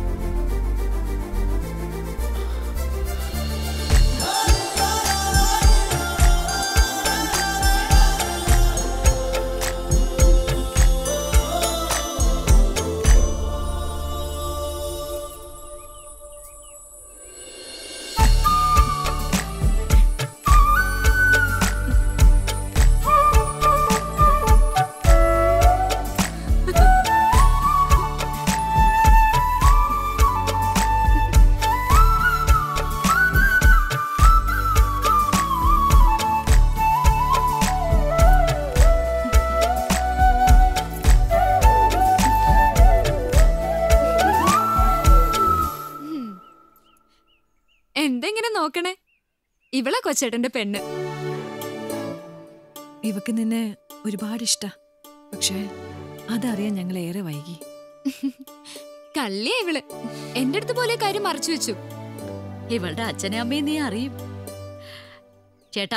എന്തെങ്ങനെ നോക്കണേ ഇവളെ കൊച്ചേട്ടന്റെ പെണ്ണ് ഇവക്ക് നിന്നെ ഒരുപാട് ഇഷ്ട പക്ഷേ അതറിയാൻ ഞങ്ങൾ ഏറെ വൈകി കള്ളിയാ ഇവള് എന്റെ അടുത്ത് പോലെ കാര്യം മറച്ചു വെച്ചു ഇവളുടെ അച്ഛനെ അമ്മയും നീ അറിയും ചേട്ടാ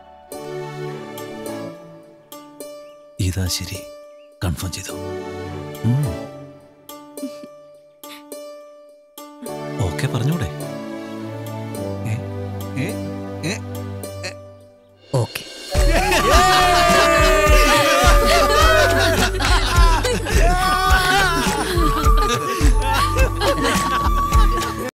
ഇതാ ശരി കൺഫേം ചെയ്തു